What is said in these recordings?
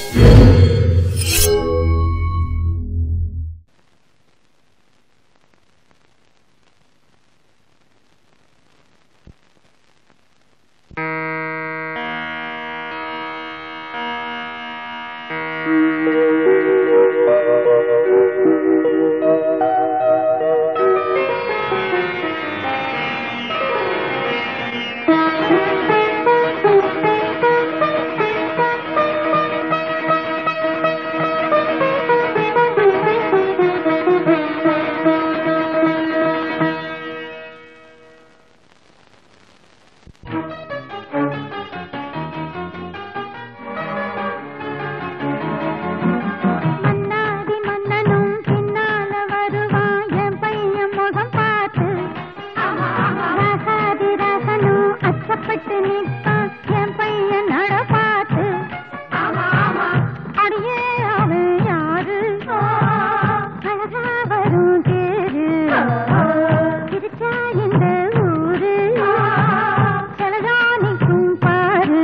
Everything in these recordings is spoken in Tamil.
மன்னாதி மன்னனும் பின்னால வருவான் என் பையன் முகம் பார்த்து ராசாதி ராசனும் அச்சப்பட்டு நிற்பான் என் பையன் நட பார்த்து அடியே அவன் யாரு அழகா வரும் தேரு திருச்சா இந்த ஊரு செலதானிக்கும் பாரு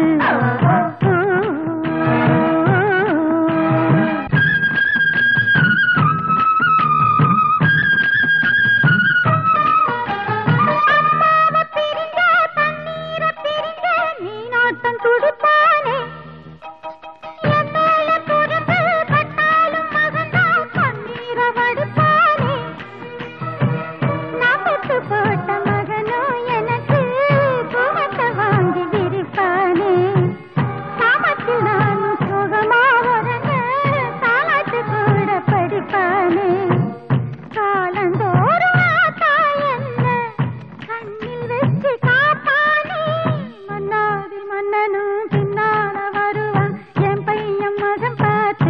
அம்மாவை பிரிஞ்ச தண்ணீரை பிரிஞ்ச நீனாட்டம் துடிப்பானே என் மேல துருந்து பட்டாலும் மகன்தான் கண்ணீரை வடிப்பானே நான் பெத்து போட்ட மகனோ எனக்கு பூவத்தை வாங்கி விரிப்பானே சாமத்தில் நானும் சுகமா உறங்க தாலாட்டு கூட படிப்பானே காலந்தோறும் ஆத்தா என்ன கண்ணில் வச்சு காப்பானே மன்னாதி மன்னனும் பின்னால வருவான் என் பையன் மகன் பார்த்து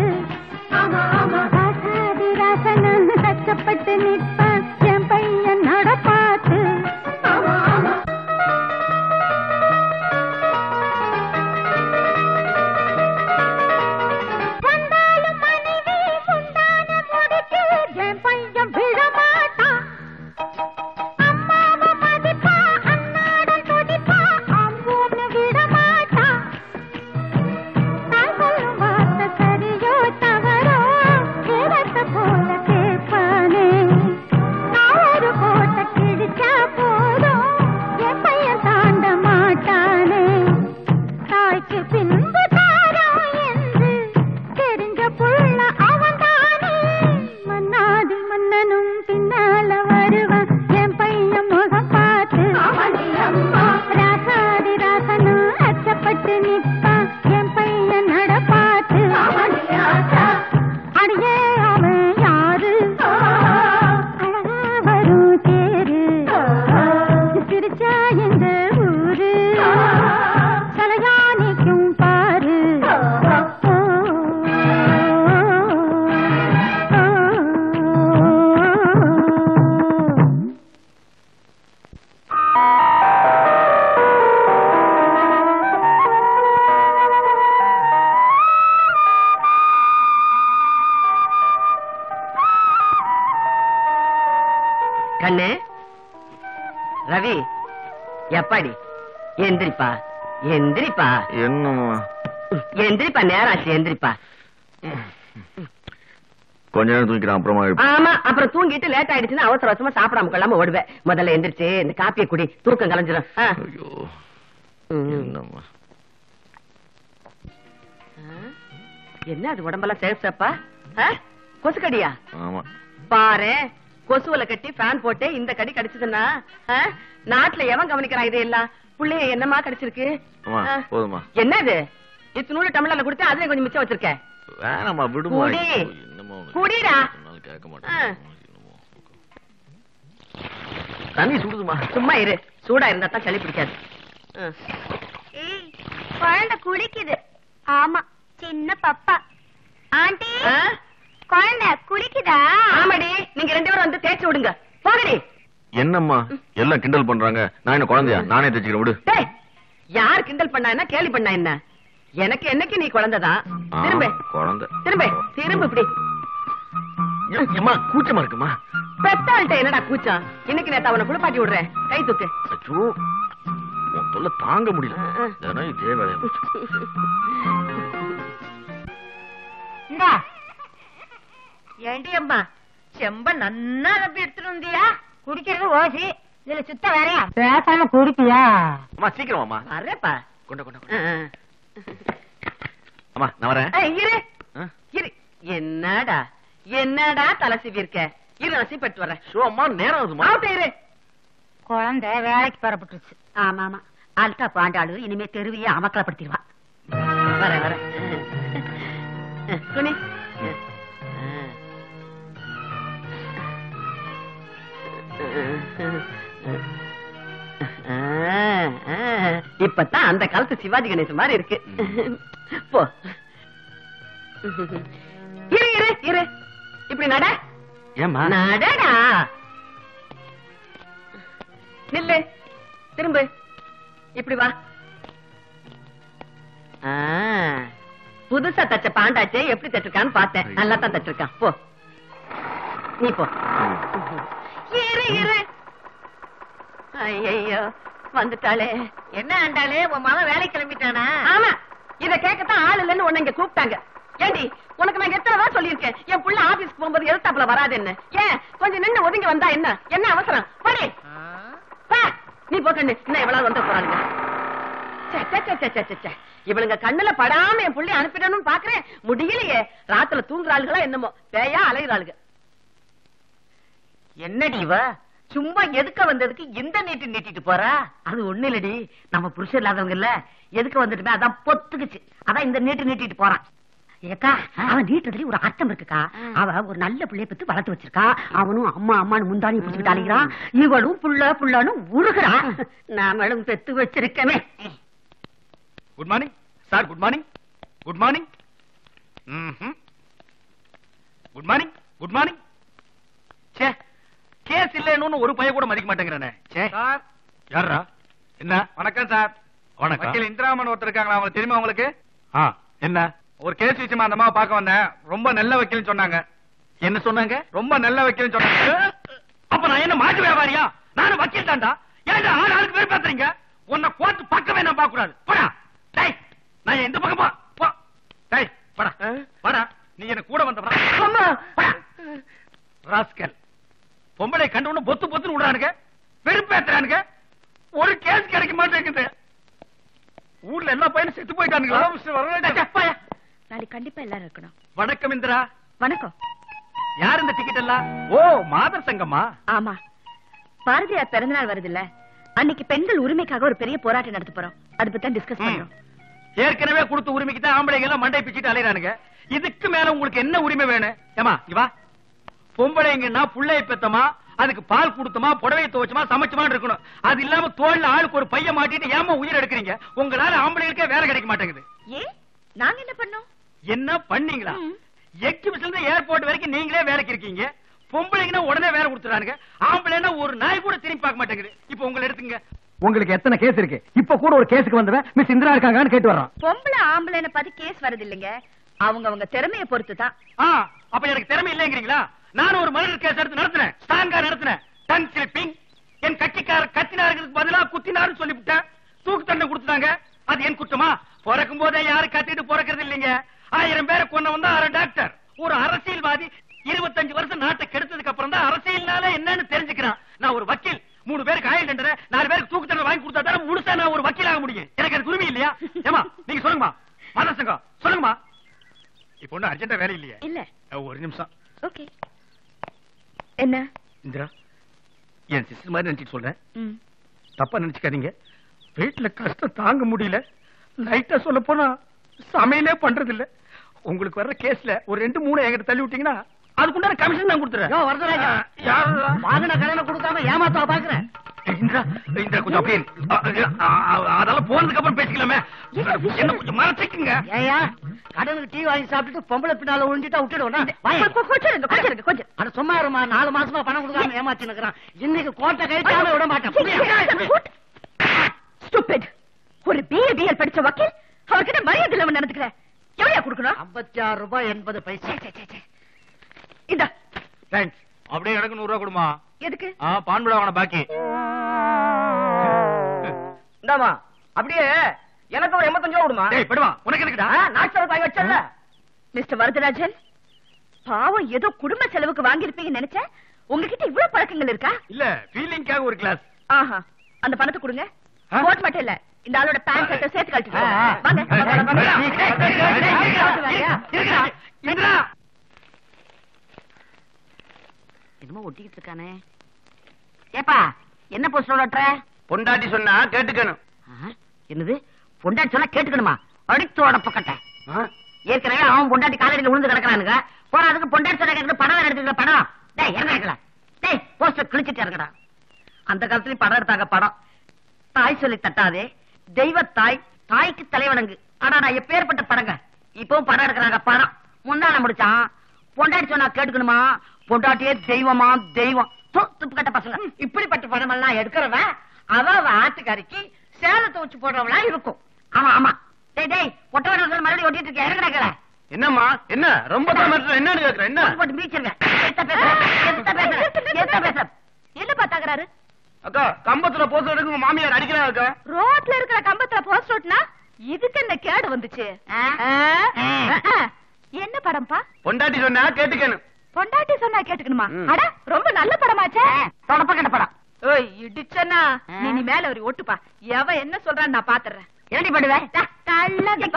ராசாதி ராசனன் கஷ்டப்பட்டு நிற்பான் என் பையன் நட பார்த்து வந்தாலும் மனைவி முந்தான முடிச்சு என் பையன் விடமாட்டான் அம்மாவை மதிப்பா அன்னாடம் துடிப்பா அம்பூன்னு விடமாட்டான் நான் சொல்லும் வார்த்தை சரியோ தவறோ வேதத்தை போல கேட்பானே நான் ஒரு கோட்டை கிழிச்சா போதும் என் பையன் தாண்ட மாட்டானே தாய்க்கு பின்பு தாரம் என்று தெரிஞ்ச புள்ள அவன்தானே மன்னாதி மன்னனும் பின்னால வருவான் என் பையன் முகம் பார்த்து ராசாதி ராசனும் அச்சப்பட்டு நிற்பான் என் பையன் நட பார்த்து அடியே அவன் யாரு அழகா வரும் தேரு சிரிச்சா இந்த ஊரு தலையானிக்கும் பாரு கண்ணு ரவி எப்பாடி எந்திரிப்பா எந்திரிப்பா என்னம்மா எந்திரிப்பா நேரம் ஆச்சு எந்திரிப்பா கொஞ்ச நேரம் தூக்கிக்கிறேன் அப்புறமா எழுப்பு. ஆமா அப்புறம் தூங்கிட்டு லேட் ஆயிடுச்சுன்னா அவசர அவசரமா சாப்பிடாம கொள்ளாம ஓடுவேன் முதல்ல எந்திரிச்சு இந்த காப்பியை குடி தூக்கம் கலைஞ்சிரும் ஆ. ஐயோ ம். என்னம்மா என்ன அது உடம்பெல்லாம் சேஃப்டப்பா கொசுக்கடியா ஆமா பாரு கொசுவல கட்டி ஃபேன் போட்டு இந்த கடி கடிச்சதுன்னா ஆ? நாட்டுல எவன் கவனிக்கிறான் இதையெல்லாம் புள்ளைய என்னமா கடிச்சிருக்கு அம்மா ஆ. போதுமா என்னது இத்தனூறு டம்ளர்ல கொடுத்து அதுல கொஞ்சம் மிச்சம் வச்சிருக்கேன் வேணாம்மா விடுமா குடி. ஐயோ, என்னம்மா உனக்கு? குடிடா. சொன்னாலும் கேட்க ஆ. மாட்டேன் என்னமோ. தண்ணி சுடுதுமா சும்மா இரு சூடா இருந்தா தான் சளி பிடிக்காது ஆ. ஏய் குழந்தை குளிக்குது ஆமா சின்ன பப்பா ஆண்டி ஆ? குழந்தை குளிக்குதா ஆமாடி நீங்க ரெண்டு பேரும் வந்து தேய்ச்சி விடுங்க போகடி என்னம்மா எல்லாம் கிண்டல் பண்றாங்க நான் என்ன குழந்தையா நானே தச்சுக்கிறேன் விடு டேய் யார் கிண்டல் பண்ணா என்ன கேலி பண்ணா என்ன எனக்கு என்னைக்கு நீ குழந்தைதான் ஆ, திரும்ப குழந்தை திரும்ப திரும்ப இப்படி அம்மா கூச்சமா இருக்குமா பெத்தாள்கிட்ட என்னடா கூச்சம் இன்னைக்கு நேத்து அவனை குளிப்பாட்டி விடுறேன் கை தூக்கு அச்சோ உன் தொல்லை தாங்க முடியல ஆ, ஆ. தினம் இதே வேலையா போச்சு ஏண்டி அம்மா செம்ப நன்னா நம்பி எடுத்துட்டு வந்தியா குடிக்கிறது ஓசி இதுல சுத்த வேறையா பேசாம குடிப்பியா அம்மா சீக்கிரம் அம்மா வரேப்பா கொண்ட கொண்ட ஆ, கொண்ட. அம்மா நான் வரேன் ஆ, இரு ஆ? இரு என்னடா என்னடா தலை சீவி இருக்க இரு நான் சீப்பட்டு வரேன் ஷோ அம்மா நேரம் ஆகுதுமா ஆகட்டும், இரு குழந்தை வேலைக்கு புறப்பட்டுருச்சு ஆமா ஆமா அல்டா பாண்டாளு இனிமே தெருவையே அமக்கலப்படுத்திடுவா வரேன் வரேன் துணி இப்பதான் அந்த காலத்து சிவாஜி கணேசன் மாதிரி இருக்கு போ இரு இரு இரு இப்படி நட ஏம்மா நடடா நில்லு திரும்பு இப்படி வா ஆ, புதுசா தச்ச பாண்டாச்சே எப்படி தச்சிருக்கான்னு பார்த்தேன் நல்லா தான் தச்சிருக்கான் போ நீ போ இரு இரு ஐயோ வந்துட்டாளே என்ன ஆண்டாளே உன் மகன் வேலை கிளம்பிட்டானா ஆமா இத கேட்கத்தான் ஆள் இல்லைன்னு உன்னை இங்க கூப்பிட்டாங்க ஏண்டி உனக்கு நான் எத்தனை தடவை சொல்லியிருக்கேன் என் புள்ள ஆபீஸ்க்கு போகும்போது எதிர்த்தாப்புல வராதுன்னு ஏன் கொஞ்சம் நின்னு ஒதுங்கி வந்தா என்ன என்ன அவசரம் போடி பா, நீ போ கண்ணு இன்னும் எவ்வளவு வந்து போறானுங்க ச்சே, ச்சே, ச்சே, ச்சே, ச்சே, ச்சே, ச்சே. இவளுங்க கண்ணுல படாம என் புள்ளி அனுப்பிடணும்னு பாக்குறேன் முடியலையே ராத்துல தூங்குற ஆளுகளா என்னமோ பேயா அலையுறாளுங்க என்னடி இவ சும்மா எதுக்க வந்ததுக்கு இந்த நீட்டு நீட்டிட்டு போறா அது ஒண்ணு இல்லடி நம்ம புருஷன் இல்லாதவங்க இல்ல எதுக்கு வந்துட்டுமே அதான் பொத்துக்குச்சு அதான் இந்த நீட்டு நீட்டிட்டு போறான் ஏக்கா அவன் நீட்டுறதுல ஒரு அர்த்தம் இருக்குக்கா அவ ஒரு நல்ல பிள்ளைய பத்தி வளர்த்து வச்சிருக்கா அவனும் அம்மா அம்மான்னு முந்தானி பிடிச்சிட்டு அலைகிறான் இவளும் புள்ள புள்ளன்னு உருகுறான் நாமளும் பெத்து வச்சிருக்கமே good morning sir good morning good morning good morning good morning சே கேஸ் இல்லைன்னு ஒரு பைய கூட மதிக்க மாட்டேங்கிறானே சே சார் யாரா என்ன வணக்கம் சார் வணக்கம் வக்கீல் இந்திராமன் ஒருத்தர் இருக்காங்களா அவங்க தெரியுமா உங்களுக்கு ஆ என்ன ஒரு கேஸ் விஷயமா அந்த அம்மாவை பார்க்க வந்தேன் ரொம்ப நல்ல வக்கீல்னு சொன்னாங்க என்ன சொன்னாங்க ரொம்ப நல்ல வக்கீல்னு சொன்னாங்க அப்ப நான் என்ன மாட்டு வியாபாரியா நானும் வக்கீல் தான்டா ஏன்டா ஆள் ஆளுக்கு பேர் பேசுறீங்க உன்னை கோர்த்து பக்கமே நான் பார்க்க கூடாது போடா டேய் நான் எந்த பக்கம் போ போ டேய் போடா போடா நீ என்ன கூட வந்த ராஸ்கல் பொம்பளை கண்டு ஒண்ணு பொத்து பொத்துன்னு விடுறானுங்க வெறுப்பேத்துறானுங்க ஒரு கேஸ் கிடைக்க மாட்டேங்குது ஊர்ல எல்லா பையனும் செத்து போயிட்டானுங்களா டேய், போயா. நாளைக்கு கண்டிப்பா எல்லாரும் இருக்கணும் வணக்கம் இந்திரா வணக்கம் யார் இந்த டிக்கெட் எல்லாம் ஓ மாதர் சங்கமா ஆமா பாரதியார் பிறந்தநாள் வருது இல்ல அன்னைக்கு பெண்கள் உரிமைக்காக ஒரு பெரிய போராட்டம் நடத்த போறோம் அதை பத்தி தான் டிஸ்கஸ் ம். பண்றோம் ஏற்கனவே கொடுத்த உரிமைக்கு தான் ஆம்பளைங்க எல்லாம் மண்டை பிச்சிட்டு அலையறானுங்க இதுக்கு மேல உங்களுக்கு என்ன உரிமை வேணும் ஏமா இங்க வா பொம்பளைங்கன்னா புள்ளைய பெத்தமா அதுக்கு பால் கொடுத்தமா புடவையை துவச்சமா சமைச்சமா இருக்கணும் அது இல்லாம தோல்ல ஆளுக்கு ஒரு பைய மாட்டிட்டு ஏமா உயிர் எடுக்கிறீங்க உங்களால ஆம்பளைங்களுக்கே வேலை கிடைக்க மாட்டேங்குது ஏன் நாங்க என்ன பண்ணோம் என்ன பண்ணீங்களா ம். எக்ஸிபிஷன்ல இருந்து ஏர்போர்ட் வரைக்கும் நீங்களே வேலைக்கு இருக்கீங்க பொம்பளைங்கன்னா உடனே வேலை கொடுத்துறானுங்க ஆம்பளைன்னா ஒரு நாய் கூட திரும்பி பார்க்க மாட்டேங்குது இப்ப உங்களை எடுத்துங்க உங்களுக்கு எத்தனை கேஸ் இருக்கு இப்ப கூட ஒரு கேஸுக்கு வந்தவன் மிஸ் இந்திரா இருக்காங்கன்னு கேட்டு வர்றான் பொம்பளை ஆம்பளைன்னு பார்த்து கேஸ் வருது இல்லைங்க அவங்க அவங்க திறமைய பொறுத்து தான் ஆ, அப்ப எனக்கு திறமை இல்லைங்கிறீங்களா நான் ஒரு மர்டர் கேஸ் எடுத்து நடத்தினேன் ஸ்ட்ராங்கா நடத்தினேன் டன் ஸ்லிப்பிங் என் கட்சிக்காரர் கத்தினாருக்கு பதிலா குத்தினாருன்னு சொல்லிவிட்டேன் தூக்கு தண்டனை கொடுத்துட்டாங்க அது என் குற்றமா பிறக்கும் போதே யாரும் கத்திட்டு பிறக்கிறது இல்லைங்க ஆயிரம் பேரை கொண்டு வந்தா அரை டாக்டர் ஒரு அரசியல்வாதி இருபத்தஞ்சு வருஷம் நாட்டை கெடுத்ததுக்கு அப்புறம் தான் அரசியல்னால என்னன்னு தெரிஞ்சுக்கிறான் நான் ஒரு வக்கீல் மூணு பேருக்கு ஆயுள் தண்டனை நாலு பேருக்கு தூக்கு தண்டனை வாங்கி கொடுத்தா தான் முழுசா நான் ஒரு வக்கீல் ஆக முடியும் எனக்கு அது உரிமை இல்லையா ஏமா நீங்க சொல்லுங்கம்மா மதசங்கம் சொல்லுங்கம்மா இப்ப ஒண்ணு அர்ஜென்டா வேலை இல்லையா இல்ல அஹ், ஒரு நிமிஷம் ஓகே என்ன இந்திரா என் சிஸ்டர் மாதிரி நினைச்சிட்டு சொல்றேன் ம். தப்பா நினைச்சுக்காதீங்க வீட்டுல கஷ்டம் தாங்க முடியல லைட்டா சொல்ல போனா சமையலே பண்றது இல்ல உங்களுக்கு வர்ற கேஸ்ல ஒரு ரெண்டு மூணு என்கிட்ட தள்ளி விட்டீங்கன்னா அதுக்குண்டான கமிஷன் நான் கொடுத்துறேன் வரதராஜா யாருடா? வாங்கின கடனை கொடுக்காம ஏமாத்தா பாக்குறேன் இந்திரா இந்திரா கொஞ்சம் அப்படியே இரு. அ, அ, அ, அதெல்லாம் போனதுக்கு அப்புறம் பேசிக்கலாமே என்ன கொஞ்சம் மறைச்சிக்குங்க ஏயா கடனுக்கு டீ வாங்கி சாப்பிட்டுட்டு பொம்பளை பின்னால உழுந்துட்டா விட்டுடுவோம் கொ- கொ- கொஞ்சம் இருங்க, கொஞ்சம் இருங்க, கொஞ்சம் அட சும்மா இருமா நாலு மாசமா பணம் கொடுக்காம ஏமாத்தி நிக்கிறான் இன்னைக்கு கோட்டை கழிச்சாம விட மாட்டேன் புரியுதா? ஸ்டூபிட் ஒரு பிஏ பிஎல் படிச்ச வக்கீல் அவர்கிட்ட மரியாதை இல்லாம நடந்துக்கிற எவ்வளவு கொடுக்கணும் ஐம்பத்தி ஆறு ரூபாய் எண்பது பைசா சே, சே, சே, சே. இந்தா தேங்க்ஸ் அப்படியே எனக்கு நூறு ரூபா கொடுமா எதுக்கு ஆ பான்புடா வாங்க பாக்கி இந்தாமா அப்படியே எனக்கு ஒரு எண்பத்தஞ்சு ரூபா கொடுமா டேய் படுவா உனக்கு எதுக்குடா நாட்கள் வாங்கி வச்சல மிஸ்டர் வரதராஜன் பாவம் ஏதோ குடும்ப செலவுக்கு வாங்கியிருப்பீங்கன்னு நினைச்சேன் உங்ககிட்ட இவ்வளவு பழக்கங்கள் இருக்கா இல்ல ஃபீலிங்காக ஒரு கிளாஸ் ஆஹா அந்த பணத்தை கொடுங்க ஆ? கோட் மட்டும் இல்ல இந்த ஆளோட பேண்ட் ஷர்ட்டை சேர்த்து கழட்டி ஆ, ஆ. வாங்க இந்திரா என்னமோ ஒட்டிக்கிட்டு இருக்கானே ஏப்பா என்ன போஸ்டர் ஓட்டுற பொண்டாட்டி சொன்னா கேட்டுக்கணும் ஆ, என்னது பொண்டாட்டி சொன்னா கேட்டுக்கணுமா அடித்து உடப்பக்கட்ட ஏற்கனவே அவன் பொண்டாட்டி காலடியில் விழுந்து கிடக்குறானுங்க போற அதுக்கு பொண்டாட்டி சொன்னா கேட்கறது படம் வேற எடுத்துக்கிற படம் டேய் இறங்க இருக்கல டேய் போஸ்டர் கிழிச்சிட்டு இறங்கடா அந்த காலத்துலயும் படம் எடுத்தாங்க படம் தாய் சொல்லி தட்டாதே தெய்வ தாய் தாய்க்கு தலைவணங்கு ஆனா நான் எப்பேற்பட்ட படங்க இப்பவும் படம் எடுக்கிறாங்க படம் முன்னால முடிச்சான் பொண்டாட்டி சொன்னா கேட்டுக்கணுமா பொண்டாட்டியே தெய்வமா தெய்வம் து, துப்பு கட்ட பசங்க இப்படிப்பட்ட படம் எல்லாம் எடுக்கிறவன் அவ அவ ஆட்டுக்காரிக்கு சேலத்தை வச்சு போடுறவளா இருக்கும் ஆமா ஆமா டேய் டேய் பொட்ட வேணும் மறுபடியும் ஒட்டிட்டு இருக்க இறங்குறாங்களே என்னம்மா என்ன ரொம்ப தான் என்னன்னு கேக்குறேன் என்ன போட்டு மீச்சிருங்க எத்த பேசுறேன் எத்த பேசுறேன் எத்த பேசுறேன் என்ன பாத்தாக்குறாரு அக்கா கம்பத்துல போஸ்ட் எடுக்க உங்க மாமியார் அடிக்கிறாங்க அக்கா ரோட்ல இருக்கிற கம்பத்துல போஸ்ட் ஓட்டுனா இதுக்கு என்ன கேடு வந்துச்சு ஆ? ஆ? ஆ. ஆ. என்ன படம்ப்பா பொண்டாட்டி சொன்னா கேட்டுக்கணும் பொண்டாட்டி சொன்னா கேட்டுக்கணுமா ம். அட ரொம்ப நல்ல படமாச்சே தொடப்ப கட்ட படம் ஓய் இடிச்சனா ஆ. நீ நீ மேல ஒரு ஒட்டுப்பா எவ என்ன சொல்றான்னு நான் பாத்துறேன் என்னடி பண்ணுவேன் கள்ளது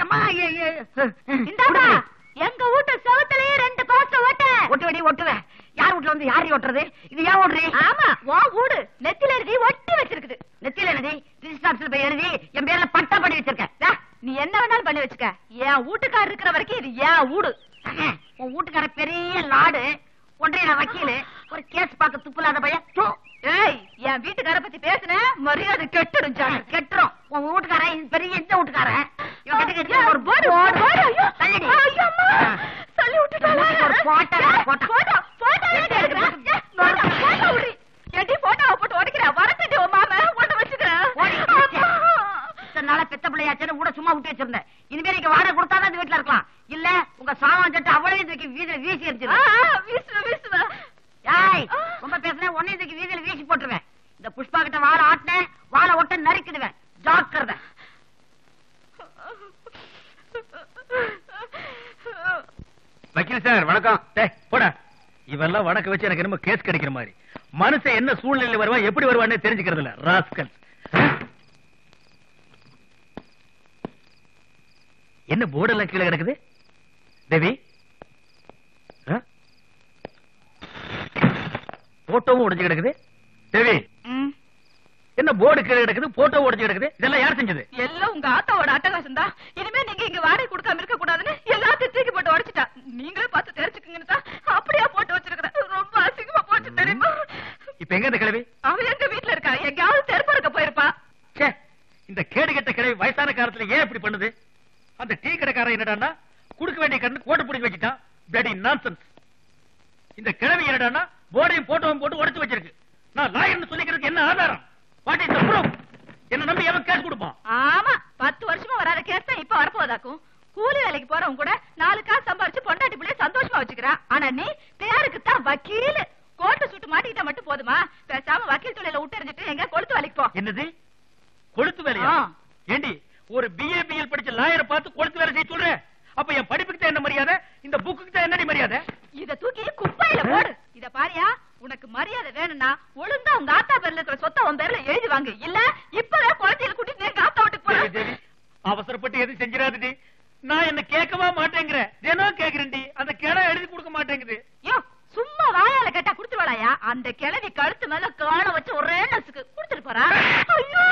பக்கம். இந்தாப்பா எங்க வீட்டு செவத்துலயே ரெண்டு போஸ்டர் ஓட்ட ஒட்டு வெடி ஒட்டுவேன் யார் வீட்டுல வந்து யாரி ஒட்டுறது இது ஏன் ஓடுறி ஆமா உன் வீடு நெத்தில எழுதி ஒட்டி வச்சிருக்குது நெத்தியில எழுதி ரிஜிஸ்டர் ஆபீஸ்ல போய் எழுதி என் பேர்ல பட்டா பண்ணி வச்சிருக்கேன் டா, நீ என்ன வேணாலும் பண்ணி வச்சுக்க என் வீட்டுக்காரர் இருக்கிற வரைக்கும் இது என் வீடு அஹ், உன் வீட்டுக்கார பெரிய லாடு ஒன்றைய வக்கீலு ஒரு கேஸ் பார்க்க துப்புலாத பையன் தூ. ஏய் என் வீட்டுக்கார பத்தி பேசுன மரியாதை கெட்டுடும் ஜானு. கெட்டுரும் உன் வீட்டுக்காரன் இது பெரிய இந்த வீட்டுக்காரன் இவன் கிட்ட கிட்ட ஐயோ, ஒரு போடு, போடு. போடு, ஐயோ. தள்ளிடி. ஐயோ, அம்மா. ஆ. சொல்லி விட்டுட்டாளே. ஒரு போட்டோ, ஏ, போட்டோ. போட்டோ, போட்டோ ஏன்டி எடுக்கிற? ஏ, போட்டோ, போட்டோ விடு. ஏன்டி போட்டோவை போட்டு உடைக்கிற? வரட்டுடி உன் மாமன், உன்னை வச்சுக்கிறேன். ஓடி, அம்மா. இத்தனை நாளா பெத்த பிள்ளையாச்சுன்னு கூட சும்மா விட்டு வச்சிருந்தேன் இனிமே நீங்க வாடகை கொடுத்தாதான் இந்த வீட்டுல இருக்கலாம் இல்ல உங்க சாமான் சட்டு அவ்வளவு தூக்கி வீதியில வீசி ஆ, எரிஞ்சிருவேன் ஆ, வீசுவேன், வீசுவேன். ஏய் ரொம்ப பேசுனேன் உன்னை தூக்கி வீதியில வீசி போட்டுருவேன் இந்த புஷ்பா கிட்ட வாழை ஆட்டினேன் வாழை ஒட்ட நறுக்கிடுவேன் ஜாக்கிரதை வக்கீல் சார் வணக்கம் டேய் போடா இவெல்லாம் வணக்க வச்சு எனக்கு என்னமோ கேஸ் கிடைக்கிற மாதிரி மனுஷன் என்ன சூழ்நிலையில வருவா எப்படி வருவான்னு தெரிஞ்சுக்கிறது இல்ல ராஸ்கல் என்ன போர்டெல்லாம் கீழே கிடக்குது தேவி ஆ? போட்டோவும் உடைஞ்சு கிடக்குது தேவி ம், என்ன போர்டு கீழே கிடக்குது போட்டோ உடைஞ்சு கிடக்குது இதெல்லாம் யார் செஞ்சது எல்லாம் உங்க ஆத்தாவோட அட்டகாசம் தான் இனிமே நீங்க இங்க வாடகை கொடுக்காம இருக்க கூடாதுன்னு எல்லாத்தையும் தூக்கி போட்டு உடைச்சிட்டா நீங்களே பார்த்து தெரிஞ்சுக்குங்கன்னு தான் அப்படியே போட்டு வச்சிருக்கிறேன் ரொம்ப அசிங்கமா போச்சு தெரியுமா இப்ப எங்க இந்த கிழவி அவ எங்க வீட்டுல இருக்கா எங்கேயாவது தெருப்பறக்க போயிருப்பா ச்சே இந்த கேடு கெட்ட கிழவி வயசான காலத்துல ஏன் இப்படி பண்ணுது அந்த டீ கடைக்காரன் என்னடான்னா குடுக்க வேண்டிய கண்ணு கோட்டை பிடிக்க வச்சுட்டான் பிளடி நான்சென்ஸ் இந்த கிழவி என்னடான்னா போர்டையும் போட்டோவும் போட்டு உடைச்சு வச்சிருக்கு நான் லாயர்னு சொல்லிக்கிறதுக்கு என்ன ஆதாரம் வாட் இஸ் ப்ரூஃப் என்ன நம்பி எவன் கேஸ் கொடுப்பான் ஆமா பத்து வருஷமா வராத கேஸ் தான் இப்ப வரப்போதாக்கும் கூலி வேலைக்கு போறவங்க கூட நாலு காசு சம்பாரிச்சு பொண்டாட்டி பிள்ளை சந்தோஷமா வச்சுக்கிறா ஆனா நீ பேருக்கு தான் வக்கீல் கோட்டு சுட்டு மாட்டிக்கிட்டா மட்டும் போதுமா பேசாம வக்கீல் தொழில விட்டு எங்க கொளுத்து வேலைக்கு போ என்னது கொளுத்து வேலையா ஆ. ஏண்டி ஒரு பிஏ பிஎல் படிச்ச லாயரை பார்த்து கொளுத்து வேலை செய்ய சொல்றேன் அப்ப என் படிப்புக்கு தான் என்ன மரியாதை இந்த புக்குக்கு தான் என்னடி மரியாதை இத தூக்கி குப்பையில போடு இத பாரியா உனக்கு மரியாதை வேணும்னா ஒழுங்கா உங்க ஆத்தா பேர்ல இருக்கிற சொத்தை உன் பேர்ல எழுதி வாங்கு இல்ல இப்பவே குழந்தையில கூட்டிட்டு எங்க ஆத்தா வீட்டுக்கு தேவி, போறேன் தேவி, அவசரப்பட்டு எதுவும் செஞ்சிடாதடி நான் என்ன கேட்கவா மாட்டேங்கிறேன் தினம் கேக்குறேன்டி அந்த கிணம் எழுதி கொடுக்க மாட்டேங்குது யோ சும்மா வாயால கேட்டா குடுத்துருவாளாயா அந்த கிழவி கழுத்து மேல காண வச்சு ஒரே நசுக்கு குடுத்துட்டு போறா ஐயோ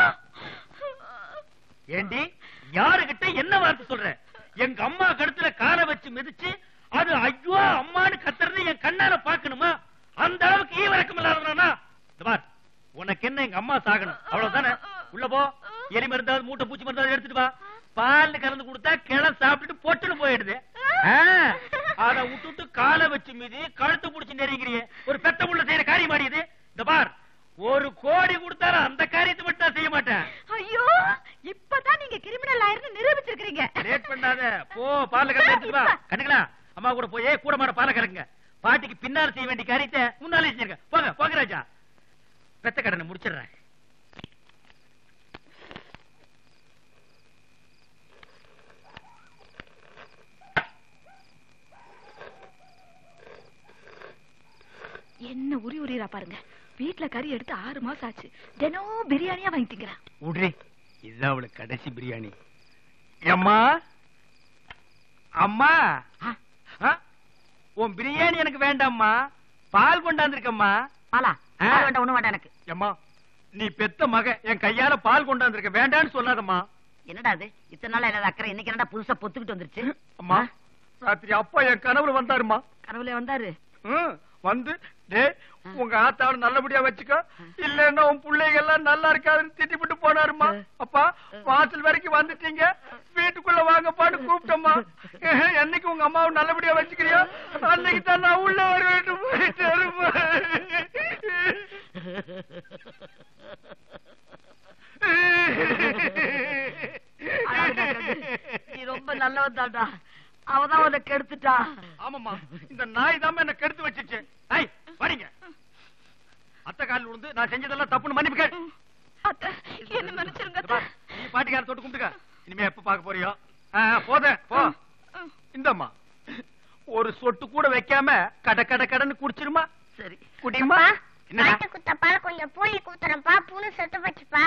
ஏண்டி யாருகிட்ட என்ன வார்த்தை சொல்ற எங்க அம்மா கழுத்துல காலை வச்சு மிதிச்சு அது ஐயோ அம்மான்னு கத்துறது என் கண்ணால பாக்கணுமா அந்த அளவுக்கு ஈவரக்கம் இல்லாதவனா இந்த பார் உனக்கு என்ன எங்க அம்மா சாகணும் அவ்வளவுதானே உள்ள போ எலி மருந்தாவது மூட்டை பூச்சி மருந்தாவது எடுத்துட்டு வா பால் கலந்து கொடுத்தா கிளை சாப்பிட்டுட்டு பொட்டுன்னு போயிடுது ஆ, அத விட்டுட்டு காலை வச்சு மீதி கழுத்து புடிச்சு நெருங்கிறியே ஒரு பெத்த புள்ள செய்யற காரியம் ஆடியது இந்த பார் ஒரு கோடி கொடுத்தாலும் அந்த காரியத்தை மட்டும் நான் செய்ய மாட்டேன் ஐயோ இப்பதான் நீங்க கிரிமினல் ஆயிருந்து நிரூபிச்சிருக்கீங்க லேட் பண்ணாத போ பால்ல கலந்து எடுத்துட்டு வா கண்டுக்கலாம் அம்மா கூட போய் கூட மாட பாலை கலக்குங்க பாட்டிக்கு பின்னால் செய்ய வேண்டிய காரியத்தை முன்னாலே செஞ்சிருக்க போங்க போங்க ராஜா பெத்த கடனை முடிச்சிடுறேன் பாருங்க வீட்ல கறி எடுத்து ஆறு மாசம் ஆச்சு தினம் பிரியாணியா வாங்கி திங்கிறான் விடுறே இதுதான் அவளுக்கு கடைசி பிரியாணி அம்மா அம்மா ஆ? உன் பிரியாணி எனக்கு வேண்டாம்மா பால் கொண்டாந்துருக்கம்மா பாலா ஆ. பால் வேண்டாம் ஒண்ணும் வேண்டாம் எனக்கு அம்மா நீ பெத்த மக என் கையால பால் கொண்டாந்துருக்க வேண்டான்னு சொல்லாதம்மா என்னடா அது இத்தனை நாள் இல்லாத அக்கறை இன்னைக்கு என்னடா புதுசா பொத்துக்கிட்டு வந்துருச்சு அம்மா ராத்திரி அப்பா என் கனவுல வந்தாருமா கனவுல வந்தாரு ம், வந்து டே உங்க ஆத்தாவை நல்லபடியா வச்சுக்கோ இல்லன்னா உன் பிள்ளைங்க எல்லாம் நல்லா இருக்காதுன்னு திட்டிவிட்டு போனாருமா அப்பா வாசல் வரைக்கும் வந்துட்டீங்க வீட்டுக்குள்ள வாங்கப்பான்னு கூப்பிட்டோம்மா என்னைக்கு உங்க அம்மாவை நல்லபடியா வச்சுக்கிறியோ அன்னைக்கு தான் நான் உள்ள வர வேண்டும் போயிட்டாருமா. நீ ரொம்ப நல்லவன் தான்டா அவதான் உன்னை கெடுத்துட்டா ஆமாம்மா இந்த நாய் தான் என்ன கெடுத்து வச்சிருச்சு ஐய் வரீங்க அத்தை காலில் விழுந்து நான் செஞ்சதெல்லாம் தப்புன்னு மன்னிப்பு கேள் அத்தை என்ன மன்னிச்சிருங்க இந்த பார், நீ பாட்டிக்கார தொட்டு கும்பிட்டுக்க இனிமே எப்ப பார்க்க போறியோ ஆ, போத போ இந்தம்மா ஒரு சொட்டு கூட வைக்காம கட கட கடன்னு குடிச்சிருமா சரி குடியுமா என்னடா மாட்டு குத்த பால் கொஞ்சம் பூலி கூத்துறப்பா பூனு செத்து போச்சுப்பா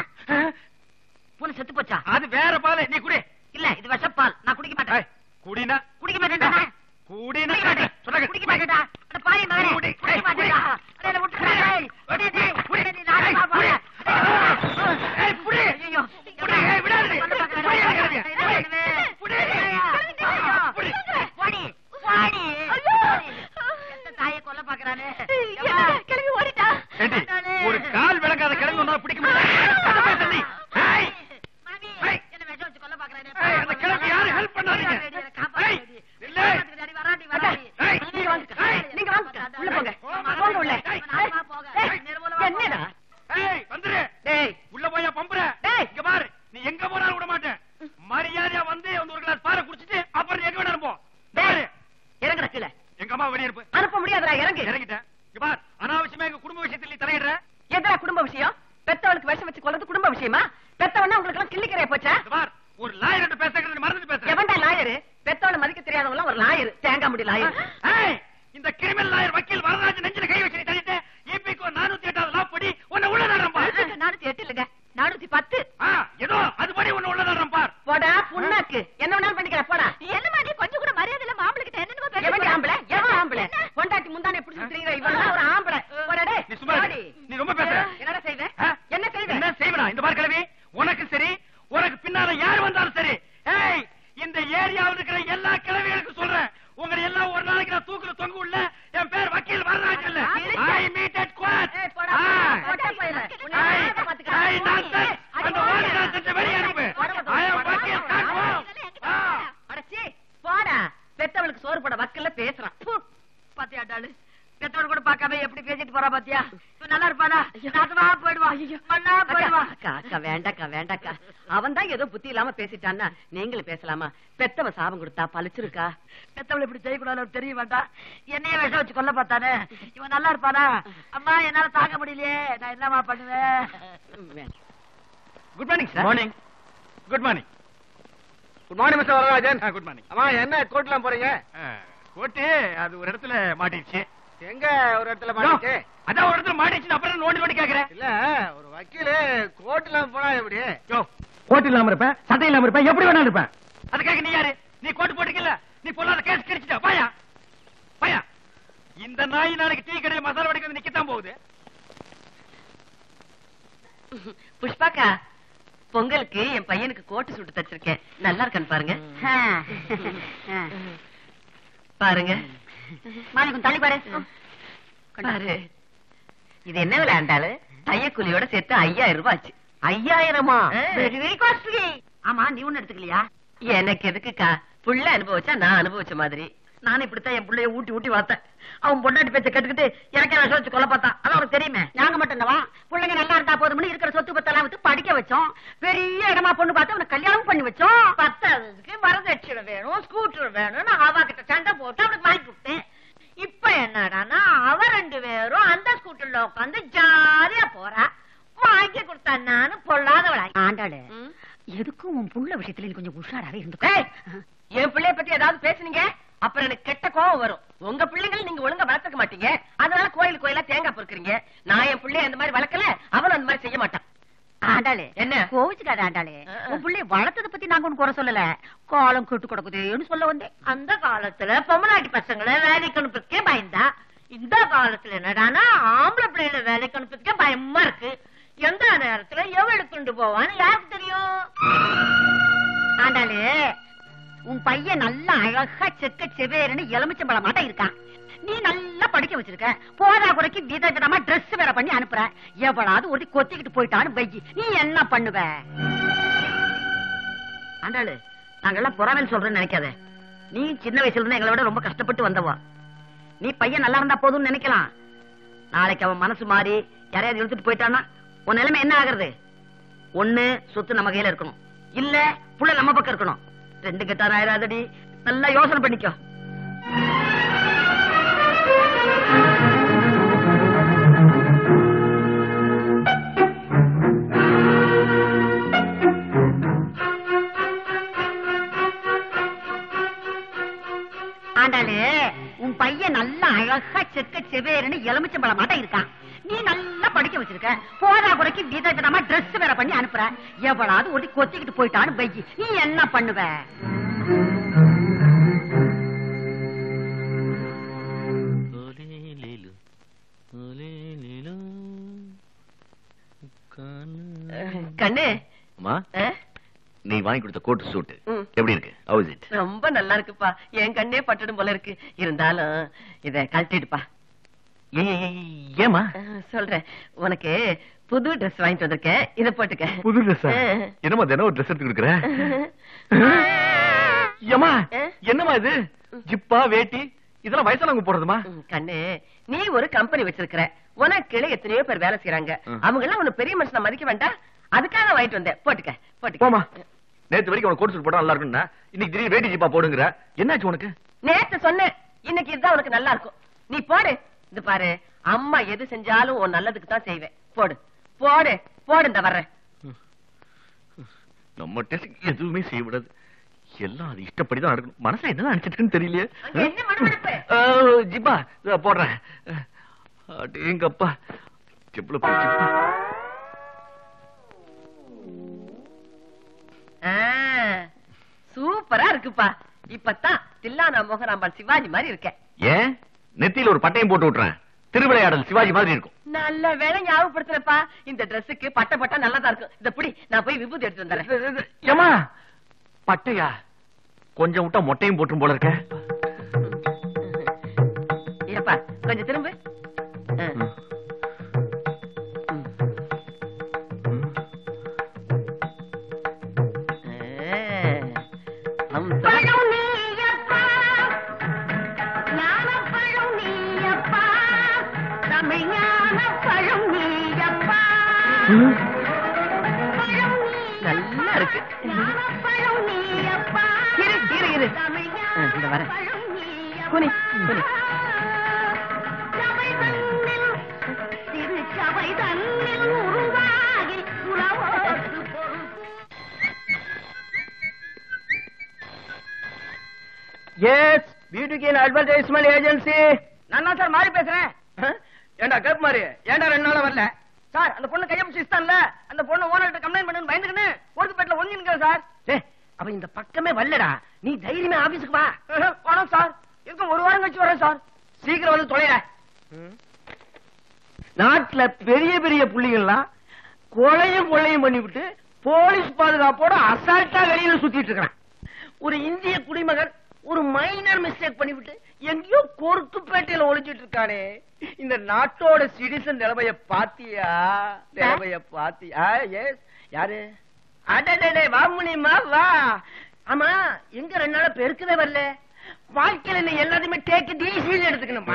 பூனை செத்து போச்சா அது வேற பால் நீ குடி இல்ல இது விஷப்பால் நான் குடிக்க மாட்டேன் ஏய், குடினா குடிக்க மாட்டேன்டா குடினா குடிக்க மாட்டேன் சொன்னாங்க. குடிக்க மாட்டேன்டா அட பாவி மகனே குடி. குடிக்க மாட்டேன்டா அட என்ன விட்டுடா டேய் குடி டேய் குடி நீ நானே ஏய், பாப்பா குடி. ஏய், குடி. ஐயோ குடி, ஏய், விடாதே. சொல்ல பார்க்கறேன். குடி, ஏய், கிளவியா. என்ன பண்ணுவே? குடி. ஐயா. ஐயோ. குடி. போடி போடி ஐயோ. எந்த தாயை கொல்ல பாக்குறானே என்னங்க, கிளம்பி ஓடிட்டா ஏண்டி, ஒரு கால் விளக்காத கிழங்கு ஒன்றா பிடிக்க முடியல என்ன பேசுற நீ? ஏய், மாமி ஏய். என்ன விஷம் வச்சு கொல்ல பாக்குறானே ஏய், அந்த கிழக்கு யாரும் help பண்ணாதீங்க. ஏய், நில்லு. வராட்டி அக்கா, வராட்டி ஏய், நீங்க வாங்க ஏய். நீங்க வாங்க உள்ள போங்க போங்க உள்ள ஏய், என்னடா ஏய், வந்துரு. டேய் உள்ள போயா பம்புற ஏய். இங்க பாரு நீ எங்க போனாலும் விட மாட்டேன் மரியாதையா வந்து வந்து ஒரு கிளாஸ் பாலை குடிச்சிட்டு அப்புறம் நீ எங்க வேணாலும் போ இங்க பாரு, இறங்குற கீழே எங்க அம்மா வெளியே இருப்பு அனுப்ப முடியாதுடா இறங்கு இறங்கிட்டேன் இங்க பார் அனாவசியமா எங்க குடும்ப விஷயத்துல நீ தலையிடுற எதுடா குடும்ப விஷயம் பெத்தவளுக்கு விஷம் வச்சு கொல்றது குடும்ப விஷயமா பெத்தவனா உங்களுக்கு எல்லாம் கிள்ளிக்கிறைய போச்சா இங்க பார் ஒரு லாயர்கிட்ட பேசுறது மறந்துட்டு பேசுறேன் எவன்டா லாயரு பெத்தவளை மதிக்க தெரியாதவங்க ஒரு லாயரு தேங்காய் முடி லாயர் ஏய், இந்த கிரிமினல் லாயர் வக்கீல் வரராஜ் நெஞ்சில கை வச்சு நீ தள்ளிட்டு இபிக்கு நானூத்தி எட்டாவது லா படி உன்னை உள்ள நடுறேன் பார் நானூத்தி எட்டு இல்லங்க நானூத்தி பத்து ஆ, ஏதோ அது படி உன்னை உள்ள நடுறேன் பார் போடா புண்ணாக்கு என்ன வேணாலும் பண்ணிக்கிற போடா என்ன மாதிரி கொஞ்சம் கூட மரியாதை இல்ல மாப்பிள கிட்ட என்னன்னு எவன் ஆம்பளை எவன் ஆம்பளை பொண்டாட்டி முந்தானே பிடிச்சி தெரியுற இவன் ஒரு ஆம்பளை போடா டேய். நீ சும்மா இரு. போடி. நீ ரொம்ப பேசுற. என்னடா செய்வே ஆ? என்ன செய்வே என்ன செய்வனா இந்த மாதிரி கிழவி உனக்கு சரி உனக்கு பின்னால யார் வந்தாலும் சரி ஏய் இந்த ஏரியாவில் இருக்கிற எல்லா கிழவிகளுக்கும் சொல்றேன் உங்களை எல்லாம் ஒரு நாளைக்கு நான் தூக்குல தொங்க உள்ள என் பேர் வக்கீல் வரராஜ் இல்ல ஐ மீட் அட் குவாட் ஏய், போடா, போடா, போயிரு. உன்னை ஐ யாரை பாத்துக்கிறா? ஐ நான்சென்ஸ் அந்த வாடி நான்சென்ஸ் வெளிய அனுப்பு ஐ அம் வக்கீல் காட் ஆ அடச்சி போடா பெத்தவளுக்கு சோறு போட வக்கல்ல பேசுறான் பு. பாத்தியாட்டாளு பெத்தோடு கூட பார்க்காம எப்படி பேசிட்டு போறா பாத்தியா இவன் நல்லா இருப்பானா நாசமா போயிடுவா மண்ணா போயிடுவா அக்கா அக்கா வேண்டாக்கா வேண்டாக்கா அவன் தான் ஏதோ புத்தி இல்லாம பேசிட்டான்னா நீங்களும் பேசலாமா பெத்தவ சாபம் கொடுத்தா பழிச்சிருக்கா பெத்தவளை இப்படி செய்யக்கூடாது தெரிய வேண்டாம் என்னைய விஷம் வச்சு கொல்ல பார்த்தானே இவன் நல்லா இருப்பானா அம்மா என்னால தாங்க முடியலையே நான் என்னமா பண்ணுவேன் good morning sir morning good morning good morning mister Vararajan good morning அம்மா என்ன கோட்லாம் போறீங்க கோட்டு அது ஒரு இடத்துல மாட்டிடுச்சு எங்க ஒரு இடத்துல மாட்டிச்சு அதான் ஒரு இடத்துல மாட்டிடுச்சு அப்புறம் நோண்டி நோண்டி கேக்குறேன் இல்ல ஒரு வக்கீலு கோட்லாம் போனா எப்படி யோ கோட் இல்லாம இருப்பேன் சட்டை இல்லாம இருப்பேன் எப்படி வேணாலும் இருப்பேன் அதுக்காக நீ யாரு நீ கோட்டு போட்டுக்கல நீ பொல்லாத கேஸ் கிடைச்சிட்ட பாயா பாயா இந்த நாய் நாளைக்கு டீ கடையில் மசாலா வடைக்கு வந்து நிக்கத்தான் போகுது புஷ்பாக்கா பொங்கலுக்கு என் பையனுக்கு கோட்டு சுட்டு தச்சிருக்கேன் நல்லா இருக்கான்னு பாருங்க பாருங்க மாமி கொஞ்சம் தள்ளி பாரு பாரு இது என்ன விளையாண்டாலு தையக்கூலியோட சேர்த்து ஐயாயிரம் ரூபாய் ஆச்சு ஐயாயிரமா ஆ. வெரி வெரி காஸ்ட்லி ஆமா நீ ஒண்ணு எடுத்துக்கலையா எனக்கு எதுக்குக்கா புள்ள அனுபவிச்சா நான் அனுபவிச்ச மாதிரி நானும் இப்படித்தான் என் பிள்ளைய ஊட்டி ஊட்டி வளர்த்தேன் அவன் பொண்டாட்டி பேச்ச கேட்டுக்கிட்டு எனக்கே விஷம் வச்சு கொல்ல பார்த்தான் அதான் உனக்கு தெரியுமே நாங்க மட்டும் என்னவா பிள்ளைங்க நல்லா இருந்தா போதும்னு இருக்கிற சொத்து பத்தெல்லாம் வித்து படிக்க வச்சோம் பெரிய இடமா பொண்ணு பார்த்து அவனை கல்யாணம் பண்ணி வச்சோம் பத்தாததுக்கு வரதட்சணை வேணும் ஸ்கூட்டர் வேணும்னு அவ கிட்ட சண்டை போட்டு அவனுக்கு வாங்கி கொடுத்தேன் இப்ப என்னடான்னா அவ ரெண்டு பேரும் அந்த ஸ்கூட்டர்ல உட்காந்து ஜாலியா போறா வாங்கி கொடுத்தான்னு பொல்லாதவளா ஆண்டாளு எதுக்கும் உன் புள்ள விஷயத்துல நீ கொஞ்சம் உஷாராவே இருந்துக்கோ ஏய், என் பிள்ளைய பத்தி ஏதாவது பேசுனீங்க அப்புறம் எனக்கு கெட்ட கோவம் வரும் உங்க பிள்ளைங்களை நீங்க ஒழுங்கா வளர்த்துக்க மாட்டீங்க அதனால கோயில் கோயிலா தேங்காய் பொறுக்குறீங்க நான் என் பிள்ளைய அந்த மாதிரி வளர்க்கல அவனும் அந்த மாதிரி செய்ய மாட்டான் ஆண்டாளே என்ன? கோவிச்சுக்காத ஆண்டாளே ஆ, ஆ. உன் பிள்ளைய வளர்த்தத பத்தி நாங்க ஒண்ணு குறை சொல்லல காலம் கெட்டு கிடக்குதேன்னு சொல்ல வந்தேன் அந்த காலத்துல பொம்மநாட்டி பசங்களை வேலைக்கு அனுப்புறதுக்கே பயந்தா இந்த காலத்துல என்னடானா ஆம்பளை பிள்ளைகளை வேலைக்கு அனுப்புறதுக்கே பயமா இருக்கு எந்த நேரத்துல எவ்வளவு கொண்டு போவான்னு யாருக்கு தெரியும் ஆண்டாளே உன் பையன் நல்லா அழகா செக்க செவேருன்னு எலுமிச்சம்பழம் மாட்ட இருக்கான் நீ நல்லா படிக்க வச்சிருக்க போதா குறைக்கு வித விதமா Dress வேற பண்ணி அனுப்புற எவ்வளவு ஒரு கொத்திக்கிட்டு போயிட்டான்னு வைக்கி நீ என்ன பண்ணுவ ஆண்டாளு நாங்கெல்லாம் புறாமல் சொல்றேன்னு நினைக்காத நீ சின்ன வயசுல இருந்து எங்களை விட ரொம்ப கஷ்டப்பட்டு வந்தவா நீ பையன் நல்லா இருந்தா போதும்னு நினைக்கலாம் நாளைக்கு அவன் மனசு மாறி யாரையாவது இழுத்துட்டு போயிட்டான்னா உன் நிலைமை என்ன ஆகுறது ஒண்ணு சொத்து நம்ம கையில இருக்கணும் இல்ல புள்ள நம்ம பக்கம் இருக்கணும் ரெண்டு கெட்டார் ஆயிராதடி நல்லா யோசனை பண்ணிக்கோ ஆண்டாளே உன் பையன் நல்லா அழகா செக்க செவேருன்னு எலுமிச்சம்பழம் மாட்ட இருக்கான் நீ நல்லா படிக்க வச்சிருக்க போதா குறைக்கு வித விதமா Dress வேற பண்ணி அனுப்புற எவ்வளவு ஒரு கொத்திக்கிட்டு போயிட்டான்னு வைக்கி நீ என்ன பண்ணுவ கண்ணு அம்மா அஹ், நீ வாங்கி கொடுத்த கோட் சூட் ம். எப்படி இருக்கு ஹவுஸ் இட் ரொம்ப நல்லா இருக்குப்பா என் கண்ணே பட்டுடும் போல இருக்கு இருந்தாலும் இத கழட்டிடுப்பா ஏமா அஹ், சொல்றேன் உனக்கு புது Dress வாங்கிட்டு வந்திருக்கேன் இத போட்டுக்க புது ட்ரெஸ் அஹ். என்னமா தினம் ஒரு ட்ரெஸ் எடுத்து கொடுக்குற ஏமா அஹ். என்னமா இது ஜிப்பா வேட்டி இதெல்லாம் வயசானவங்க போடுறதுமா ம், கண்ணு நீ ஒரு கம்பெனி வச்சிருக்கிற உனக்கு கீழே எத்தனையோ பேர் வேலை செய்யறாங்க ம். அவங்க எல்லாம் உன்னை பெரிய மனுஷனை மதிக்க வேண்டாம் அதுக்காக வாங்கிட்டு வந்தேன் போட்டுக்க போட்டுக்க போமா நேத்து வரைக்கும் உனக்கு கோட் சூட் போட்டா நல்லா இருக்கும்னா இன்னைக்கு திடீர்னு வேட்டி ஜிப்பா போடுங்கிற என்னாச்சு உனக்கு நேத்து சொன்னேன் இன்னைக்கு இதுதான் உனக்கு நல்லா இருக்கும் நீ போடு இது பாரு அம்மா எது செஞ்சாலும் உன் நல்லதுக்கு தான் செய்வேன் போடு போடு போடு இந்த வர்றேன் நம்ம டெஸ்ட் எதுவுமே செய்ய விடாது எல்லாம் அது இஷ்டப்படிதான் நடக்கணும் மனசுல என்ன நினைச்சிட்டு இருக்குன்னு தெரியலையே அங்க என்ன மனமடுப்பு? ஆ, ஜிப்பா இதோ போடுறேன் அடேங்கப்பா எவ்வளவு பெரிய ஜிப்பா ஆ, சூப்பரா இருக்குப்பா இப்பதான் தில்லானா மோகராம்பாள் சிவாஜி மாதிரி இருக்கேன் ஏன் நெத்தியில ஒரு பட்டையும் போட்டு விட்டுறேன் திருவிளையாடல் சிவாஜி மாதிரி இருக்கும் நல்ல வேலை ஞாபகப்படுத்துறப்பா இந்த Dressக்கு பட்டை பட்டா நல்லதா இருக்கும் இந்த புடி நான் போய் விபூதி எடுத்து வந்துடுறேன் ஏமா பட்டையா கொஞ்சம் விட்டா மொட்டையும் போட்டும் போல இருக்க இருப்பா கொஞ்சம் திரும்ப ஆ. நம் பழம் நீயப்பா ஞானப்பழம் நீயப்பா தமிழ் ஞானப்பழம் நீயப்பா பழம் நீ நல்லா இருக்கு ஞானப்பழம் நீயப்பா இரு, இரு, இரு. தமிழ் ஆ, இந்த வரேன். ஞானப்பழம் நீயப்பா. குனி, குனி. சபை தன்னில் திருச்சபை தன்னில் உருவாகி உறவோடு பொருள் எஸ் பியூட்டிக்கு அட்வர்டைஸ்மெண்ட் ஏஜென்சி நான் தான் சார் மாறி பேசுறேன் ஏண்டா கேப் மாறி ஏண்டா ரெண்டு நாளா வரல சார் அந்த பொண்ணு கையை பிடிச்சி இஷ்டம்ல அந்த பொண்ணு ஓனர்கிட்ட கம்ப்ளைண்ட் பண்ணுன்னு பயந்துக்கின்னு ஒடுக்குப்பேட்டில் ஒதுங்கிருக்க சார் அவ இந்த பக்கமே வரலடா நீ தைரியமே ஆபீஸ்க்கு வா வரோம் சார் இருக்கும் ஒரு வாரம் கழிச்சு வரேன் சார் சீக்கிரம் வந்து தொலைற நாட்டுல பெரிய பெரிய புள்ளிகள்லாம் கொலையும் கொள்ளையும் பண்ணிவிட்டு போலீஸ் பாதுகாப்போட அசால்ட்டா வெளியில சுத்திட்டு இருக்கிறான் ஒரு இந்திய குடிமகன் ஒரு மைனர் மிஸ்டேக் பண்ணிவிட்டு எங்கேயோ கொருக்குப்பேட்டையில ஒளிஞ்சிட்டு இருக்கானே இந்த நாட்டோட சிட்டிசன் நிலைமைய பாத்தியா நிலைமைய பாத்தியா எஸ் யாரு அடடே வா முனியம்மா வா ஆமா எங்க ரெண்டு நாளா பெருக்கவே வரல வாழ்க்கையில நீ எல்லாத்தையுமே டேக்கு டீசீல் எடுத்துக்கணுமா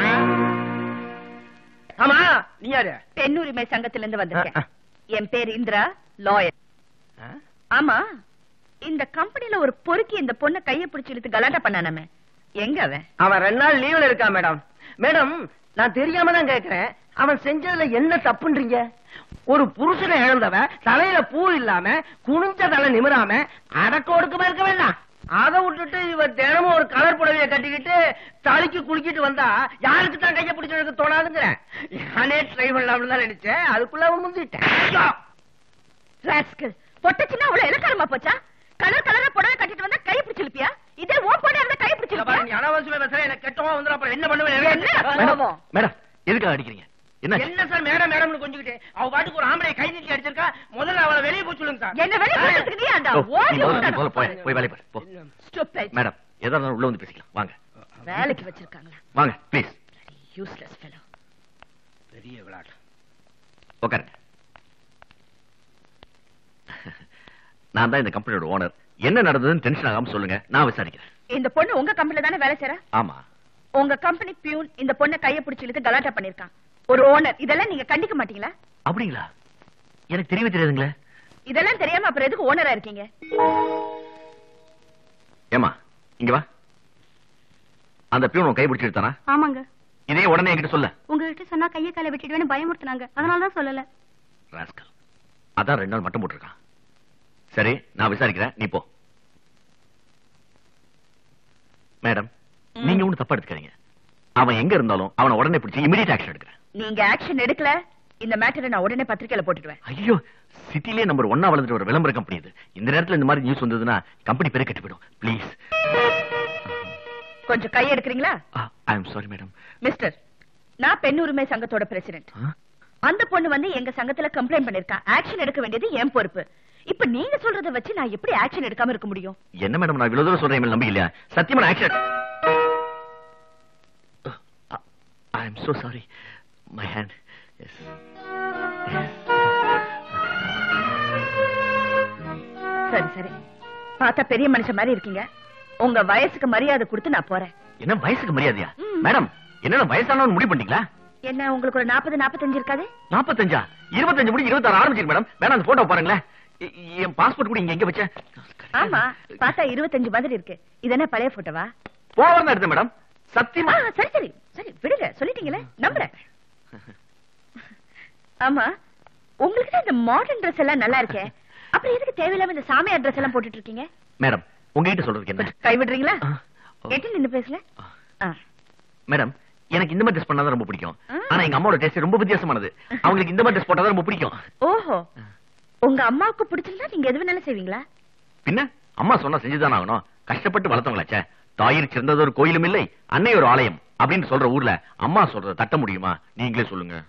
ஆமா நீ யாரு பெண் உரிமை சங்கத்துல இருந்து வந்திருக்கேன் ஆ, என் பேர் இந்திரா லாயர் ஆமா இந்த கம்பெனில ஒரு பொறுக்கி இந்த பொண்ணை கைய பிடிச்சு இழுத்து கலாட்டா பண்ணானமே எங்க அவன் அவன் ரெண்டு நாள் லீவ்ல இருக்கான் மேடம் மேடம் நான் தெரியாம தான் கேக்குறேன் அவன் செஞ்சதுல என்ன தப்புன்றீங்க ஒரு புருஷனை இழந்தவ தலையில பூ இல்லாம குனிஞ்ச தலை நிமிராம அடக்க ஒடுக்கமா இருக்க வேண்டாம் அதை விட்டுட்டு இவர் தினமும் ஒரு கலர் புடவைய கட்டிக்கிட்டு தலைக்கு குளிக்கிட்டு வந்தா யாருக்கு தான் கைய பிடிச்சிருக்க தோணாதுங்கிறேன் நானே ட்ரை பண்ணலாம்னு தான் நினைச்சேன் அதுக்குள்ள அவன் முந்திட்டேன் ஐயோ! ராஸ்கல் பொட்டச்சுன்னா அவ்வளவு இலக்காரமா போச்சா கலர் கலரா புடவை கட்டிட்டு வந்தா கை பிடிச்சிருப்பியா இதே ஓ பொண்ணு இருந்தா கை இங்க பிடிச்சிருப்பியா பாரு, நீ அனாவசியமா பேசுற எனக்கு கெட்டவா வந்துடும் அப்புறம் என்ன பண்ணுவேன் என்ன மேடம் கோபம்? மேடம் எதுக்காக அடிக்கிறீங்க என்ன என்ன சார் மேடம் மேடம்னு கொஞ்சிக்கிட்டு அவ பாட்டுக்கு ஒரு ஆம்பளை கை நீட்டி அடிச்சிருக்கா முதல்ல அவளை வெளியே போய் சொல்லுங்க சார் என்ன வெளிய போறதுக்கு நீ ஆண்டா ஓ, ஓடி நீ முதல்ல- நீ ஓடணும். முதல்ல போய் போய் வேலையை பாரு போ Stupid. மேடம் எதா இருந்தாலும் உள்ள வந்து பேசிக்கலாம் வாங்க வேலைக்கு வச்சிருக்காங்களா வாங்க ப்ளீஸ் யூஸ்லெஸ் ஃபெலோ பெரிய விளையாட்டு உட்காருங்க நான் தான் இந்த கம்பெனியோட ஓனர் என்ன நடந்ததுன்னு டென்ஷன் ஆகாம சொல்லுங்க நான் விசாரிக்கிறேன் இந்த பொண்ணு உங்க கம்பெனில தானே வேலை செய்யறா ஆமா உங்க கம்பெனி பியூன் இந்த பொண்ணை கைய பிடிச்சு இழுத்து கலாட்டா பண்ணிருக்கான் ஒரு ஓனர் இதெல்லாம் நீங்க கண்டிக்க மாட்டீங்களா அப்படிங்களா எனக்கு தெரியவே தெரியாதுங்களே இதெல்லாம் தெரியாம அப்புறம் எதுக்கு ஓனரா இருக்கீங்க ஏமா இங்க வா அந்த பியூன் உன் கை பிடிச்சி எடுத்தானா ஆமாங்க இதே உடனே என்கிட்ட சொல்ல உங்ககிட்ட சொன்னா கையை காலை வெட்டிடுவேன்னு பயமுறுத்துனாங்க அதனால தான் சொல்லல ராஸ்கல் அதான் ரெண்டு நாள் மட்டும் போட்டிருக்கான் சரி நான் விசாரிக்கிறேன் நீ போ மேடம் நீங்க ஒண்ணு தப்பா எடுத்துக்காதீங்க அவன் எங்க இருந்தாலும் அவனை உடனே பிடிச்சி இமிடியட் ஆக்ஷன் எடுக்கிறேன் நீங்க ஆக்ஷன் எடுக்கல இந்த மேட்டரை நான் உடனே பத்திரிக்கையில போட்டுடுவேன் ஐயோ சிட்டிலே நம்பர் ஒன்னா வளர்ந்துட்டு ஒரு விளம்பர கம்பெனி இது இந்த நேரத்துல இந்த மாதிரி நியூஸ் வந்ததுன்னா கம்பெனி பேரே கெட்டு போயிடும் ப்ளீஸ் கொஞ்சம் கை எடுக்கிறீங்களா I am sorry madam mister நான் பெண் உரிமை சங்கத்தோட பிரசிடென்ட் அந்த பொண்ணு வந்து எங்க சங்கத்துல கம்ப்ளைண்ட் பண்ணிருக்கா ஆக்ஷன் எடுக்க வேண்டியது என் பொறுப்பு இப்ப நீங்க சொல்றத வச்சு நான் எப்படி ஆக்ஷன் எடுக்காம இருக்க முடியும் என்ன மேடம் நான் இவ்வளவு தூரம் சொல்றேன் மேல நம்பிக்கை இல்லையா சத்தியமா action I am so sorry my hand yes சரி சரி பார்த்தா பெரிய மனுஷன் மாதிரி இருக்கீங்க உங்க வயசுக்கு மரியாதை கொடுத்து நான் போறேன் என்ன வயசுக்கு மரியாதையா ம். மேடம் என்ன வயசானவன் முடிவு பண்ணிட்டீங்களா என்ன உங்களுக்கு ஒரு நாற்பது நாற்பத்தஞ்சு இருக்காது நாற்பத்தஞ்சா இருபத்தஞ்சு முடி இருபத்தாறு ஆரம்பிச்சிருக்கு மேடம் வேணா அந்த போட்டோ பாருங்களேன் எ- என் பாஸ்போர்ட் கூட இங்க எங்க வச்சேன் ஆமா பார்த்தா இருபத்தஞ்சு மாதிரி இருக்கு இது என்ன பழைய போட்டோவா போவர் தான் எடுத்தேன் மேடம் ஆ, சத்தியமா சரி சரி சரி விடுங்க சொல்லிட்டீங்களே நம்புறேன் ஆமா உங்களுக்கு தான் இந்த மாடர்ன் Dress எல்லாம் நல்லா இருக்கே அப்புறம் எதுக்கு தேவையில்லாம இந்த சாமியார் Dress எல்லாம் போட்டுட்டு இருக்கீங்க மேடம் உங்ககிட்ட சொல்றதுக்கு என்ன கை விடுறீங்களா ஆ, எட்டு நின்னு பேசல ஆ. மேடம் எனக்கு இந்த மாதிரி ட்ரெஸ் பண்ணா ரொம்ப பிடிக்கும் ஆ. ஆனா எங்க அம்மாவோட டேஸ்ட் ரொம்ப வித்தியாசமானது அவங்களுக்கு இந்த மாதிரி ட்ரெஸ் போட்டா ரொம்ப பிடிக்கும் ஓஹோ உங்க அம்மாவுக்கு பிடிச்சிருந்தா நீங்க எது வேணாலும் செய்வீங்களா பின்ன அம்மா சொன்னா செஞ்சுதானே ஆகணும் கஷ்டப்பட்டு வளர்த்தவங்களாச்சே தாயிற் சிறந்தது ஒரு கோயிலும் இல்லை அன்னை ஒரு ஆலயம் அப்படின்னு சொல்ற ஊர்ல அம்மா சொல்றத தட்ட முடியுமா நீங்களே சொல்லுங்க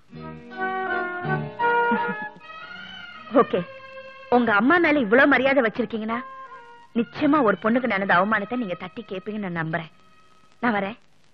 ஓகே உங்க அம்மா மேல இவ்வளவு மரியாதை வச்சிருக்கீங்கன்னா நிச்சயமா ஒரு பொண்ணுக்கு நடந்த அவமானத்தை நீங்க தட்டி கேப்பீங்கன்னு நான் நம்புறேன் நான் வரேன்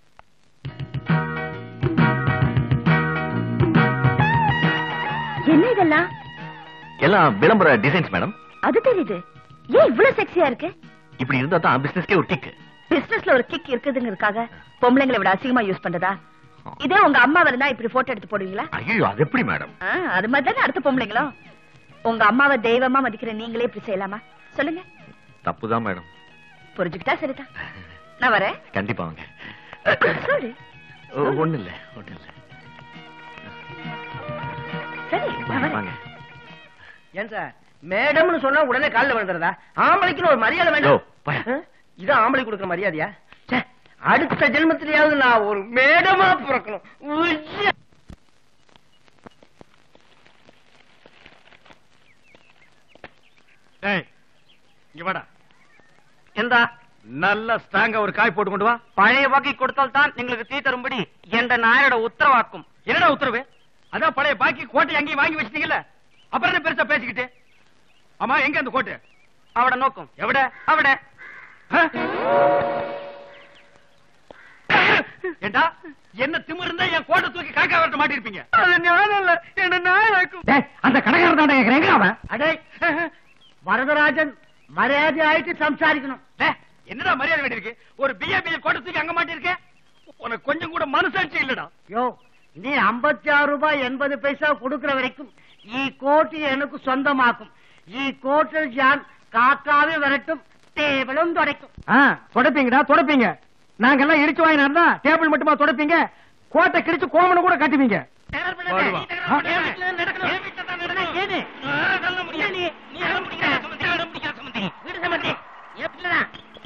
என்ன இதெல்லாம் எல்லாம் விளம்பர டிசைன்ஸ் மேடம் அது தெரியுது ஏன் இவ்வளவு செக்ஸியா இருக்கு இப்படி இருந்தா தான் பிசினஸ்க்கே ஒரு கிக் பிசினஸ்ல ஒரு கிக் இருக்குதுங்கிறதுக்காக பொம்பளைங்களை விட அசிங்கமா யூஸ் பண்றதா இதே உங்க அம்மா இருந்தா இப்படி போட்டோ எடுத்து போடுவீங்களா ஐயோ அது எப்படி மேடம் ஆ, அது மாதிரி தானே அடுத்த பொம்பளைங்களும் உங்க அம்மாவை தெய்வமா மதிக்கிற நீங்களே இப்படி செய்யலாமா சொல்லுங்க தப்புதான் மேடம் புரிஞ்சுக்கிட்டா சரிதான் நான் வரேன் கண்டிப்பா வாங்க சொல்லு ஒண்ணு இல்ல ஒண்ணு இல்ல சரி நான் வரேன் வாங்க ஏன் சார் மேடம்னு சொன்னா உடனே கால்ல விழுந்துறதா ஆம்பளைக்குன்னு ஒரு மரியாதை யோ, வேண்டாம் போயா. ஆ? இது ஆம்பளை கொடுக்குற மரியாதையா ச்சே, அடுத்த ஜென்மத்திலேயாவது நான் ஒரு மேடமா பிறக்கணும் உய்ய. டேய் இங்க வாடா எந்தா நல்ல ஸ்ட்ராங்கா ஒரு காய் போட்டு கொண்டு வா பழைய பாக்கி கொடுத்தால் தான் எங்களுக்கு தீ தரும்படி என்ற நாயோட உத்தரவாக்கும் என்னடா உத்தரவு அதான் பழைய பாக்கி கோட்டை அங்கேயும் வாங்கி வச்சிட்டீங்கல்ல அப்புறம் என்ன பெருசா பேசிக்கிட்டு ஆமா எங்க அந்த கோட்டு அவட நோக்கம் எவிட அவட ஆ? ஏண்டா என்ன திமிரு இருந்தா என் கோட்டை தூக்கி காக்கா வரட்ட மாட்டிருப்பீங்க அது ஞானம் இல்ல என்ன நாயாக்கும் டேய், அந்த கடைக்காரர் தான் கேக்குறேன் எங்க அவன் அடே வரதராஜன் மரியாதை ஆயிட்டு சம்சாரிக்கணும் டேய், என்னடா மரியாதை வேண்டியிருக்கு ஒரு பிஏ பிஏ கோட்டை தூக்கி அங்க மாட்டிருக்க உனக்கு கொஞ்சம் கூட மனசாட்சி இல்லடா யோ நீ 56 ஆறு ரூபாய் எண்பது பைசா கொடுக்கிற வரைக்கும் ഈ கோட்டு எனக்கு சொந்தமாக்கும் ഈ கோட்டில் ഞാൻ காக்காவே வரட்டும் டேபிளும் துடைக்கும் ஆ, துடைப்பீங்கடா துடைப்பீங்க நாங்கெல்லாம் இடிச்சு வாங்கினா இருந்தா டேபிள் மட்டுமா துடைப்பீங்க கோட்டை கிழிச்சு கோமனை கூட கட்டுவீங்க பாடுவா.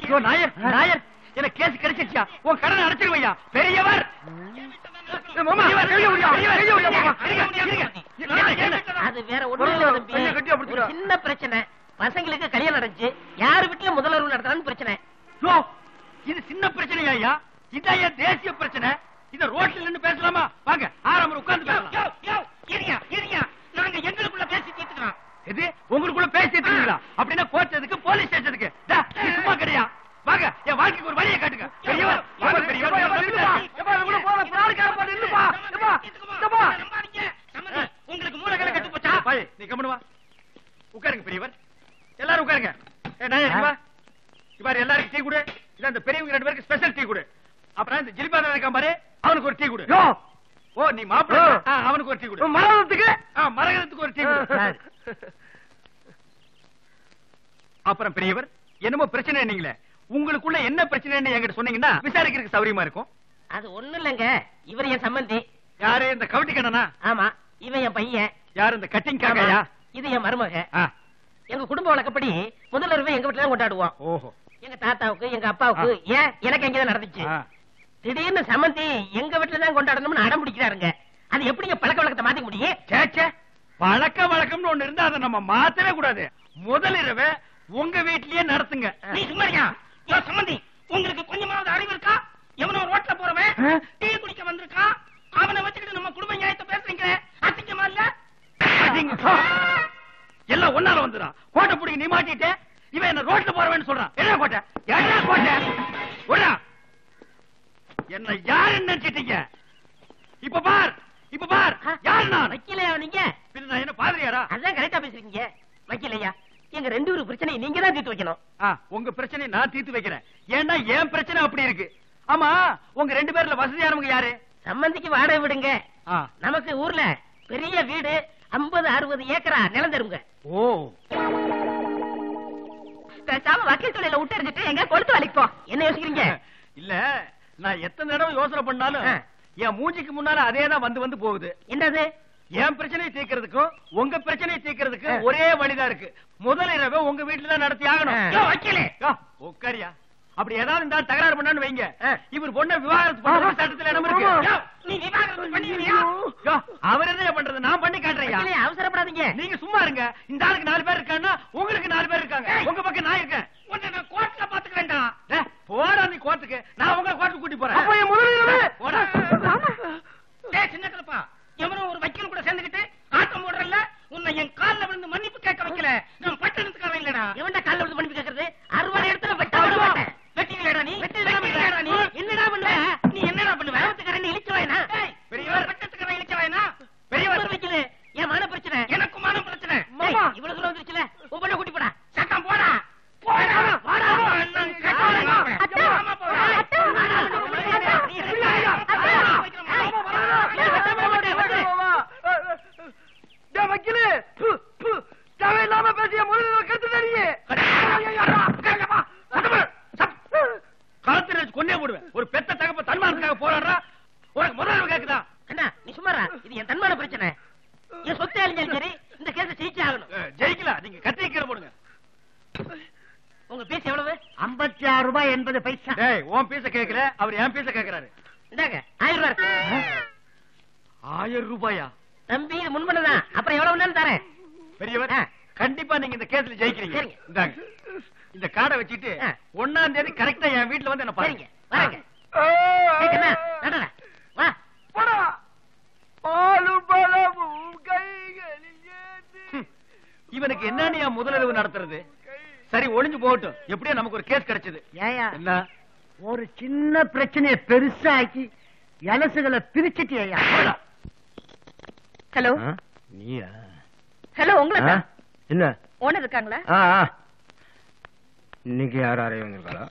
ஐயோ நாயர் நாயர் எனக்கு கேஸ் கிடைச்சிருச்சா உன் கடனை அடைச்சிருவையா பெரியவர் மாமா, பெரியவர், பெரியவர், பெரியவர், மாமா. இருங்க, இருங்க. என்ன, என்ன? அது வேற ஒண்ணும் இல்ல தம்பி கொஞ்சம் கட்டியா ஒரு பிடிச்சுக்கோ. சின்ன பிரச்சனை பசங்களுக்கு கல்யாணம் நடந்துச்சு யாரு வீட்டுல முதல்வர் நடத்துறான்னு பிரச்சனை யோ, இது சின்ன பிரச்சனையா ஐயா இதான் என் தேசிய பிரச்சனை இத ரோட்ல நின்னு பேசலாமா வாங்க ஆறாம உட்கார்ந்து பேசலாம் இருங்க இருங்க நாங்க எங்களுக்குள்ள பேசி தீர்த்துக்கிறோம் இது உங்களுக்குள்ள பேசி தீர்த்துங்களா அப்படின்னா கோர்ட் எதுக்கு போலீஸ் ஸ்டேஷன் எதுக்கு டா, இது சும்மா கிடையா வாங்க என் வாழ்க்கைக்கு ஒரு வழியை காட்டுங்க பெரியவர் வாங்க பெரியவர் உங்களுக்கு மூளைகளை கட்டு போச்சா பாய், நீ கம்முனு வா உட்காருங்க பெரியவர் எல்லாரும் உட்காருங்க ஏ, நாயா, இங்க வா. இங்க பாரு எல்லாருக்கும் டீ கொடு இல்ல அந்த பெரியவங்க ரெண்டு பேருக்கு ஸ்பெஷல் டீ கொடு அப்புறம் இந்த ஜிலிபாதா இருக்கான் பாரு அவனுக்கு ஒரு டீ கொடு ஓ நீ மாப்பிள்ளை ஆ, அவனுக்கு ஒரு டீ கொடு மரகதத்துக்கு மரகதத்துக்கு ஒரு டீ கொடு அப்புறம் பெரியவர் என்னமோ பிரச்சனை நீங்களே உங்களுக்குள்ள என்ன பிரச்சனைன்னு என்கிட்ட சொன்னீங்கன்னா விசாரிக்கிறதுக்கு சௌரியமா இருக்கும் அது ஒண்ணு இல்லங்க இவர் என் சம்பந்தி யாரு இந்த கவட்டி கண்ணனா ஆமா இவன் என் பையன் யாரு இந்த கட்டிங் ஆமா. காக்கையா இது என் மருமக ஆ, எங்க குடும்ப வழக்கப்படி முதல்வருவே எங்க வீட்டுல தான் கொண்டாடுவோம் ஓஹோ எங்க தாத்தாவுக்கு எங்க அப்பாவுக்கு ஏன் எனக்கு எங்கதான் நடந்துச்சு ஆ. திடீர்னு சம்மந்தி எங்க வீட்டுல தான் கொண்டாடணும்னு அடம் பிடிக்கிறாருங்க அது எப்படிங்க பழக்க வழக்கத்தை மாத்திக்க முடியும் ச்சே, ச்சே. பழக்க வழக்கம்னு ஒண்ணு இருந்தா அதை நம்ம மாத்தவே கூடாது முதல் இரவு உங்க வீட்லயே நடத்துங்க நீ சும்மாரியா யோ சம்பந்தி உங்களுக்கு கொஞ்சமாவது அறிவு இருக்கா எவனோ ரோட்ல போறவன் ஆ? டீ குடிக்க வந்திருக்கான் அவனை வச்சுக்கிட்டு நம்ம குடும்ப நியாயத்தை பேசுறீங்க அசிங்கமா இல்ல அடிங்க. எல்லாம் ஒன்னால வந்துடும் கோட்டை பிடிங்க நீ மாட்டிட்டு இவன் என்ன ரோட்ல போறவன்னு சொல்றான் என்ன கோட்டை என்ன கோட்டை விடுடா. என்ன யாரு நினைச்சிட்டீங்க இப்ப பார் இப்ப பார் யார் நான் வக்கீலையா நீங்க பின்ன நான் என்ன பாதிரியாரா அதான் கரெக்டா பேசுறீங்க வக்கீலையா எங்க ரெண்டு பேரும் பிரச்சனை நீங்க தான் தீர்த்து வைக்கணும் ஆ, உங்க பிரச்சனை நான் தீர்த்து வைக்கிறேன் ஏன்னா என் பிரச்சனை அப்படி இருக்கு ஆமா உங்க ரெண்டு பேர்ல வசதியானவங்க யாரு சம்மந்திக்கு வாடகை விடுங்க ஆ. நமக்கு ஊர்ல பெரிய வீடு 50 அறுபது ஏக்கரா நிலம் தருங்க ஓ பேசாம வக்கீல் தொழில விட்டு எறிஞ்சிட்டு எங்க கொளுத்து வேலைக்கு போ என்ன யோசிக்கிறீங்க இல்ல நான் எத்தனை தடவை யோசனை பண்ணாலும் ஆ. என் மூஞ்சிக்கு முன்னால அதே தான் வந்து வந்து போகுது என்னது என் பிரச்சனையை தீர்க்கறதுக்கும் உங்க பிரச்சனையை தீர்க்கறதுக்கும் ஆ. ஒரே வழிதான் இருக்கு முதல் இரவு உங்க வீட்டுல தான் நடத்தி ஆகணும் ஆ. யோ, வக்கீலே யோ, உட்காரியா அப்படி ஏதாவது இந்த ஆள் தகராறு பண்ணான்னு வைங்க ஆ. இவர் பொண்ண விவாகரத்து பண்றது சட்டத்துல இடம் இருக்கு யோ, நீ விவாகரத்து பண்ணிடுவியா யோ, அவர் என்ன பண்றது நான் பண்ணி காட்டுறேன் வக்கீலே, அவசரப்படாதீங்க நீங்க சும்மா இருங்க இந்த ஆளுக்கு நாலு பேர் இருக்காங்கன்னா உங்களுக்கு நாலு பேர் இருக்காங்க உங்க பக்கம் நான் இருக்கேன் உன்னை நான் கோர்ட்ல பாத்துக்கிறேன்டா டேய், போடா நீ கோர்ட்டுக்கு நான் உங்களை கோர்ட்டுக்கு கூட்டி போறேன் அப்ப என் முதலீடு போடா டேய் சின்ன கலப்பா எவனோ ஒரு வக்கீல் கூட சேர்ந்துக்கிட்டு ஆட்டம் போடுறல்ல உன்னை என் கால்ல விழுந்து மன்னிப்பு கேட்க வைக்கல நான் பட்டணத்துக்காரன் இல்லடா எவன்டா கால்ல விழுந்து மன்னிப்பு கேக்குறது அறுபது இடத்துல வெட்ட விட மாட்டேன் வெட்டிங்களேடா நீ வெட்டிங்களா வெட்டிங்களேடா நீ என்னடா பண்ண நீ என்னடா பண்ணுவ வேகத்துக்காரன் இழிச்சு வாயினா டேய், பெரியவர். பட்டணத்துக்காரன் இழிச்சவாயனா பெரியவர் வைக்கல என் மான பிரச்சனை எனக்கு மான பிரச்சனை மாமா இவ்வளவு தூரம் வந்துருச்சுல உன் பொண்ணை கூட்டி போடா சட்டம் போடா போடா வாடா நான் கட்டோல அத்தா, ஆமா போடா அத்தா, டேய் வக்கீலு பு, பு, தேவையில்லாம பேசிய முதலீடு கருத்து தெரியே களத்துல கொண்டே போடுவேன் ஒரு பெத்த தகப்ப தன்மானத்துக்காக போராடுறா உனக்கு முதல்ல கேக்குதா அண்ணா நீ சும்மாரா இது என் தன்மான பிரச்சனை என் சொத்தை அழிஞ்சாலும் சரி இந்த கேஸ ஜெயிச்சே ஆகணும் அஹ், ஜெயிக்கலாம் நீங்க கத்தி கீழே போடுங்க உங்க பேச எவ்வளவு ஐம்பத்தி ஆறு ரூபாய் எண்பது பைசா டேய் உன் பீச கேக்கல அவர் என் பீச கேக்குறாரு இந்தாங்க ஆயிரம் ரூபாய் இருக்கு ஆயிரம் ரூபாயா தம்பி இது முன்பணதான் அப்புறம் எவ்வளவு வேணாலும் தரேன் பெரியவர் ஆ. கண்டிப்பா நீங்க இந்த கேஸ்ல ஜெயிக்கிறீங்க சரிங்க. இந்தாங்க இந்த கார்டை வச்சுட்டு ஆ. ஒன்னாம் தேதி கரெக்டா என் வீட்டுல வந்து என்ன சரிங்க பாருங்க வரேங்க ஏய், கண்ணா, நடடா. வா போடா பாலும் பழமும் கைகளில் ஏந்தி ஹம். இவனுக்கு என்னன்னு என் முதலிரவு நடத்துறது சரி ஒளிஞ்சு போகட்டும் எப்படியோ நமக்கு ஒரு கேஸ் கிடைச்சது ஏயா என்ன ஒரு சின்ன பிரச்சனையை பெருசாக்கி எலசுகளை பிரிச்சுட்டியா போடா. ஹலோ நீயா ஹலோ உங்களை தான் என்ன ஓனர் இருக்காங்களா ஆ ஆ. இன்னைக்கு யார் அறைய வந்திருக்காளா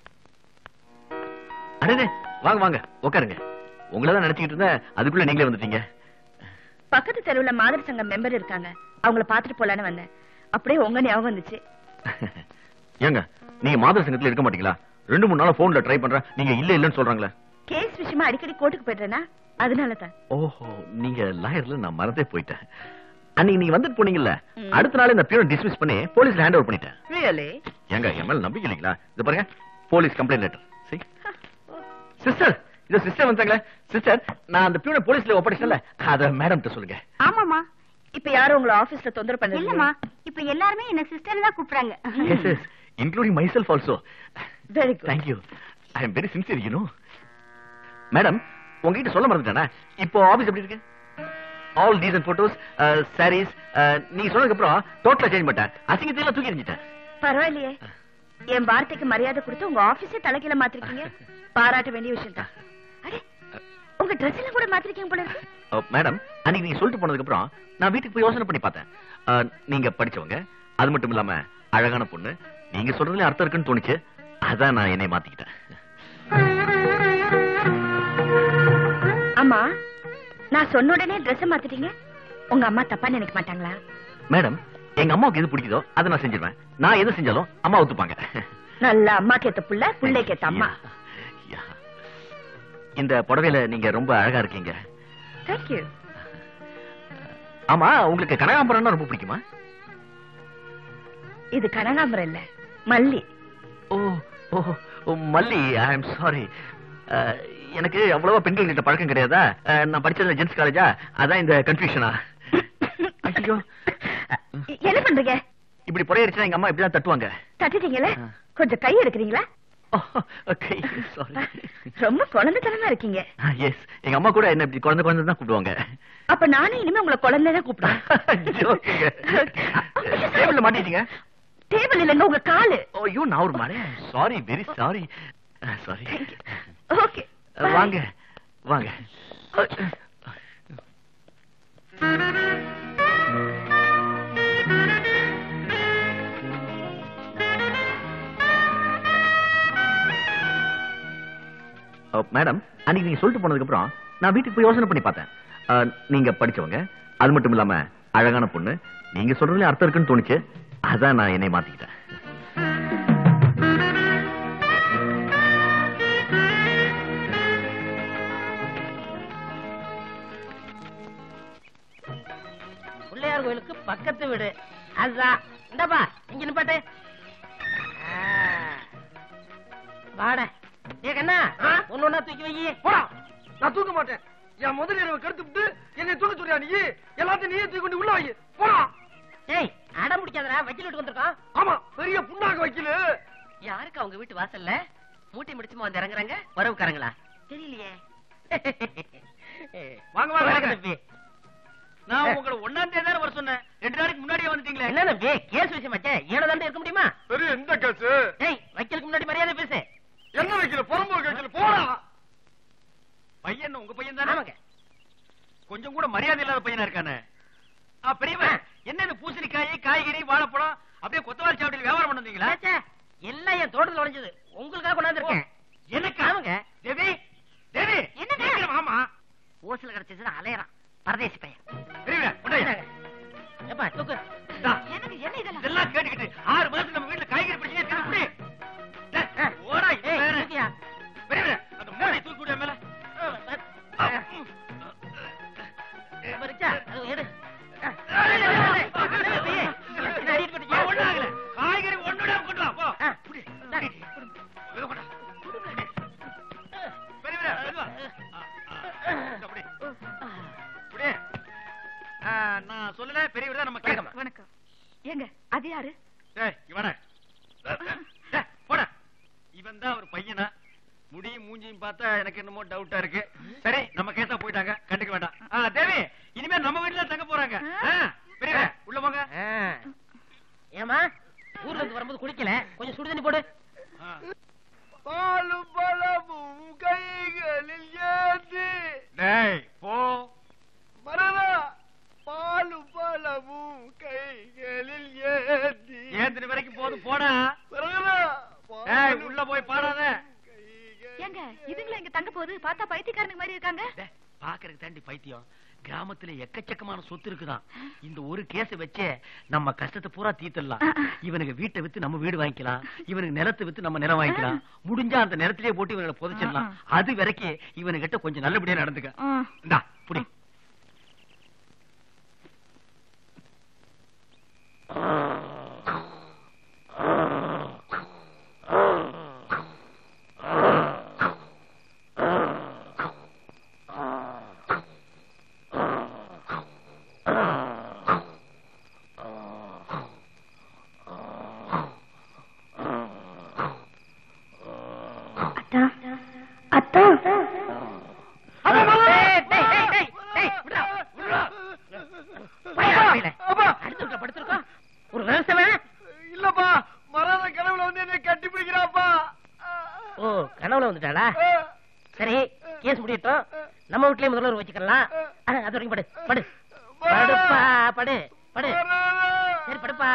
அடே வாங்க வாங்க உட்காருங்க உங்களை தான் நினைச்சுக்கிட்டு இருந்தேன் அதுக்குள்ள நீங்களே வந்துட்டீங்க பக்கத்து தெருவுல மாதர் சங்கம் மெம்பர் இருக்காங்க அவங்கள பாத்துட்டு போலான்னு வந்தேன் அப்படியே உங்க ஞாபகம் வந்துச்சு ஏங்க நீங்க மாதர் சங்கத்துல இருக்க மாட்டீங்களா ரெண்டு மூணு நாளா போன்ல ட்ரை பண்றேன் நீங்க இல்ல இல்லன்னு சொல்றாங்களே கேஸ் விஷயமா அடிக்கடி கோர்ட்டுக்கு போயிடுறேனா அதனால தான் ஓஹோ நீங்க லாயர்ல நான் மறந்தே போயிட்டேன் அன்னைக்கு நீங்க வந்துட்டு போனீங்கல்ல ம். அடுத்த நாள் இந்த பியூனை டிஸ்மிஸ் பண்ணி போலீஸ்ல ஹேண்ட் ஓவர் பண்ணிட்டேன் ரியலி ஏங்க என் மேல நம்பிக்கை இல்லைங்களா இது பாருங்க police complaint letter see sister இது சிஸ்டர் வந்தாங்களே சிஸ்டர் நான் அந்த பியூனை போலீஸ்ல ஒப்படைச்சல அத மேடம் கிட்ட சொல்லுங்க ஆமாமா இப்ப யாரும் உங்களை ஆபீஸ்ல தொந்தரவு பண்ணல இல்லம்மா இப்ப எல்லாருமே என்ன சிஸ்டர் தான் கூப்பிடுறாங்க yes yes including myself also very good thank you I am very sincere you know madam உங்ககிட்ட சொல்ல மறந்துட்டேனா இப்போ ஆபீஸ் எப்படி இருக்கு ஆல் டீசன்ட் போட்டோஸ் சாரீஸ் நீங்க சொன்னதுக்கு அப்புறம் டோட்டலா சேஞ்ச் பண்ணிட்டேன் அசிங்கத்தை எல்லாம் தூக்கி எறிஞ்சிட்டேன் பரவாயில்லையே என் வார்த்தைக்கு மரியாதை கொடுத்து உங்க ஆபீஸே தலைக்கீழ மாத்திருக்கீங்க பாராட்ட வேண்டிய விஷயம் தான் அடே உங்க ட்ரெஸ் எல்லாம் கூட மாத்திருக்கீங்க போல இருக்கு மேடம் அன்னைக்கு நீங்க சொல்லிட்டு போனதுக்கு அப்புறம் நான் வீட்டுக்கு போய் யோசனை பண்ணி பார்த்தேன் அஹ், நீங்க படிச்சவங்க அது மட்டும் இல்லாம அழகான பொண்ணு நீங்க சொல்றதுல அர்த்தம் இருக்குன்னு தோணுச்சு அதான் நான் என்னை மாத்திக்கிட்டேன் ஆமா நான் சொன்ன உடனே ட்ரெஸ் மாத்திட்டீங்க உங்க அம்மா தப்பா நினைக்க மாட்டாங்களா மேடம் எங்க அம்மாவுக்கு எது பிடிக்குதோ அதை நான் செஞ்சிருவேன் நான் எது செஞ்சாலும் அம்மா ஒத்துப்பாங்க நல்ல அம்மா கேத்த புள்ள புள்ளை கேத்த அம்மா Yeah. இந்த புடவையில நீங்க ரொம்ப அழகா இருக்கீங்க தேங்க்யூ ஆமா உங்களுக்கு கனகாம்பரம்னா ரொம்ப பிடிக்குமா இது கனகாம்பரம் இல்ல மல்லி ஓ ஓ ஓ, மல்லி ஐ எம் சாரி எனக்கு அவ்வளவா பெண்கள் கிட்ட பழக்கம் கிடையாதா அஹ், நான் படிச்சது ஜென்ஸ் காலேஜா அதான் இந்த கன்ஃபியூஷனா ஐயோ என்ன பண்றீங்க இப்படி புறையடிச்சா எங்க அம்மா இப்படிதான் தட்டுவாங்க தட்டிட்டீங்களே ஆ. கொஞ்சம் கை எடுக்கிறீங்களா ஓகே சாரி ரொம்ப குழந்தைத்தனமா இருக்கீங்க எஸ் எங்க அம்மா கூட என்ன இப்படி குழந்தை குழந்தை தான் கூப்பிடுவாங்க அப்ப நானும் இனிமே உங்களை குழந்தை கூப்பிடுவேன் டேபிள்ல மாட்டிட்டீங்க டேபிள் இல்லைங்க உங்க காலு ஐயோ நான் ஒரு மாதிரி sorry very sorry sorry okay வாங்க வாங்க மேடம் அன்னைக்கு நீங்க சொல்லிட்டு போனதுக்கு அப்புறம் நான் வீட்டுக்கு போய் யோசனை பண்ணி பார்த்தேன் அஹ், நீங்க படிச்சவங்க அது மட்டும் இல்லாம அழகான பொண்ணு நீங்க சொல்றதுல அர்த்தம் இருக்குன்னு தோணுச்சு அதான் நான் என்னை மாத்திக்கிட்டேன் பிள்ளையார் கோயிலுக்கு பக்கத்து வீடு அதுதான் இந்தப்பா இங்க நிப்பாட்டு ஆ. வாடா ஏ கண்ணா ஒண்ணு ஒண்ணா தூக்கி வை போடா நான் தூக்க மாட்டேன் என் முதல் இரவு கெடுத்து விட்டு என்னை தூக்க சொல்றியா நீ எல்லாத்தையும் நீயே தூக்கி கொண்டு உள்ள வை போடா ஏய் அடம் பிடிக்காதடா வக்கீல் விட்டு வந்திருக்கோம் ஆமா பெரிய புண்ணாக்கு வைக்கல யாருக்கு அவங்க வீட்டு வாசல்ல மூட்டை முடிச்சுமா வந்து இறங்குறாங்க உறவுக்காரங்களா தெரியலையே வாங்க, வாங்க, வாங்க. தம்பி நான் உங்களை ஒன்னாம் தேதி தானே வர சொன்னேன் ரெண்டு நாளைக்கு முன்னாடியே வந்துட்டீங்களே என்ன தம்பி கேஸ் விஷயமாச்சே ஏனோ தாண்டே இருக்க முடியுமா பெரிய எந்த கேசு ஏய் வக்கீலுக்கு முன்னாடி மரியாதை பேசு என்ன வைக்கல புறம்போக்கு வைக்கல போடா பையன் உங்க பையன் தானே ஆமாங்க கொஞ்சம் கூட மரியாதை இல்லாத பையனா இருக்கானே ஆ, பெரியவன் என்ன இந்த பூசணிக்காய் காய்கறி வாழைப்பழம் அப்படியே கொத்தவாரி சாப்பிட்டு வியாபாரம் பண்ண வந்தீங்களா ச்சே, எல்லாம் என் தோட்டத்துல உடைஞ்சது உங்களுக்காக கொண்டாந்து இருக்கேன் எனக்கு ஆமாங்க தேவி தேவி என்னங்க? சீக்கிரம் வாமா ஓசில கிடைச்சதுன்னா அலையறான் பரதேசி பையன் பெரியவன் கொண்டாயா ஏப்பா தூக்கு தா. எனக்கு என்ன இதெல்லாம் இதெல்லாம் கேட்டுக்கிட்டு ஆறு மாசம் நம்ம வீட்டுல காய்கறி பிரச்சனை இருக்கு அப்படி டேய், ஓடா இது ஏய், வேற. தூக்கியா? பெரியவன் அந்த மூளை தூக்கி விடு என் மேல இப்ப இருக்கா? அது எடு. என்ன அடிட்டு போட்டீங்க? ஒண்ணும் ஆகல. காய்கறி ஒண்ணுடா கொண்டு வா, போ. ஆ, புடி. இந்தா. இதை கொண்டா. பெரியவரே, மெதுவா. ஆ, ஆ, இந்த அப்படி. இப்படி. ஆ, நான் சொல்லல பெரியவர் தான் நம்ம கேட்கணும் வணக்கம் ஏங்க அது யாரு டேய், இவன. டேய், போடா. இவன் தான் ஒரு பையனா முடியும் மூஞ்சியும் பார்த்தா எனக்கு என்னமோ டவுட்டா இருக்கு சரி நம்ம கேஸா போயிட்டாங்க கண்டுக்க வேண்டாம் ஆ, தேவி இனிமே நம்ம வீட்டுல தங்க போறாங்க ஆ, பெரியவரே, உள்ள போங்க ஆ. ஏம்மா ஊர்ல இருந்து வரும்போது குளிக்கல கொஞ்சம் சுடு தண்ணி போடு ஆ. பாலும் பழமும் கைகளில் ஏந்தி டேய் போ மரணா பாலும் பழமும் கைகளில் ஏந்தி ஏந்தின வரைக்கும் போதும் போடா மரணா டேய் உள்ள போய் பாடாத ஏங்க இதுங்களா இங்க தங்க போகுது பார்த்தா பைத்தியக்காரனுக்கு மாதிரி இருக்காங்க டேய், பாக்குறதுக்கு தாண்டி பைத்தியம் கிராமத்துல எக்கச்சக்கமான சொத்து இருக்குதான் இந்த ஒரு கேஸ் வச்சே நம்ம கஷ்டத்தை பூரா தீர்த்தலாம் இவனுக்கு வீட்டை வித்து நம்ம வீடு வாங்கிக்கலாம் இவனுக்கு நிலத்தை வித்து நம்ம நிலம் வாங்கிக்கலாம் முடிஞ்சா அந்த நிலத்திலேயே போட்டு இவனை புதைச்சிடலாம் அது வரைக்கும் இவனுகிட்ட கொஞ்சம் நல்லபடியா நடந்துக்க இந்தா புடி அத்தா டேய், டேய், டேய், டேய், டேய், விட்றா, விட்றா. பையா, பையல. அடுத்து விட்றா, படுத்திருக்கோம். ஒரு விவசாயம் இல்லப்பா மறாத கனவுல வந்து என்ன கட்டி பிடிக்கிறாப்பா ஓ கனவுல வந்துட்டாளா சரி கேஸ் முடியட்டும் நம்ம வீட்லயே முதல்ல வச்சுக்கலாம் அட, அது வரைக்கும் படு படு படுப்பா படு படு சரி படுப்பா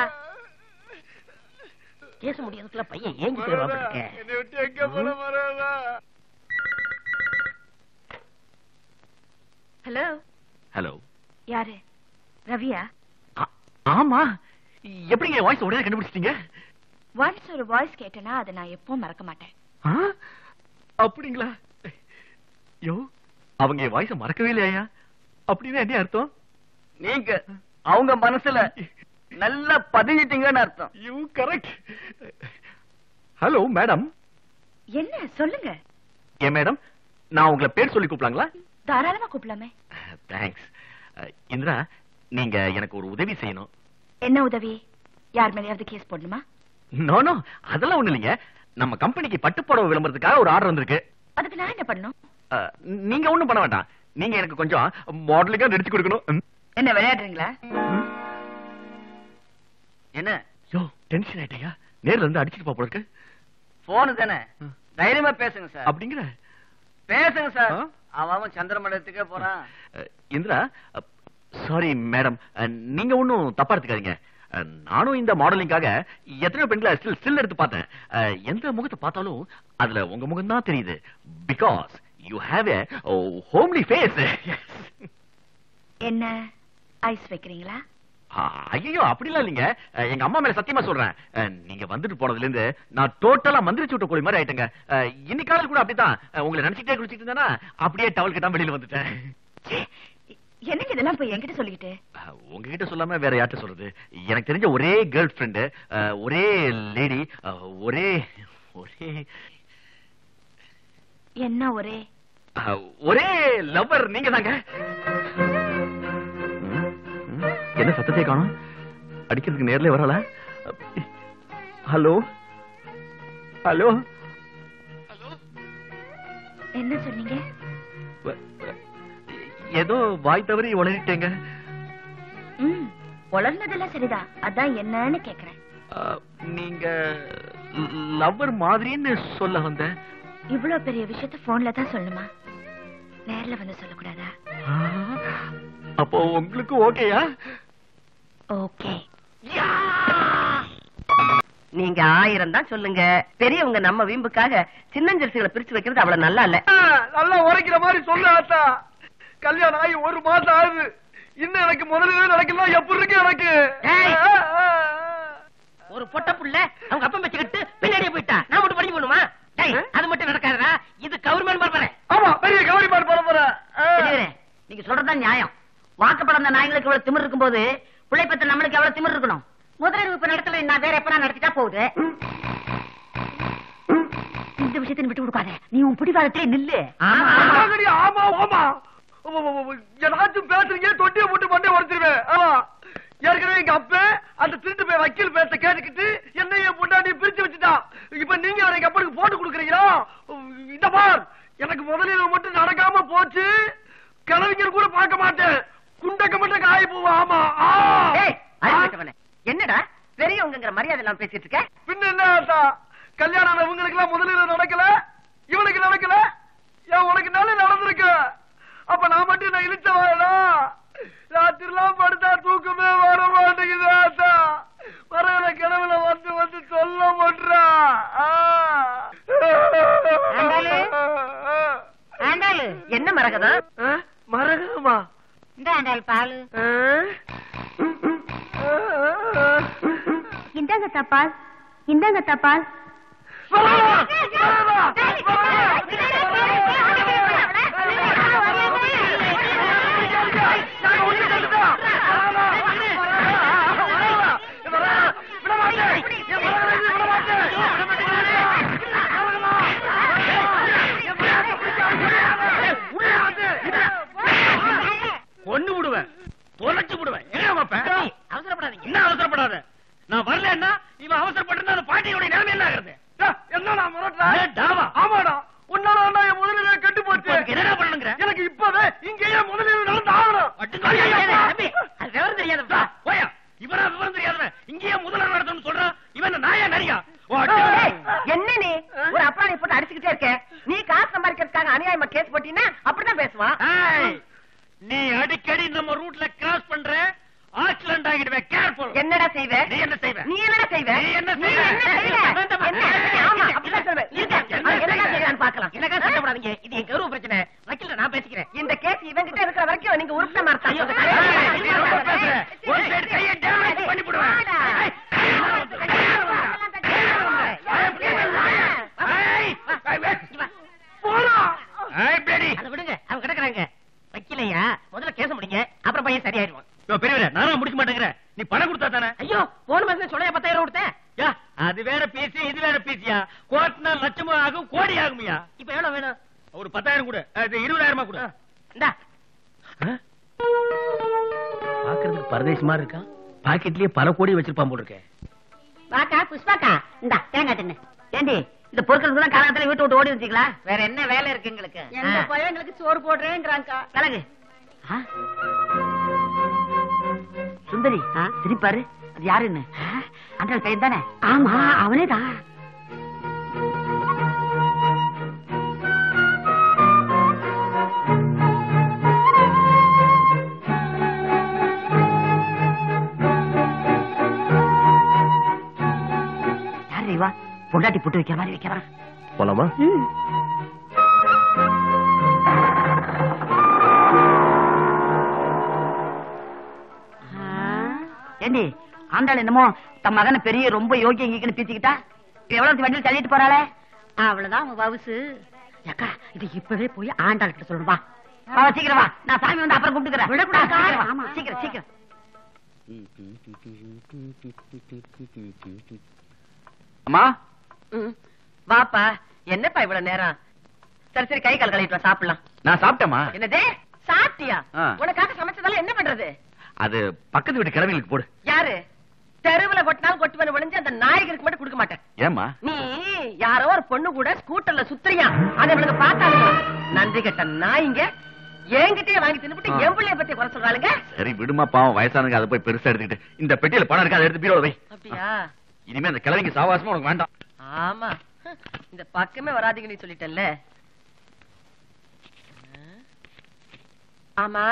கேஸ் முடியறதுக்குள்ள பையன் ஏங்கிட்டு இருக்க என்னை விட்டு எங்க போன மறாதா ஹலோ ஹலோ யாரு ரவியா ஆமா எப்படிங்க வாய்ஸ் உடனே கண்டுபிடிச்சிட்டீங்க ஒன்ஸ் ஒரு வாய்ஸ் கேட்டேனா அதை நான் எப்பவும் மறக்க மாட்டேன் ஆ? அப்படிங்களா யோ அவங்க என் வாய்ஸ மறக்கவே இல்லையா அப்படின்னா என்ன அர்த்தம் நீங்க அவங்க மனசுல நல்லா பதிஞ்சிட்டீங்கன்னு அர்த்தம் யூ கரெக்ட் ஹலோ மேடம் என்ன சொல்லுங்க ஏன் மேடம் நான் உங்களை பேர் சொல்லி கூப்பிடலாங்களா தாராளமா கூப்பிடலாமே தேங்க்ஸ் இந்திரா நீங்க எனக்கு ஒரு உதவி செய்யணும் என்ன உதவி யார் மேலேயாவது கேஸ் போடணுமா நோ நோ அதெல்லாம் ஒண்ணு இல்லைங்க நம்ம கம்பெனிக்கு பட்டுப்புடவை விளம்பரத்துக்காக ஒரு ஆர்டர் வந்திருக்கு அதுக்கு நான் என்ன பண்ணணும் அஹ், நீங்க ஒண்ணும் பண்ண வேண்டாம் நீங்க எனக்கு கொஞ்சம் மாடலிங்கா நடிச்சு கொடுக்கணும் ம். என்ன விளையாடுறீங்களா என்ன யோ டென்ஷன் ஆயிட்டயா நேர்ல இருந்து அடிச்சிட்டு போ போல இருக்கு போனு தானே ம். தைரியமா பேசுங்க சார் அப்படிங்கிற பேசுங்க சார் ஆ? அவன் அவன் சந்திரமண்டலத்துக்கே போறான் அஹ், இந்திரா சாரி மேடம் நீங்க ஒண்ணும் தப்பா எடுத்துக்காதீங்க அஹ், நானும் இந்த மாடலிங்காக எத்தனை பெண்களை ஸ்டில் ஸ்டில் எடுத்து பார்த்தேன் அஹ், எந்த முகத்தை பார்த்தாலும் அதுல உங்க முகம் தான் தெரியுது because you have a homely face என்ன ஐஸ் வைக்கிறீங்களா ஐயோ அப்படிலாம் இல்லைங்க அஹ், எங்க அம்மா மேல சத்தியமா சொல்றேன் அஹ், நீங்க வந்துட்டு போனதுல இருந்து நான் டோட்டலா மந்திரிச்சு விட்ட கோழி மாதிரி ஆயிட்டேங்க அஹ், இன்னைக்கு காலையில கூட அப்படித்தான் அஹ், உங்களை நினைச்சிட்டே குளிச்சிட்டு இருந்தேனா அப்படியே டவல் கட்டாம வெளியில வந்துட்டேன் ச்சே, என்னங்க இதெல்லாம் போய் என்கிட்ட சொல்லிக்கிட்டு அஹ், உங்ககிட்ட சொல்லாம வேற யார்கிட்ட சொல்றது எனக்கு தெரிஞ்ச ஒரே கேர்ள் ஃப்ரெண்டு ஒரே லேடி ஒரே ஒரே என்ன ஒரே அஹ், ஒரே லவ்வர் நீங்க தாங்க என்ன சத்தத்தை காணும் அடிக்கிறதுக்கு நேர்ல வரல ஹலோ ஹலோ என்ன சொன்னீங்க ஏதோ வாய் தவறி உளறிட்டேங்க ம் வளர்ந்ததெல்லாம் சரிதான் அதான் என்னன்னு கேக்குறேன் அஹ், நீங்க லவ்வர் மாதிரின்னு சொல்ல வந்தேன் இவ்வளவு பெரிய விஷயத்த போன்ல தான் சொல்லணுமா நேர்ல வந்து சொல்லக்கூடாதா ஆ, அப்போ உங்களுக்கு ஓகேயா ஓகே நீங்க ஆயிரம் தான் சொல்லுங்க பெரியவங்க நம்ம வீம்புக்காக சின்னஞ்சரிசிகளை பிரிச்சு வைக்கிறது அவ்வளவு நல்லா இல்ல நல்லா உரைக்கிற மாதிரி சொல்லு ஆத்தா கல்யாணம் ஆகி ஒரு மாசம் ஆகுது இன்னும் எனக்கு முதல்ல நடக்கலாம் எப்படி இருக்கு எனக்கு ஏய். ஆ, ஆ, ஆ. ஒரு பொட்ட புள்ள அவங்க அப்பா வச்சுக்கிட்டு பின்னாடியே போயிட்டா நான் மட்டும் படிக்க போகணுமா டேய், அது மட்டும் நடக்காதா இது கவர்மெண்ட் பரம்பரை ஆமா பெரிய கவனிப்பார் பரம்பரை ஆ. பெரியவரே, நீங்க சொல்றதுதான் நியாயம் வாக்கப்படாத நாய்களுக்கு இவ்வளவு திமிர் இருக்கும்போது பிள்ளை பத்த நம்மளுக்கு எவ்வளவு திமிர் இருக்கணும் முதலமைப்பு நடத்தல நான் வேற எப்ப நடத்திட்டா போகுது இந்த விஷயத்தை நீ விட்டு கொடுக்காத நீ உன் பிடிவாதத்திலே நில்லு ஆமாங்கடி, ஆமா ஆமா உ, உ, உ, ஏதாச்சும் பேசுறீங்க தொட்டியை போட்டு மண்டே உடச்சிருவேன் ஆமா ஏற்கனவே எங்க அப்ப அந்த திருட்டு போய் வக்கீல் பேச கேட்டுக்கிட்டு என்ன என் பொண்டாட்டி பிரிச்சு வச்சுட்டான் இப்ப நீங்க வேற எங்க அப்பனுக்கு போட்டு கொடுக்குறீங்களா இந்த பார் எனக்கு முதலில் மட்டும் நடக்காம போச்சு கிழவிஞர் கூட பார்க்க மாட்டேன் குண்டக்க மட்டும் காய போவோம் ஆமா ஆ. ஏய், அறிவுகெட்டவனே. என்னடா பெரியவங்கிற மரியாதை நான் பேசிட்டு இருக்க பின்ன என்ன ஆத்தா கல்யாணம் ஆனவங்களுக்கு எல்லாம் முதலில் நடக்கல இவனுக்கு நடக்கல ஏன் உனக்கு நல்ல நடந்திருக்கு அப்ப நான் மட்டும் நான் இழுச்ச வாழா ராத்திரிலாம் படுத்தா தூக்கமே வர மாட்டேங்குது ஆத்தா வரவில கிழவுல வந்து வந்து சொல்ல மாட்டா ஆண்டாளு? ஆண்டாளு என்ன மரகதம் மரகமா இந்த ஆண்டாள் பாலு இந்தாங்க தப்பால் இந்தாங்க தப்பால் கொண்டு விடுவேன் தொலைச்சு விடுவேன் ஏன் வைப்பேன் அவசரப்படாதீங்க என்ன அவசரப்படாத நான் வரலன்னா இவன் அவசரப்பட்டு பாட்டியோட நிலைமை என்ன ஆகுறது என்ன நான் மிரட்டுறேன் ஏன் டாவா ஆமாடா உன்னால என் அநியாயமா கேஸ் போட்டீங்கன்னா அப்படிதான் பேசுவான் ஏய், நீ அடிக்கடி நம்ம ரூட்ல கிராஸ் பண்ற ஆக்சிடென்ட் ஆகிடுவேன் கேர்ஃபுல் என்னடா செய்வ நீ என்ன செய்வ நீ என்னடா செய்வ நீ என்ன நீ செய்வ? என்ன செய்வ? வேண்டாமா? என்ன? ஆமா, அப்படிதான் சொல்லுவேன். இருக்க. என்ன அவன் என்னடா செய்வ? செய்வான்னு பார்க்கலாம். எனக்கா சண்டை போடாதீங்க இது என் கௌரவ பிரச்சனை வக்கீல நான் பேசிக்கிறேன் இந்த கேஸ் இவங்கிட்ட இருக்கிற வரைக்கும் நீங்க உருப்பிட மாட்டாங்க ஏய், நீ ரொம்ப பேசுற. ஒரு side கையை damage பண்ணி போடுவேன். ஏய், ஏய், போடா. ஏய், bloody. அதை விடுங்க அவங்க கிடக்குறாங்க வக்கீலையா முதல்ல கேச முடிங்க அப்புறம் பையன் சரியாயிடுவான் யோ, பெரியவரே, நானும் முடிக்க மாட்டேங்கிறேன் நீ பணம் கொடுத்தா தானே ஐயோ போன மாசம் சொல்ல பத்தாயிரம் கொடுத்தேன் யா, அது வேற பேசி இது வேற பேசியா கோர்ட்னா லட்சமும் ஆகும் கோடி ஆகுமியா இப்ப எவ்வளவு வேணும் ஒரு பத்தாயிரம் கொடு அது இருபதாயிரமா கொடு இந்தா பாக்குறதுக்கு பரதேசி மாதிரி இருக்கான் பாக்கெட்லயே பல கோடி வச்சிருப்பான் போல இருக்கேன் வாக்கா புஷ்பாக்கா இந்தா தேங்காய் தின்னு ஏண்டி இந்த பொருட்களுக்கு தான் காலத்துல வீட்டு விட்டு ஓடி வந்தீங்களா வேற என்ன வேலை இருக்கு எங்களுக்கு எங்க பையங்களுக்கு சோறு போடுறேங்கிறாங்க கலகு ஆ? சுந்தரி திருப்பாரு அது யாருன்னு அந்த பையன் தானே ஆமா அவனே தான் யாரு இவா பொண்டாட்டி புட்டு வைக்கிற மாதிரி வைக்கிறான் போலாமா ஏண்டி ஆண்டாள் என்னமோ தன் மகனை பெரிய ரொம்ப யோகியம் கீக்கின்னு பீத்திக்கிட்டா எவ்வளவு வண்டியில் தள்ளிட்டு போறாளே அவ்வளவுதான் அவன் வவுசு அக்கா இது இப்பவே போய் ஆண்டாள் கிட்ட சொல்லணும் வா வா, சீக்கிரம் வா நான் சாமி வந்து அப்புறம் கூப்பிட்டுக்கிறேன் விடக்கூடாது. சீக்கிரம் வா. ஆமா. சீக்கிரம் சீக்கிரம் அம்மா ம். வாப்பா என்னப்பா இவ்வளவு நேரம் சரி சரி கை கால் கழுவிட்டு வா, சாப்பிடலாம் நான் சாப்பிட்டேம்மா என்னதே சாப்பிட்டியா ஆ. உனக்காக சமைச்சதால என்ன பண்றது அது பக்கத்து வீட்டு கிழமைகளுக்கு போடு யாரு தெருவுல கொட்டினாலும் கொட்டுவன ஒளிஞ்சு அந்த நாயகருக்கு மட்டும் கொடுக்க மாட்டேன் ஏம்மா நீ யாரோ ஒரு பொண்ணு கூட ஸ்கூட்டர்ல சுத்துறியா அது இவனுக்கு பார்த்தாலுங்க நன்றி கெட்ட நாய்ங்க என்கிட்டயே வாங்கி தின்னுபிட்டு ஆ. என் பிள்ளைய பத்தி குறை சொல்றாளுங்க சரி விடுமா பாவம் வயசானங்க அதை போய் பெருசா எடுத்துக்கிட்டு இந்த பெட்டியில பணம் இருக்கு அதை எடுத்து பீரோல வை அப்படியா இனிமே அந்த கிழவிக்கு சாவாசமா உனக்கு வேண்டாம் ஆமா ஹம், இந்த பக்கமே வராதீங்க நீ சொல்லிட்டல்ல ஆமா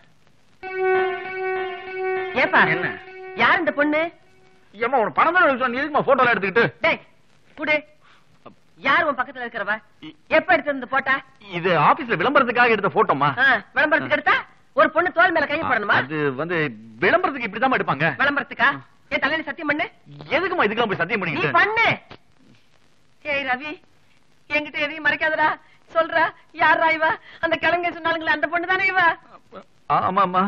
ஏப்பா என்ன? யார் இந்த பொண்ணு ஏமா உனக்கு பணம் தானே சொன்ன, நீ எதுக்குமா போட்டோல எடுத்துக்கிட்டு டேய் குடு யார் உன் பக்கத்துல இருக்கிறவ எப்ப எடுத்திருந்து போட்டா இது ஆபீஸ்ல விளம்பரத்துக்காக எடுத்த போட்டோமா ஆ, விளம்பரத்துக்கு எடுத்தா ஒரு பொண்ணு தோல் மேல கைய போடணுமா அது வந்து விளம்பரத்துக்கு இப்படிதான் எடுப்பாங்க விளம்பரத்துக்கா என் தலையில சத்தியம் பண்ணு எதுக்குமா இதுக்கெல்லாம் போய் சத்தியம் நீ பண்ணிக்கிட்டு பண்ணு ஏய் ரவி என்கிட்ட எதையும் மறைக்காதடா சொல்றா யாரா இவ அந்த கிழங்க சொன்னாலுங்களே அந்த பொண்ணு தானே இவ ஆமா ஆமா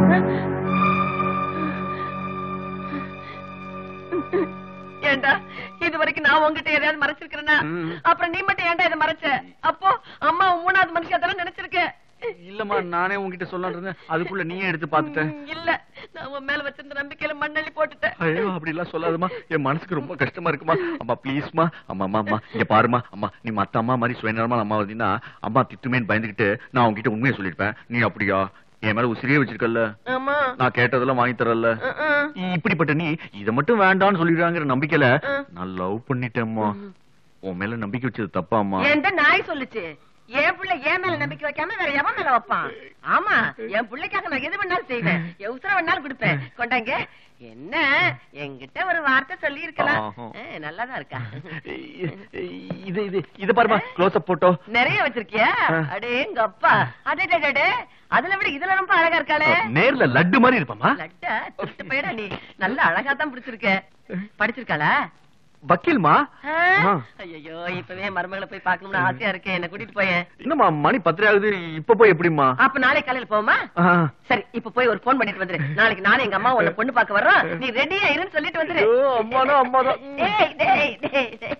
ஏண்டா இது வரைக்கும் நான் உங்ககிட்ட எதையாவது மறைச்சிருக்கிறேன்னா ம். அப்புறம் நீ மட்டும் ஏன்டா இதை மறைச்ச அப்போ அம்மா உன் மூணாவது மனுஷன் அதெல்லாம் நினைச்சிருக்க இல்லம்மா நானே உன்கிட்ட சொல்லலாம்னு இருந்தேன் அதுக்குள்ள நீயே எடுத்து பாத்துட்ட ம், இல்ல நான் உன் மேல வச்சிருந்த நம்பிக்கையில மண்ணள்ளி போட்டுட்டேன் ஐயோ அப்படி எல்லாம் சொல்லாதம்மா என் மனசுக்கு ரொம்ப கஷ்டமா இருக்குமா அம்மா ப்ளீஸ்மா அம்மா அம்மா அம்மா இங்க பாருமா அம்மா நீ மத்த அம்மா மாதிரி சுயநலமா அம்மா வந்தீங்கன்னா அம்மா திட்டுமேன்னு பயந்துகிட்டு நான் உன்கிட்ட உண்மையை சொல்லிருப்பேன் நீ அப்படியா என் மேல உசிரியே வச்சிருக்கல்ல ஆமா நான் கேட்டதெல்லாம் வாங்கி தரல ம், ம். இப்படிப்பட்ட நீ இத மட்டும் வேண்டாம்னு சொல்லிடுறாங்கிற நம்பிக்கையில ம். நான் லவ் பண்ணிட்டேம்மா உன் மேல நம்பிக்கை வச்சது தப்பாம்மா எந்த நாய் சொல்லுச்சு என் பிள்ளை என் மேல நம்பிக்கை வைக்காம வேற எவன் மேல வைப்பான் ஆமா என் பிள்ளைக்காக நான் எது வேணாலும் செய்வேன் எவசரம் வேணாலும் கொடுப்பேன் கொண்டாங்க என்ன என்கிட்ட ஒரு வார்த்தை சொல்லி இருக்கலாம் ஆஹா. நல்லாதான் இருக்கா இது இது இது பாருமா க்ளோஸ் அப் போட்டோ நிறைய வச்சிருக்கியா ஆ. அடே எங்க அப்பா அடே டே, டே, டே. அதுல விட இதுல ரொம்ப அழகா இருக்காளே நேர்ல லட்டு மாதிரி இருப்பாமா லட்டா திருட்டு போயிடா நீ நல்ல அழகா தான் பிடிச்சிருக்க படிச்சிருக்காளா வக்கீல்மா ஆ. ஐயோ இப்பவே மருமகளை போய் பார்க்கணும்னு ஆசையா இருக்கேன் என்ன கூட்டிட்டு போயேன் என்னம்மா மணி பத்தரை ஆகுது இப்ப போய் எப்படிம்மா அப்ப நாளைக்கு காலையில போவோமா ஆ. சரி இப்ப போய் ஒரு போன் பண்ணிட்டு வந்துரு நாளைக்கு நானும் எங்க அம்மா உன்னை பொண்ணு பார்க்க வர்றோம் நீ ரெடியா இருன்னு சொல்லிட்டு வந்துரு ஐயோ, அம்மாதான், அம்மாதான். டேய், டேய், டேய், டேய்.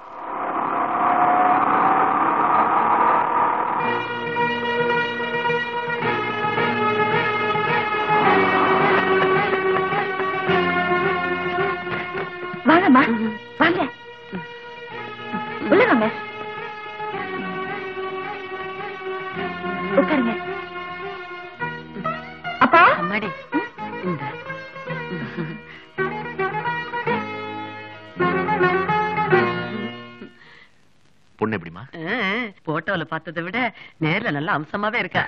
வாங்கம்மா வாங்க உள்ள வாங்க உட்காருங்க அப்பா அம்மாடி இந்த பொண்ணு எப்படி எப்படிமா போட்டோல பார்த்ததை விட நேர்ல நல்ல அம்சமாவே இருக்கா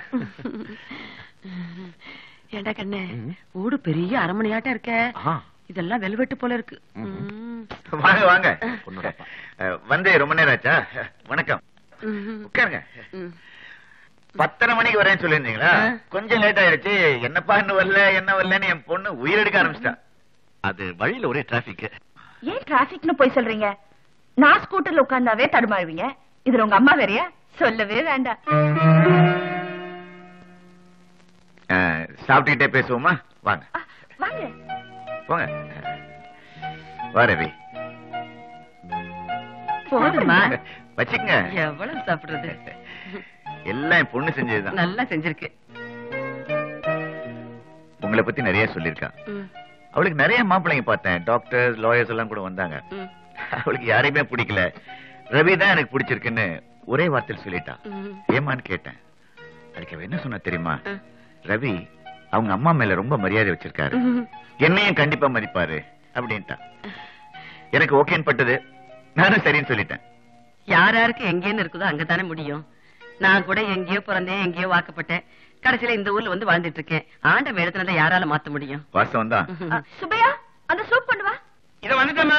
ஏண்டா கண்ணு ம். ஊடு பெரிய அரமனையாட்டம் இருக்க ஆஹா. இதெல்லாம் வெல்வெட்டு போல இருக்கு ம். ம். வாங்க வாங்க பொண்ணோட அப்பா. அஹ், வந்து ரொம்ப நேரம் ஆச்சா வணக்கம் ம். உட்காருங்க ம். பத்தரை மணிக்கு வரேன்னு சொல்லியிருந்தீங்களா ஆ. கொஞ்சம் லேட் ஆயிடுச்சு என்னப்பா இன்னும் வரல என்ன வரலன்னு என் பொண்ணு உயிரெடுக்க ஆரம்பிச்சிட்டா அது வழியில ஒரே டிராபிக் ஏன் டிராபிக்னு போய் சொல்றீங்க நான் ஸ்கூட்டர்ல உட்கார்ந்தாவே தடுமாறுவீங்க இதுல உங்க அம்மா வேறயா சொல்லவே வேண்டாம் அஹ், சாப்பிட்டுக்கிட்டே பேசுவோமா வாங்க ஆ, வாங்க போங்க வா ரவி போதுமா வச்சுக்கங்க எவ்வளவு சாப்பிடுறது எல்லாம் என் பொண்ணு செஞ்சதுதான் நல்லா செஞ்சிருக்கு உங்களை பத்தி நிறைய சொல்லியிருக்கா ம். அவளுக்கு நிறைய மாப்பிள்ளைங்க பார்த்தேன் டாக்டர்ஸ் லாயர்ஸ் எல்லாம் கூட வந்தாங்க ம். அவளுக்கு யாரையுமே பிடிக்கல ரவி தான் எனக்கு பிடிச்சிருக்குன்னு ஒரே வார்த்தையில் சொல்லிட்டா ம். ஏமான்னு கேட்டேன் அதுக்கு அவ என்ன சொன்னா தெரியுமா ஆ. ரவி அவங்க அம்மா மேல ரொம்ப மரியாதை வச்சிருக்காரு ம். என்னையும் கண்டிப்பா மதிப்பாரு அப்படின்ட்டா எனக்கு ஓகேன்னு பட்டது நானும் சரின்னு சொல்லிட்டேன் யார் யாருக்கு எங்கேன்னு இருக்குதோ அங்கதானே முடியும் நான் கூட எங்கேயோ பிறந்தேன் எங்கேயோ வாக்கப்பட்டேன் கடைசியில இந்த ஊர்ல வந்து வாழ்ந்துட்டு இருக்கேன் ஆண்ட வேடத்துல யாரால மாத்த முடியும் வாஸ்தவம் தான் ஆ, சுப்பையா அந்த சூப் கொண்டு வா இத வந்துட்டேம்மா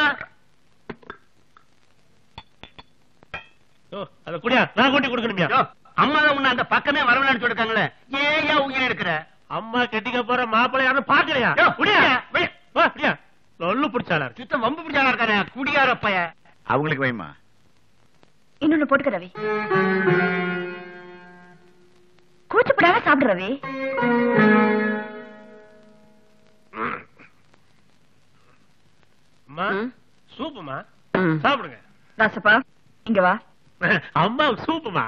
அத குடியா நான் கொண்டு கொடுக்கணுமியா அம்மா தான் உன்னை அந்த பக்கமே வரவேன்னு சொல்லிருக்காங்களே ஏன் ஏன் உயிர் எடுக்கிற அம்மா கெட்டிக்க போற மாப்பிள்ளை யாரும் பாக்கலையா யோ, குடியா வெளிய. வா, குடியா லொல்லு பிடிச்சாளா இருக்கு சுத்தம் வம்பு பிடிச்சாங்க இருக்காரு குடியார பைய அவங்களுக்கு வைமா இன்னொன்னு போட்டுக்க ரவி கூச்சப்படாம சாப்பிடு ரவி அம்மா ம். சூப்புமா ம். சாப்பிடுங்க ராசப்பா இங்க வா அம்மா சூப்புமா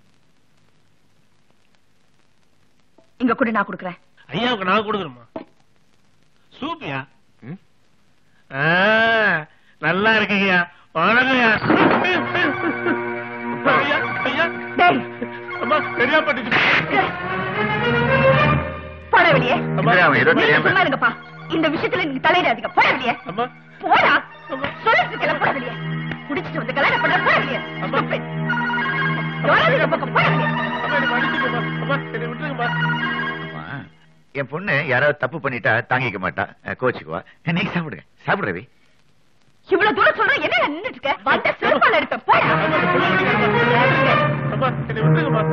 இங்க கூட நான் குடுக்கறேன் ஐயாவுக்கு நான் கொடுக்கணுமா சூப்பியா ம்? ஆ, நல்லா இருக்குங்கய்யா வணக்கம்யா ஐயா ஐயா டேய் அம்மா சரியா பட்டுச்சு போட வெளியே அம்மா அவன் ஏதோ நீங்க தெரியாம சும்மா இருங்கப்பா இந்த விஷயத்துல நீங்க தலையிடாதீங்க போட வெளியே அம்மா போடா அம்மா. சொல்லிட்டு போட வெளியே குடிச்சிட்டு வந்து கல்யாணம் பண்ண போட வெளியே அம்மா. Stupid. எவ்வளவு இந்த பக்கம் போட வெளியே அம்மா என்னை மன்னிச்சுக்கோம்மா அம்மா என்னை விட்டுருங்கம்மா ஆமா. என் பொண்ணு யாராவது தப்பு பண்ணிட்டா தாங்கிக்க மாட்டா அஹ், கோச்சுக்குவா நீங்க சாப்பிடுங்க சாப்பிடு ரவி இவ்வளவு தூரம் சொல்றேன் என்ன நின்னுட்டு இருக்க வந்த சிறுபால் எடுப்பேன் போடா அம்மா என்னை புள்ள அடிக்காதம்மா. அம்மா என்னை விட்டுருங்கம்மா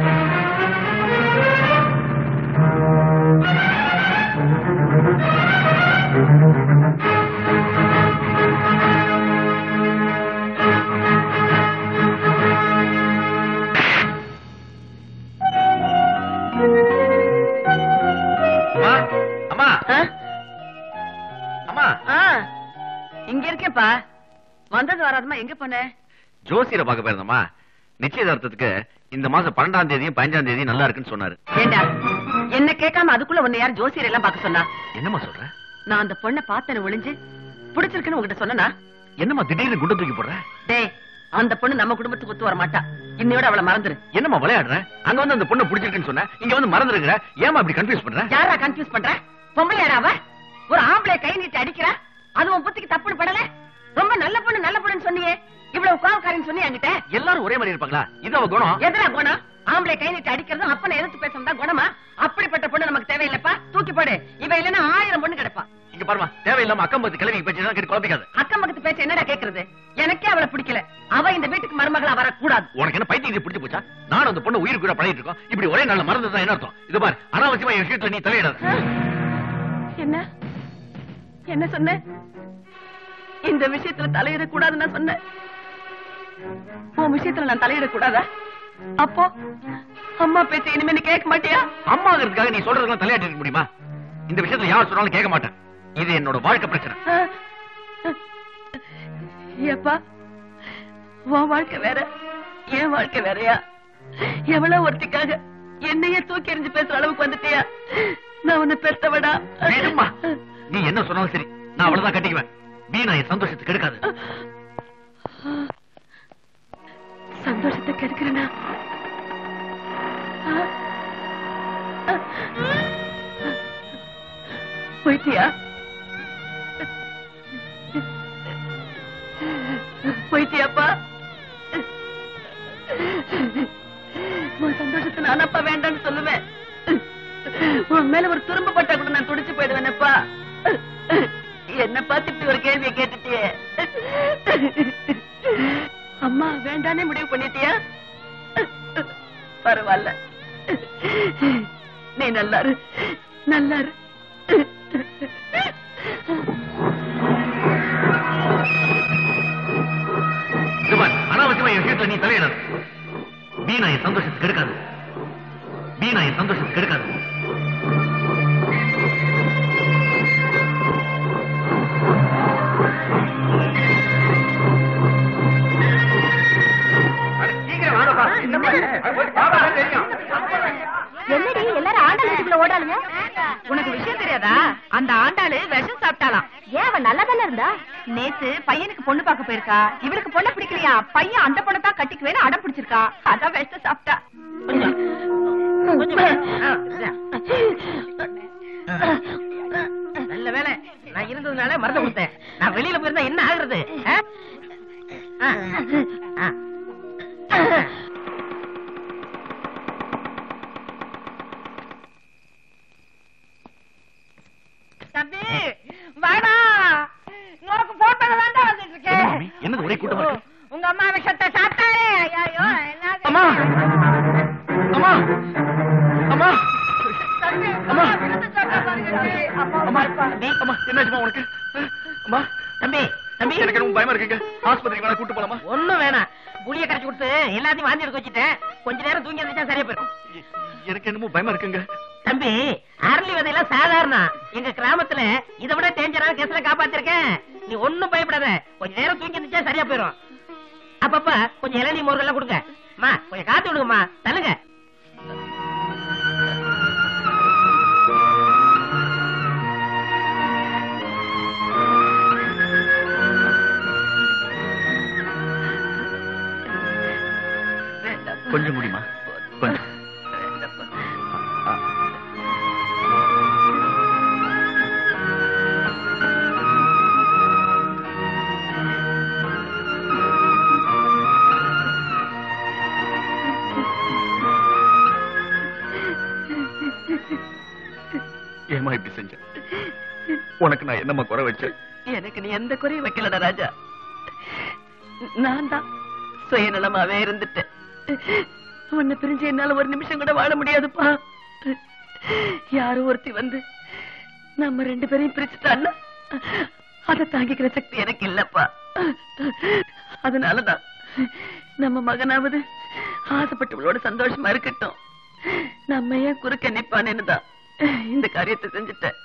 அம்மா அம்மா ஆ? அம்மா ஆ, இங்க இருக்கேன்ப்பா வந்தது வராதமா எங்க போன ஜோசியரை பார்க்க போயிருந்தோமா நிச்சயதார்த்தத்துக்கு இந்த மாசம் பன்னெண்டாம் தேதியும் பதினஞ்சாம் தேதியும் நல்லா இருக்குன்னு சொன்னாரு ஏண்டா என்ன கேட்காம அதுக்குள்ள உன்னை யார் ஜோசியர் எல்லாம் பார்க்க சொன்னா என்னம்மா சொல்ற நான் அந்த பொண்ணை பார்த்தேன்னு ஒளிஞ்சு பிடிச்சிருக்குன்னு உங்ககிட்ட சொன்னனா என்னம்மா திடீர்னு குண்டு தூக்கி போடுற டேய் அந்த பொண்ணு நம்ம குடும்பத்துக்கு ஒத்து வர மாட்டா இன்னையோட அவளை மறந்துரு என்னம்மா விளையாடுற அங்க வந்து அந்த பொண்ணு பிடிச்சிருக்குன்னு சொன்ன இங்க வந்து மறந்துருக்கிற ஏமா இப்படி கன்ஃபியூஸ் பண்ற யாரா கன்ஃபியூஸ் பண்ற பொம்பளையாடா அவ ஒரு ஆம்பளை கை நீட்டி அடிக்கிறா அது உன் புத்திக்கு தப்புன்னு படல ரொம்ப நல்ல பொண்ணு நல்ல பொண்ணுன்னு சொன்னியே இவ்வளவு கோவக்காரின்னு சொன்னி என்கிட்ட எல்லாரும் ஒரே மாதிரி இருப்பாங்களா இது அவ குணம் எதுல குணம் ஆம்பளை கை நீட்டி அடிக்கிறதும் அப்பனை எதிர்த்து பேசுறதா குணமா அப்படிப்பட்ட பொண்ணு நமக்கு தேவையில்லப்பா தூக்கி போடு இவ இல்லன்னா ஆயிரம் பொண்ணு கிடப்பா இங்க பாருமா தேவையில்லாம அக்கம் பத்து கிளவி பேச்சு கேட்டு குழப்பிக்காது அக்கம் பக்கத்து பேச்சு என்னடா கேக்குறது எனக்கே அவளை பிடிக்கல அவ இந்த வீட்டுக்கு மருமகளா வரக்கூடாது உனக்கு என்ன பைத்தியம் பிடிச்சு போச்சா நானும் அந்த பொண்ணு உயிர் கூட பழகிட்டு இருக்கோம் இப்படி ஒரே நாள்ல மறந்ததுதான் என்ன அர்த்தம் இது பாரு அனாவசியமா என் விஷயத்துல நீ தலையிடாத என்ன என்ன சொன்ன இந்த விஷயத்துல தலையிடக்கூடாதுன்னு நான் சொன்னேன் உன் விஷயத்துல நான் தலையிடக்கூடாதா அப்போ அம்மா பேச்ச இனிமே நீ கேட்க மாட்டியா அம்மாங்கிறதுக்காக நீ சொல்றதெல்லாம் தலையாட்டி இருக்க முடியுமா இந்த விஷயத்துல யார் சொன்னாலும் கேட்க மாட்டேன் இது என்னோட வாழ்க்கை பிரச்சனை ஏப்பா உன் வாழ்க்கை வேற என் வாழ்க்கை வேறயா எவ்வளவு ஒருத்திக்காக என்னையே தூக்கி எறிஞ்சு பேசுற அளவுக்கு வந்துட்டியா நான் உன்னை பெருத்தவடா வேணும்மா நீ என்ன சொன்னாலும் சரி நான் அவ்வளவுதான் கட்டிக்குவேன் வீணா என் சந்தோஷத்துக்கு எடுக்காது சந்தோஷத்தை கெடுக்கிறனா போயிட்டியா போயிட்டியாப்பா நானப்பா வேண்டாம்னு சொல்லுவேன் உன் மேல ஒரு துரும்பு பட்டா கூட நான் துடிச்சு போயிடுவேனப்பா என்ன பார்த்து இப்படி ஒரு கேள்வியை கேட்டுட்டியே அம்மா வேண்டானே முடிவு பண்ணிட்டியா பரவாயில்ல நீ நல்லா இரு நல்லா இரு சுபான் அனாவசியமா என் விஷயத்துல நீ தலையிடாது வீணா என் சந்தோஷத்தை கெடுக்காது வீணா என் சந்தோஷத்தை கெடுக்காது என்னடி எல்லாரும் ஆண்டாள் வீட்டுக்குள்ள ஓடாளுங்க உனக்கு விஷயம் தெரியாதா அந்த ஆண்டாளு விஷம் சாப்பிட்டாலாம் ஏன் அவன் நல்லா தானே இருந்தா நேத்து பையனுக்கு பொண்ணு பார்க்க போயிருக்கா இவளுக்கு பொண்ணு பிடிக்கலையா பையன் அந்த பொண்ணை தான் கட்டிக்குவேன்னு அடம் பிடிச்சிருக்கா அதான் விஷத்தை சாப்பிட்டா நல்ல வேலை நான் இருந்ததுனால மறந்து கொடுத்தேன் நான் வெளியில போயிருந்தா என்ன ஆகுறது ஆ? ஆ. ஆ. தம்பி வாடா நோக்கு போட்டது தாண்டா வந்துட்டு என்ன மாமி? என்னது ஒரே கூட்டமா இருக்கு? உங்க அம்மா விஷத்தை சாப்பிட்டாரே ஐயோ அம்மா அம்மா அம்மா தம்பி அம்மா. விஷத்தை சாப்பிட்டா பாருங்க தம்பி. அம்மா அம்மா தம்பி அம்மா என்னாச்சுமா உனக்கு அம்மா தம்பி தம்பி எனக்கு ரொம்ப பயமா இருக்குங்க ஆஸ்பத்திரிக்கு வேணா கூட்டு போலாமா ஒண்ணும் வேணாம் புளிய கரைச்சு கொடுத்து எல்லாத்தையும் வாந்தி எடுக்க வச்சுட்டேன் கொஞ்ச நேரம் தூங்கி வந்துச்சா சரியா போயிடும் எ- எனக்கு என்னமோ பயமா இருக்குங்க தம்பி அரளி விதையெல்லாம் சாதாரணம் எங்க கிராமத்துல இதை விட டேஞ்சரான கேஸ்ல காப்பாத்திருக்கேன் நீ ஒண்ணும் பயப்படாத கொஞ்ச நேரம் தூங்கி இருந்துச்சா சரியா போயிடும் அப்பப்ப கொஞ்சம் இளநீ மோர்கள்லாம் கொடுங்க அம்மா கொஞ்சம் காத்து விடுங்கம்மா தள்ளுங்க கொஞ்சம் முடியுமா கொஞ்சம் ஏமா இப்படி செஞ்ச உனக்கு நான் என்னம்மா குறை வச்சேன் எனக்கு நீ எந்த குறையும் வைக்கலடா ராஜா நான் தான் சுயநலமாவே இருந்துட்டேன் உன்னை பிரிஞ்சு என்னால ஒரு நிமிஷம் கூட வாழ முடியாதுப்பா யாரோ ஒருத்தி வந்து நம்ம ரெண்டு பேரையும் பிரிச்சுட்டான்னா அதை தாங்கிக்கிற சக்தி எனக்கு இல்லப்பா அதனாலதான் நம்ம மகனாவது ஆசைப்பட்டவளோட சந்தோஷமா இருக்கட்டும் நம்ம ஏன் குறுக்க நிப்பானேன்னு தான் இந்த காரியத்தை செஞ்சுட்டேன்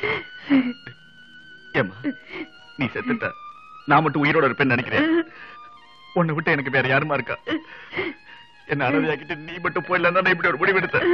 ஏமா நீ செத்துட்ட நான் மட்டும் உயிரோட இருப்பேன்னு நினைக்கிறேன் உன்னை விட்டு எனக்கு வேற யாருமா இருக்கா என்ன அனதையாக்கிட்டு நீ மட்டும் போயிடலாம் நான் இப்படி ஒரு முடிவு எடுத்தேன்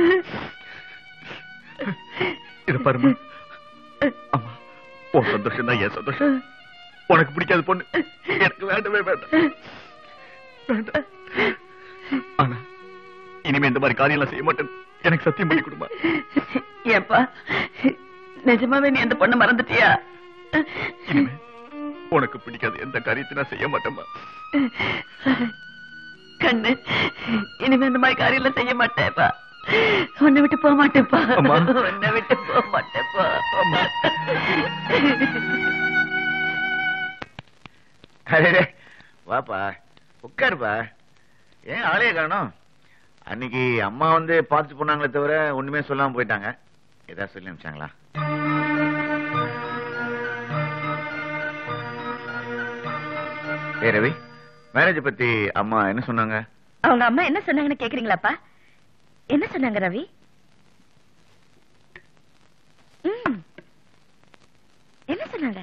இது பாருமா அம்மா உன் சந்தோஷம் தான் என் சந்தோஷம் உனக்கு பிடிக்காத பொண்ணு எனக்கு வேண்டவே வேண்டாம் வேண்டாம் ஆனா இனிமே இந்த மாதிரி காரியம் செய்ய மாட்டேன் எனக்கு சத்தியம் பண்ணி கொடுமா ஏன்பா நிஜமாவே நீ அந்த பொண்ணை மறந்துட்டியா இனிமே உனக்கு பிடிக்காத எந்த காரியத்தை நான் செய்ய மாட்டேம்மா கண்ணு இனிமே இந்த மாதிரி காரியம் எல்லாம் செய்ய மாட்டேப்பா உன்னை விட்டு போக மாட்டேப்பா அம்மா. உன்னை விட்டு போக மாட்டேப்பா அம்மா. அரே வாப்பா உட்காருப்பா ஏன் ஆளே காணோம் அன்னைக்கு அம்மா வந்து பார்த்துட்டு போனாங்களே தவிர ஒண்ணுமே சொல்லாம போயிட்டாங்க ஏதாவது சொல்லி அனுப்பிச்சாங்களா ஏ ரவி மேரேஜ் பத்தி அம்மா என்ன சொன்னாங்க அவங்க அம்மா என்ன சொன்னாங்கன்னு கேக்குறீங்களாப்பா என்ன சொன்னாங்க ரவி ம். என்ன சொன்னாங்க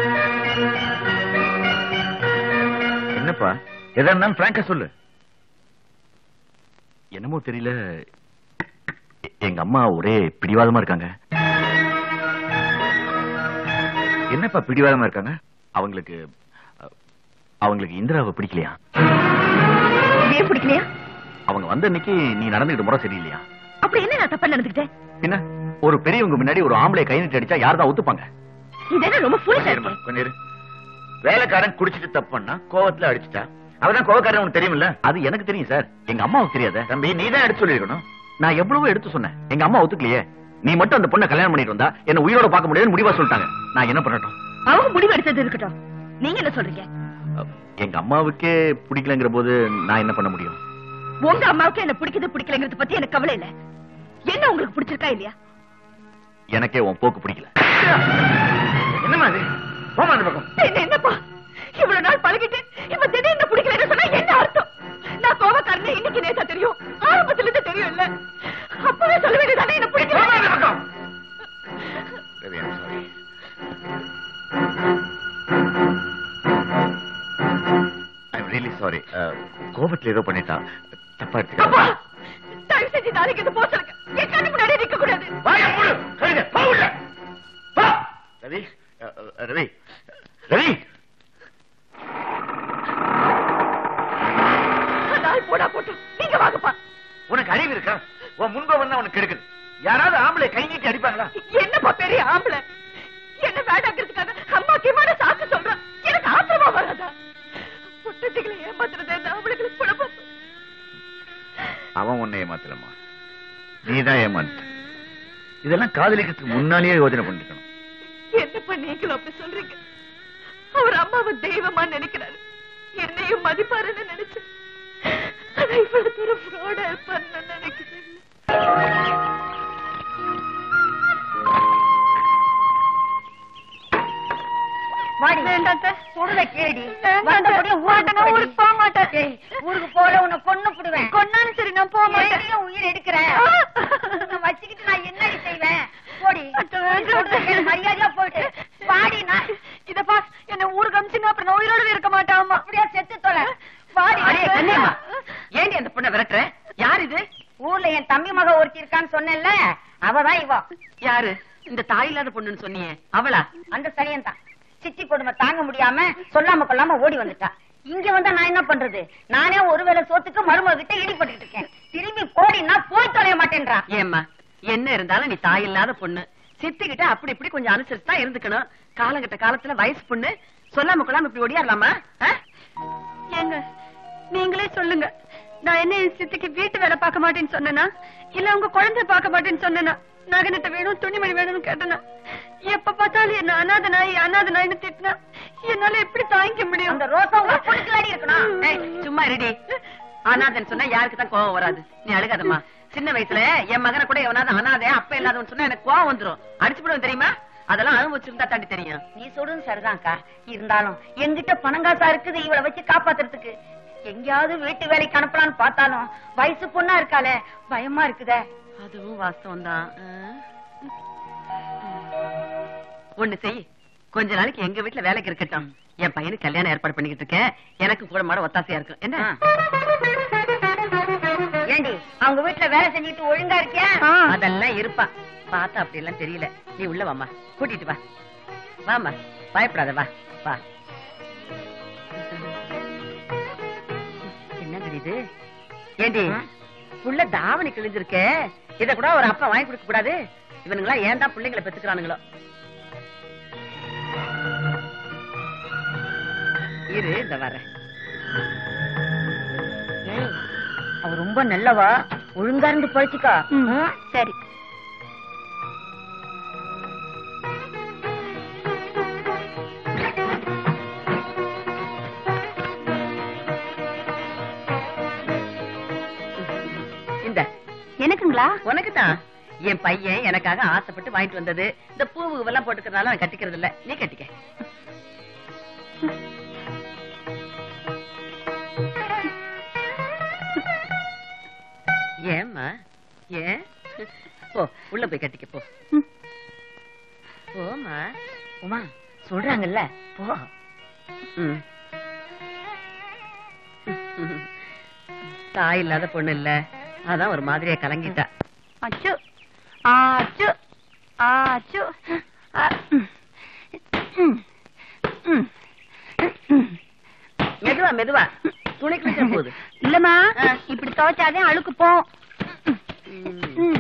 என்னப்பா எதா இருந்தாலும் பிராங்கா சொல்லு என்னமோ தெரியல எ- எங்க அம்மா ஒரே பிடிவாதமா இருக்காங்க என்னப்பா பிடிவாதமா இருக்காங்க அவங்களுக்கு அ, அவங்களுக்கு இந்திராவை பிடிக்கலையா ஏன் பிடிக்கலையா அவங்க வந்த அன்னைக்கு நீ நடந்துக்கிட்ட முறை சரியில்லையா அப்படி என்ன நான் தப்பா நடந்துக்கிட்டேன் பின்ன ஒரு பெரியவங்க முன்னாடி ஒரு ஆம்பளை கை நீட்டி அடிச்சா யார் தான் ஒத்துப்பாங்க இதெல்லாம் ரொம்ப கொஞ்சம் ஃபுல்ஷா இருமா, இருக்கு கொஞ்சம் இரு. வேலைக்காரன் குடிச்சிட்டு தப்பு பண்ணா கோவத்துல அடிச்சிட்டா அவதான் கோவக்காரன் உனக்கு தெரியுமில்ல அது எனக்கு தெரியும் சார் எங்க அம்மாவுக்கு தெரியாத தம்பி நீ தான் எடுத்து சொல்லிருக்கணும் நான் எவ்வளவோ எடுத்து சொன்னேன் எங்க அம்மா ஒத்துக்கலையே நீ மட்டும் அந்த பொண்ணை கல்யாணம் பண்ணிட்டு வந்தா என்ன உயிரோட பார்க்க முடியாதுன்னு முடிவா சொல்லிட்டாங்க நான் என்ன பண்ணட்டும் அவங்க முடிவு எடுத்தது இருக்கட்டும் நீங்க என்ன சொல்றீங்க அஹ், எங்க அம்மாவுக்கே பிடிக்கலங்கிற போது நான் என்ன பண்ண முடியும் உங்க அம்மாவுக்கு என்ன பிடிக்குது பிடிக்கலங்கிறத பத்தி எனக்கு கவலை இல்ல என்ன உங்களுக்கு பிடிச்சிருக்கா இல்லையா எனக்கே உன் போக்கு பிடிக்கல என்னமா அது போமா அந்த பக்கம் என்ன என்னப்பா இவ்வளவு நாள் பழகிட்டு இப்ப திடீர்னு பிடிக்கலன்னு சொன்னா என்ன அர்த்தம் நான் கோவக்காரனே இன்னைக்கு நேத்தா தெரியும் ஆரம்பத்துல இருந்து தெரியும் இல்ல அப்பவே சொல்ல வேண்டியதானே என்ன போமா அந்த பிடிக்கல பக்கம் Ravi I'm sorry I'm really sorry கோபத்துல ஏதோ பண்ணிட்டா தப்பா அப்பா எடுத்துக்க தயவு செஞ்சு நாளைக்கு இது போக சொல்லுங்க என் கண்ணு முன்னாடி நிக்க கூடாது வாய மூடு கழுத போ உள்ள போ ரவி அஹ், அஹ், ரவி ரவி நாள் போடா போட்டோம் நீங்க வாங்கப்பா உனக்கு அறிவு இருக்கா உன் முன்கோபம் தான் உனக்கு கெடுக்குது யாராவது ஆம்பளை கை நீட்டி அடிப்பாங்களா என்னப்பா பெரிய ஆம்பளை என்ன வேண்டாங்கிறதுக்காக அம்மா கிமான சாக்கு சொல்றான் எனக்கு ஆத்திரமா வராதா பொட்டத்துகளை ஏமாத்துறது என்ன அவளுக்கு குழப்பம் அவன் உன்னை ஏமாத்தலம்மா நீதான் ஏமாத்த இதெல்லாம் காதலிக்கிறதுக்கு முன்னாலேயே யோசனை பண்ணிருக்கணும் என்னப்பா நீங்களும் அப்படி சொல்றீங்க அவர் அம்மாவை தெய்வமா நினைக்கிறாரு என்னையும் மதிப்பாருன்னு நினைச்சேன் ஆனா இவ்வளவு தூரம் ஃப்ராடா இருப்பாருன்னு நினைக்கிறேன் வாடி வேண்டாத்த சொல்றத கேடி வேண்டாம். வந்தபடியே மாட்டேன், நான் ஊருக்கு போக மாட்டேன். ஏய், ஊருக்கு போல உன்னை கொன்னு புடுவேன் கொன்னாலும் சரி நான் போக மாட்டேன் ஏடியும் உயிர் எடுக்கிறேன் உன்னை வச்சுக்கிட்டு நான் என்னடி செய்வேன் போடி அத்தை, வேண்டாம். சொல்றத கேளு, மரியாதையா போயிட்டு வாடி நான் இத பா என்ன ஊருக்கு அமிச்சுங்க அப்புறம் நான் உயிரோட இருக்க மாட்டாமா அப்படியே செத்து தொலை வாடி அடே, கண்ணியம்மா, ஏண்டி அந்த பொண்ணை விரட்டுற யார் இது ஊர்ல என் தம்பி மக ஒருத்தி இருக்கான்னு சொன்னேன்ல அவதான் இவ யாரு இந்த தாய் இல்லாத பொண்ணுன்னு சொன்னியே அவளா அந்த சரியன் தான் சித்தி கொடுமை தாங்க முடியாம சொல்லாம கொள்ளாம ஓடி வந்துட்டா இங்க வந்தா நான் என்ன பண்றது நானே ஒருவேளை சோத்துக்கு மருமக கிட்ட ஈடுபட்டு இருக்கேன் திரும்பி போடினா போய் தொலைய மாட்டேன்றா ஏம்மா என்ன இருந்தாலும் நீ தாய் இல்லாத பொண்ணு சித்திக்கிட்ட அப்படி இப்படி கொஞ்சம் அனுசரிச்சு தான் இருந்துக்கணும் காலகட்ட காலத்துல வயசு பொண்ணு சொல்லாம கொள்ளாம இப்படி ஓடியாரலாமா ஆ? ஏங்க நீங்களே சொல்லுங்க நான் என்ன என் சித்திக்கு வீட்டு வேலை பார்க்க மாட்டேன்னு சொன்னேனா இல்ல உங்க குழந்தை பார்க்க மாட்டேன்னு சொன்னேனா நகனத்தை வேணும் துணிமணி வேணும்னு கேட்டனா எப்ப பார்த்தாலும் என்ன அனாத நாய் அனாத நாய்னு திட்டினா என்னால எப்படி தாங்கிக்க முடியும் அந்த ரோசா உங்க பொண்ணுக்குள்ளாடி இருக்கணும் ஏய், சும்மா ரெடி அனாதன் சொன்னா யாருக்கு தான் கோவம் வராது நீ அழுகாதம்மா சின்ன வயசுல என் மகனை கூட எவனாவது அனாதை அப்ப இல்லாதவன் சொன்னா எனக்கு கோவம் வந்துரும் அடிச்சு போடுவேன் தெரியுமா அதெல்லாம் அனுபவிச்சிருந்தா தாண்டி தெரியும் நீ சொல்றது சரிதான்க்கா இருந்தாலும் என்கிட்ட பணங்காசா இருக்குது இவளை வச்சு காப்பாத்துறதுக்கு எங்கேயாவது வீட்டு வேலைக்கு அனுப்பலாம்னு பார்த்தாலும் வயசு பொண்ணா இருக்காளே பயமா இருக்குதே அதுவும் வாஸ்தவம் தான் ஒண்ணு செய் கொஞ்ச நாளைக்கு எங்க வீட்டுல வேலைக்கு இருக்கட்டும் என் பையனுக்கு கல்யாணம் ஏற்பாடு பண்ணிக்கிட்டு இருக்கேன் எனக்கு கூட மாட ஒத்தாசையா இருக்கும் என்ன ஏண்டி அவங்க வீட்டுல வேலை செஞ்சுட்டு ஒழுங்கா இருக்கியா அதெல்லாம் இருப்பா பார்த்தா அப்படி எல்லாம் தெரியல நீ உள்ள வாமா கூட்டிட்டு வா வாமா பயப்படாத வா வா என்ன இது ஏண்டி புள்ள தாவணி கிழிஞ்சிருக்கே இத கூட ஒரு அப்பா வாங்கி கொடுக்க கூடாது இவனுங்களா ஏன் தான் பிள்ளைங்களை பெத்துக்கிறானுங்களோ இரு இந்த வரேன் ஏய், அவ ரொம்ப நல்லவா ஒழுங்கா இருந்து பழிச்சுக்கா சரி இந்த எனக்குங்களா உனக்கு தான் என் பையன் எனக்காக ஆசைப்பட்டு வாங்கிட்டு வந்தது இந்த பூவு எல்லாம் போட்டுக்கிறதுனால நான் கட்டிக்கிறது இல்ல நீ கட்டிக்க ஏம்மா ஏன் போ உள்ள போய் கட்டிக்க போ போமா உமா சொல்றாங்கல்ல போ ம். தாய் இல்லாத பொண்ணு இல்ல அதான் ஒரு மாதிரியா கலங்கிட்டா அச்சு ஆச்சு ஆச்சு ஆ, ம். ம். ம். ம். மெதுவா மெதுவா துணி கிழிச்ச போகுது இல்லம்மா ஆ. இப்படி துவைச்சாதே அழுக்கு போகும் ம்.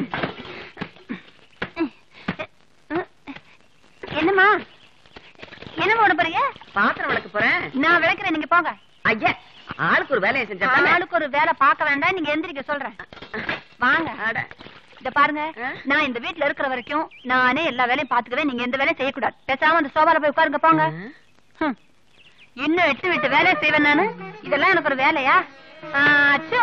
என்னம்மா என்னம்மா விட போறீங்க பாத்திரம் விளக்க போறேன் நான் விளக்குறேன் நீங்க போங்க ஐயா ஆளுக்கு ஒரு வேலையை செஞ்சா தானே? ஆளுக்கு ஒரு வேலை பார்க்க வேண்டாம் நீங்க எந்திரிக்க சொல்றேன் வாங்க அட. இத பாருங்க ஆ? நான் இந்த வீட்ல இருக்கிற வரைக்கும் நானே எல்லா வேலையும் பாத்துக்குவேன் நீங்க எந்த வேலையும் செய்யக்கூடாது பேசாம அந்த சோபால போய் உட்காருங்க போங்க ஹம். இன்னும் எட்டு விட்டு வேலையை செய்வேன் நானு இதெல்லாம் எனக்கு ஒரு வேலையா ஆச்சோ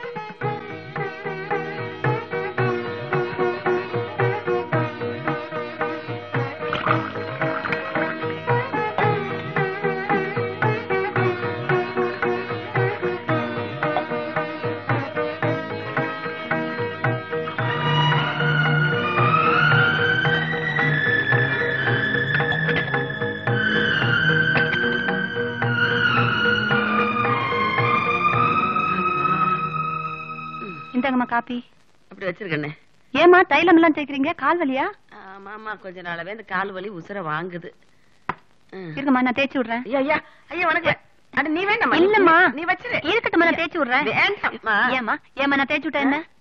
இந்தாங்கம்மா காப்பி அப்படி வச்சிருக்கண்ணே ஏமா தைலம் எல்லாம் தேய்க்கிறீங்க கால் வலியா ஆமா ஆமா கொஞ்ச நாளாவே இந்த கால் வலி உசுர வாங்குது ம். இருங்கம்மா நான் தேய்ச்சி விடுறேன் ஐயா ஐயா ஐயா வணக்கம் அட நீ வேண்டாம்மா இல்லம்மா நீ வச்சிரு இருக்கட்டும்மா நான் தேய்ச்சி விடுறேன் வேண்டாம்மா ஏமா ஏமா நான் தேய்ச்சி விட்டா என்ன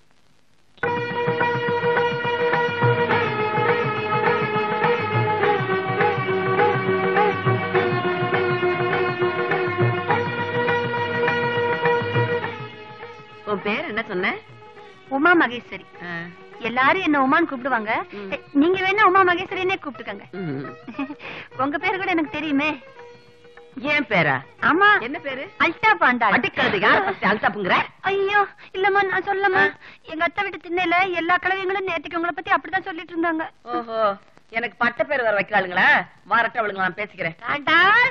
உன் பேர் என்ன சொன்ன உமா மகேஸ்வரி ஆ. எல்லாரும் என்ன உமான்னு கூப்பிடுவாங்க ம். நீங்க வேணா உமா மகேஸ்வரினே கூப்பிட்டுக்கங்க ம். உங்க பேரு கூட எனக்கு தெரியுமே ஏன் பேரா ஆமா என்ன பேரு அல்டா பாண்டாள் அடிக்கிறது யார பத்தி அல்தாப்புங்கிற ஐயோ இல்லம்மா நான் சொல்லம்மா எங்க அத்தை வீட்டு திண்ணையில எல்லா கலவைங்களும் நேத்துக்கு உங்களை பத்தி அப்படிதான் சொல்லிட்டு இருந்தாங்க ஓஹோ எனக்கு பட்ட பேர் வர வைக்கிறாளுங்களா வாரட்ட அவளுங்க நான் பேசிக்கிறேன் ஆண்டாள்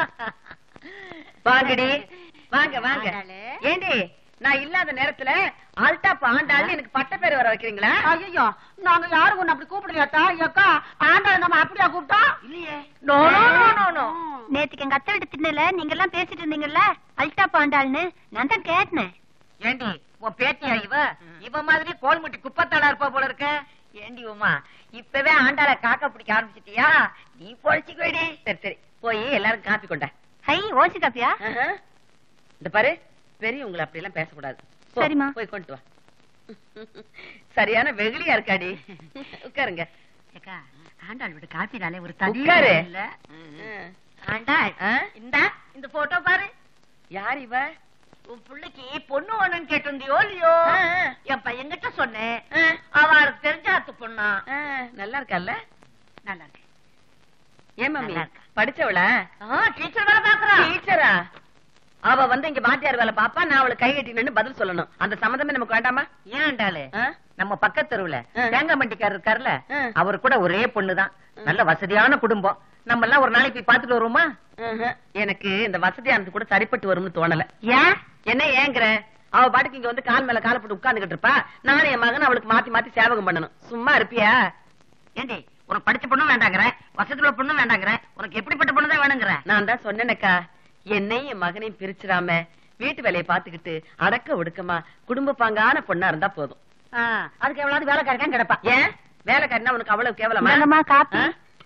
வாங்கடி வாங்க வாங்க ஆண்டாளே. ஏண்டி நான் இல்லாத நேரத்துல அல்டாப் ஆண்டாள்னு எனக்கு பட்ட பேர் வர வைக்கிறீங்களா ஐயோ நாங்க யாரும் உன்னை அப்படி கூப்பிடலையாத்தா அக்கா ஆண்டாள் நம்ம அப்படியா கூப்பிட்டோம் இல்லையே நோ நோ நோ நோ நேத்துக்கு எங்க அத்தை வீட்டு திண்ணையில நீங்க எல்லாம் பேசிட்டு இருந்தீங்கல்ல அல்டா பாண்டாள்னு நான் தான் கேட்டேன் ஏண்டி உன் பேத்தியா இவ இவ மாதிரி கோல்முட்டி குப்பத்தாளா இருப்பா போல இருக்க ஏண்டி உமா இப்பவே ஆண்டாள காக்க பிடிக்க ஆரம்பிச்சிட்டியா நீ பொழைச்சிக்கோடி சரி சரி போய் எல்லாரும் காப்பி கொண்ட ஹை ஓசி காப்பியா இந்த பாரு பெரியவங்களை அப்படி எல்லாம் பேசக்கூடாது போ, சரிம்மா. போய் கொண்டு வா சரியான வெகுளியா இருக்காடி உட்காருங்க அக்கா ஆண்டாள் விட காப்பினாலே ஒரு உட்காரு. இல்ல ஆண்டாள் ஆ? இந்த இந்த போட்டோ பாரு யார் இவ உன் பிள்ளைக்கு பொண்ணு வேணும்னு கேட்டிருந்தியோ இல்லையோ ஆ, ஆ. என் பையன்கிட்ட சொன்னேன் ஆ, அவளுக்கு தெரிஞ்ச அத்து பொண்ணா ஆ, நல்லா இருக்கல்ல நல்லா இருக்கு ஏன் மம்மி நல்லா இருக்கா. படிச்சவளா டீச்சர் வேலை பாக்குறா டீச்சரா அவ வந்து இங்க வாத்தியார் வேலை பாப்பா நான் அவளுக்கு கை கட்டி நின்னு பதில் சொல்லணும் அந்த சம்மந்தமே நமக்கு வேண்டாமா ஏன் ஆண்டாளு ஆ? நம்ம பக்கத்து தெருவுல ஆ. தேங்காய் மண்டிக்காரர் இருக்காருல்ல ஆ. அவர் கூட ஒரே பொண்ணுதான் நல்ல வசதியான குடும்பம் நம்ம எல்லாம் ஒரு நாளைக்கு போய் பாத்துட்டு வருவோமா ஆஹா. எனக்கு இந்த வசதியானது கூட சரிப்பட்டு வரும்னு தோணல ஏன் என்ன ஏங்குற அவ பாட்டுக்கு இங்க வந்து கால் மேல கால போட்டு உட்கார்ந்துகிட்டு இருப்பா நானும் என் மகன் அவளுக்கு மாத்தி மாத்தி சேவகம் பண்ணணும் சும்மா இருப்பியா ஏண்டி உனக்கு படிச்ச பொண்ணும் வேண்டாங்கிற வசதியுள்ள பொண்ணும் வேண்டாங்கிற உனக்கு எப்படிப்பட்ட பொண்ணு தான் வேணுங்கிற நான் தான் சொன்னேனக்கா என்னையும் என் மகனையும் பிரிச்சிடாம வீட்டு வேலையை பாத்துக்கிட்டு அடக்க ஒடுக்கமா குடும்ப பாங்கான பொண்ணா இருந்தா போதும் ஆ, அதுக்கு எவ்வளவு வேலைக்காரkan கிடப்பா ஏன் வேலைக்காரனா உனக்கு அவ்வளவு கேவலமா இந்தாங்கம்மா காப்பி ஆ?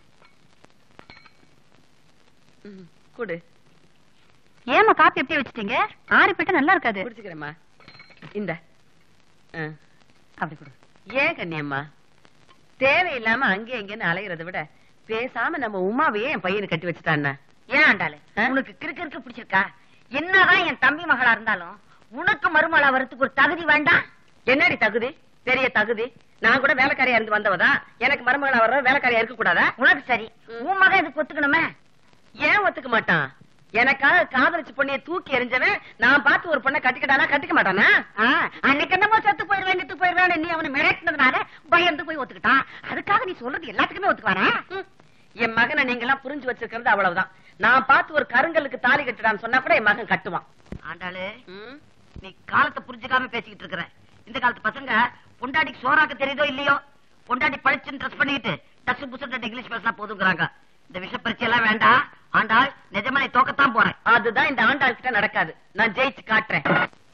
ம், குடு ஏமா காப்பி எப்படி வச்சிட்டீங்க ஆறி போயிட்டா நல்லா இருக்காது குடிச்சுக்கிறேம்மா இந்த ஆ. அப்படி கொடு ஏன் கண்ணியம்மா தேவையில்லாம அங்கே இங்கன்னு அலையறதை விட பேசாம நம்ம உமாவையே என் பையனை கட்டி வச்சுட்டான்னா ஏன் ஆண்டாளு ஆ? உனக்கு கிறுக்கு கிறுக்கு பிடிச்சிருக்கா என்னதான் என் தம்பி மகளா இருந்தாலும் உனக்கு மருமகளா வரதுக்கு ஒரு தகுதி வேண்டாம் என்னடி தகுதி பெரிய தகுதி நான் கூட வேலைக்காரியா இருந்து வந்தவதான் எனக்கு மருமகளா வர்ற வேலைக்காரியா இருக்க கூடாதா உனக்கு சரி உன் மகன் இதுக்கு ஒத்துக்கணுமே ஏன் ஒத்துக்க மாட்டான் எனக்காக காதலிச்சு பொண்ணைய தூக்கி எறிஞ்சவன் நான் பார்த்து ஒரு பொண்ணை கட்டிக்கிட்டானா கட்டிக்க மாட்டானா ஆ, அன்னைக்கு என்னமோ செத்து போயிருவேன் செத்து போயிருவேன் நீ அவனை மிரட்டினதுனால பயந்து போய் ஒத்துக்கிட்டான் அதுக்காக நீ சொல்றது எல்லாத்துக்குமே ஒத்துக்குவானா ம். என் மகனை நீங்க எல்லாம் புரிஞ்சு வச்சிருக்கிறது அவ்வளவுதான் நான் பார்த்து ஒரு கருங்கலுக்கு தாலி கட்டுடான்னு சொன்னா கூட என் மகன் கட்டுவான் ஆண்டாளு ம். நீ காலத்தை புரிஞ்சுக்காம பேசிக்கிட்டு இருக்கிற இந்த காலத்து பசங்க பொண்டாட்டிக்கு சோறாக்க தெரியுதோ இல்லையோ பொண்டாட்டி படிச்சுன்னு ட்ரெஸ் பண்ணிக்கிட்டு டச்சு புசு இங்கிலீஷ் பேசினா போதுங்கிறாங்க இந்த விஷ பரிச்சை எல்லாம் வேண்டாம் ஆண்டாள் நிஜமா நீ தோக்கத்தான் போறேன் அதுதான் இந்த ஆண்டாள் கிட்ட நடக்காது நான் ஜெயிச்சு காட்டுறேன்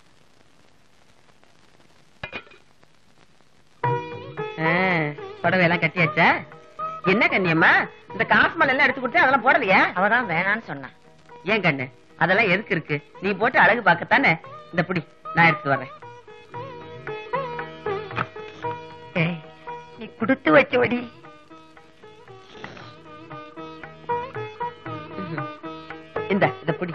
ஆ, புடவை எல்லாம் கட்டியாச்சா என்ன கண்ணியம்மா இந்த காசு மலை எல்லாம் எடுத்து கொடுத்து அதெல்லாம் போடலையா அவதான் வேணான்னு சொன்னான் ஏன் கண்ணு அதெல்லாம் எதுக்கு இருக்கு நீ போட்டு அழகு பார்க்கத்தானே இந்த புடி நான் எடுத்து வர்றேன் ஏய், நீ கொடுத்து வச்சோடி ம்ஹும். இந்த இத புடி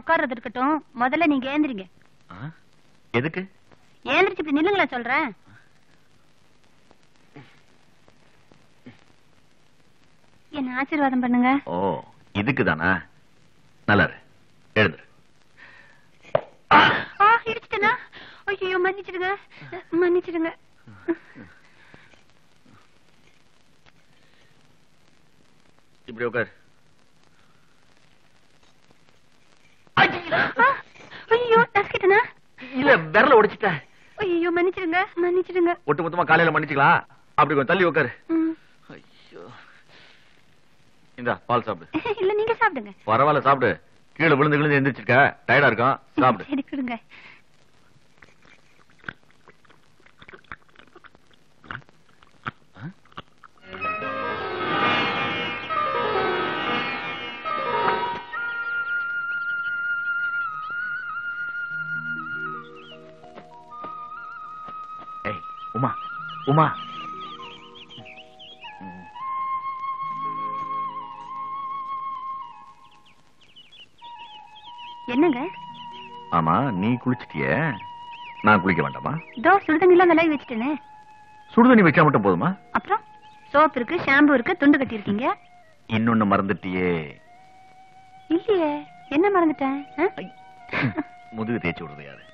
உட்கார்றது இருக்கட்டும் முதல்ல நீங்க ஏந்திரிங்க ஆ? எதுக்கு ஏந்திரிச்சு இப்படி நில்லுங்களேன் சொல்றேன் என்ன ஆசீர்வாதம் பண்ணுங்க ஓ இதுக்கு தானா நல்லா இரு. எழுந்துரு ஆ இடிச்சிட்டேனா ஐயோ மன்னிச்சிடுங்க மன்னிச்சிடுங்க இப்படி உட்காரு ஆ, ஐயோ நசுக்கிட்டேனா இல்ல விரல உடைச்சிட்ட ஐயோ மன்னிச்சிடுங்க மன்னிச்சிடுங்க ஒட்டு மொத்தமா காலையில மன்னிச்சுக்கலாம் அப்படி கொஞ்சம் தள்ளி உட்காரு ம். ஐயோ இந்தா பால் சாப்பிடு இல்ல நீங்க சாப்பிடுங்க பரவாயில்ல சாப்பிடு கீழே விழுந்து விழுந்து எந்திரிச்சிருக்க டயர்டா இருக்கும் சாப்பிடு சரி கொடுங்க ஏய் உமா உமா ம். என்னங்க ஆமா நீ குளிச்சிட்டிய நான் குளிக்க வேண்டாமா தோ சுடுதண்ணிலாம் விலகி வச்சுட்டேனே சுடுதண்ணி வச்சா மட்டும் போதுமா அப்புறம் சோப் இருக்கு ஷாம்பு இருக்கு துண்டு கட்டி இருக்கீங்க இன்னொன்னு மறந்துட்டியே இல்லையே என்ன மறந்துட்டேன் ஆ? ஐ. முதுகு தேய்ச்சி விடுறது யாரு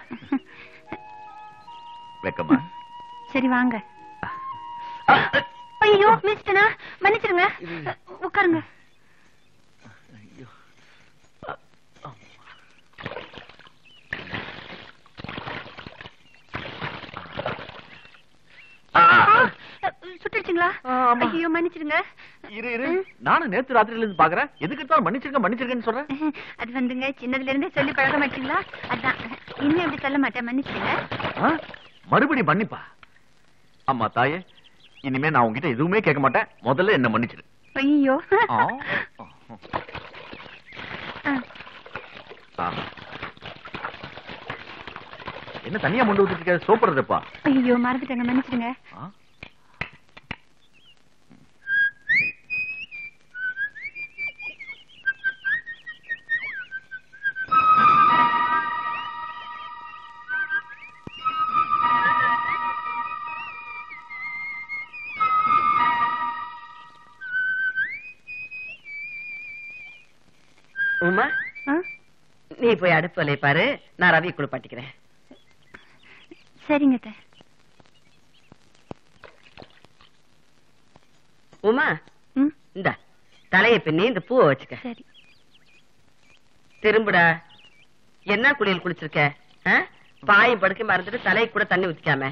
வெக்கமா சரி வாங்க ஐயோ மிஸ்டனா மன்னிச்சிடுங்க உட்காருங்க ஆ, சுட்டுடுச்சுங்களா ஆமா. ஐயோ மன்னிச்சிடுங்க இரு இரு நானும் நேத்து ராத்திரில இருந்து பாக்குறேன் எதுக்கு எடுத்தாலும் மன்னிச்சிருக்க மன்னிச்சிருக்கேன்னு சொல்றேன் அது வந்துங்க சின்னதுல இருந்தே சொல்லி பழக மாட்டீங்களா அதான் இன்னும் அப்படி சொல்ல மாட்டேன் மன்னிச்சிடுங்க ஆ? மறுபடி மன்னிப்பா அம்மா தாயே இனிமே நான் உன்கிட்ட எதுவுமே கேட்க மாட்டேன் முதல்ல என்ன மன்னிச்சிடு ஐயோ ஆ. ஆ. ஆ. என்ன தனியா கொண்டு ஊத்திட்டு சோப்படுறதுப்பா ஐயோ மறந்துட்டேங்க மன்னிச்சிடுங்க உமா ஆ? நீ போய் அடுப்பு வேலையை பாரு நான் ரவி குளிப்பாட்டிக்கிறேன் சரிங்க அத்தை. உமா ம் இந்த தலையை பின்னி இந்த பூவை வச்சுக்க சரி திரும்புடா என்ன குளியல் குளிச்சிருக்க ஆ? பாயும் படுக்க மறந்துட்டு தலைக்கு கூட தண்ணி ஊத்திக்காம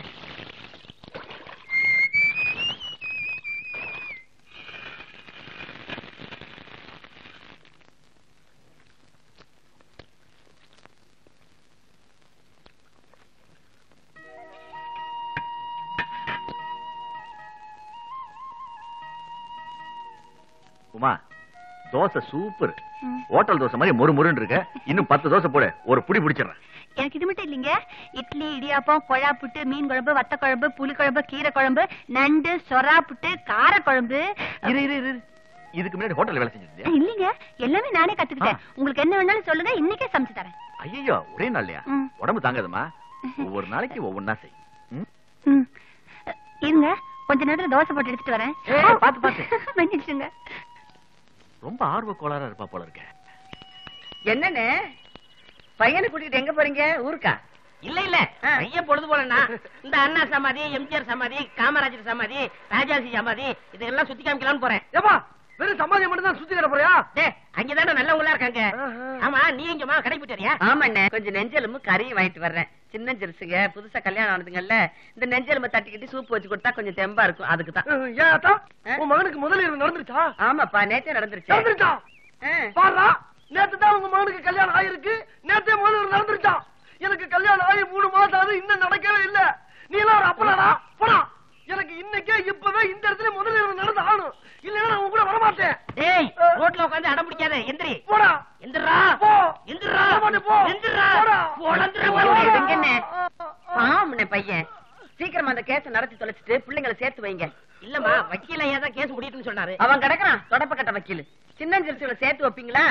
உமா தோசை சூப்பர் ம். ஹோட்டல் தோசை மாதிரி மொறு மொறுன்னு இருக்க இன்னும் பத்து தோசை போடு ஒரு புடி பிடிச்சிடுறேன் எனக்கு இது மட்டும் இல்லைங்க இட்லி இடியாப்பம் கொழா புட்டு மீன் குழம்பு வத்த குழம்பு புளி குழம்பு கீரை குழம்பு நண்டு சொரா புட்டு கார குழம்பு இரு இரு இரு இதுக்கு முன்னாடி ஹோட்டல் வேலை செஞ்சிருந்தியா இல்லைங்க எல்லாமே நானே கத்துக்கிட்டேன் உங்களுக்கு என்ன வேணாலும் சொல்லுங்க இன்னைக்கே சமைச்சு தரேன் ஐயோ ஒரே நாள்லையா ம். உடம்பு தாங்காதுமா ஒவ்வொரு நாளைக்கு ஒவ்வொன்னா செய் ம்? ம். இருங்க கொஞ்ச நேரத்துல தோசை போட்டு எடுத்துட்டு வரேன் ஏய், பாத்து, பாத்து. மன்னிச்சுங்க ரொம்ப ஆர்வ கோளாறா இருப்பா போல இருக்க என்னன்னு பையனை கூட்டிட்டு எங்க போறீங்க ஊருக்கா இல்ல இல்ல பையன் பொழுது போலன்னா இந்த அண்ணா சமாதி எம்ஜிஆர் சமாதி காமராஜர் சமாதி ராஜாஜி சமாதி இதெல்லாம் சுத்தி காமிக்கலாம்னு போறேன் ஏப்பா வெறும் சமாதியம் மட்டும் தான் சுத்தி கிட போறியா டே அங்கதானே நல்லவங்களா இருக்காங்க ஆஹா. ஆமா நீ எங்கம்மா கடை போயிட்டியா ஆமாண்ணே கொஞ்சம் நெஞ்செலும்பு கறியும் வாங்கிட்டு வர்றேன் சின்ன ஜெருசுங்க புதுசா கல்யாணம் ஆனதுங்கல்ல இந்த நெஞ்செலும்பு தட்டிக்கிட்டு சூப் வச்சு கொடுத்தா கொஞ்சம் தெம்பா இருக்கும் அதுக்கு தான் ஏன் அத்தா ஆ? உன் மகனுக்கு முதல் இரவு நடந்துருச்சா ஆமாப்பா நேத்தே நடந்துருச்சு நடந்துருச்சா ஆ. பாருடா நேத்து தான் உங்க மகனுக்கு கல்யாணம் ஆயிருக்கு நேத்தே முதல் இரவு நடந்துருச்சா எனக்கு கல்யாணம் ஆகி மூணு மாசம் ஆகுது இன்னும் நடக்கவே இல்ல நீ எல்லாம் ஒரு அப்பனாடா போடா எனக்கு இன்னைக்கே இப்பவே இந்த இடத்துல முதல் இரவு நடந்து ஆகணும் இல்லைன்னா நான் உன் கூட வரமாட்டேன் டேய் ரோட்ல உட்கார்ந்து அடம் பிடிக்காத எந்திரி போடா எந்திரா போ எந்திரா வரமாட்டே, போ எந்திரா போடா. போடந்திரா எடுங்கண்ணே. பாவம்ண்ணே பையன் சீக்கிரமா அந்த கேஸ நடத்தி தொலைச்சிட்டு பிள்ளைங்களை சேர்த்து வைங்க இல்லம்மா வக்கீல ஏதா கேஸ் முடியுதுன்னு சொன்னாரு அவன் கிடக்குறான் தொடப்ப கட்ட வக்கீல் சின்ன ஜெருசுல சேர்த்து வைப்பீங்களா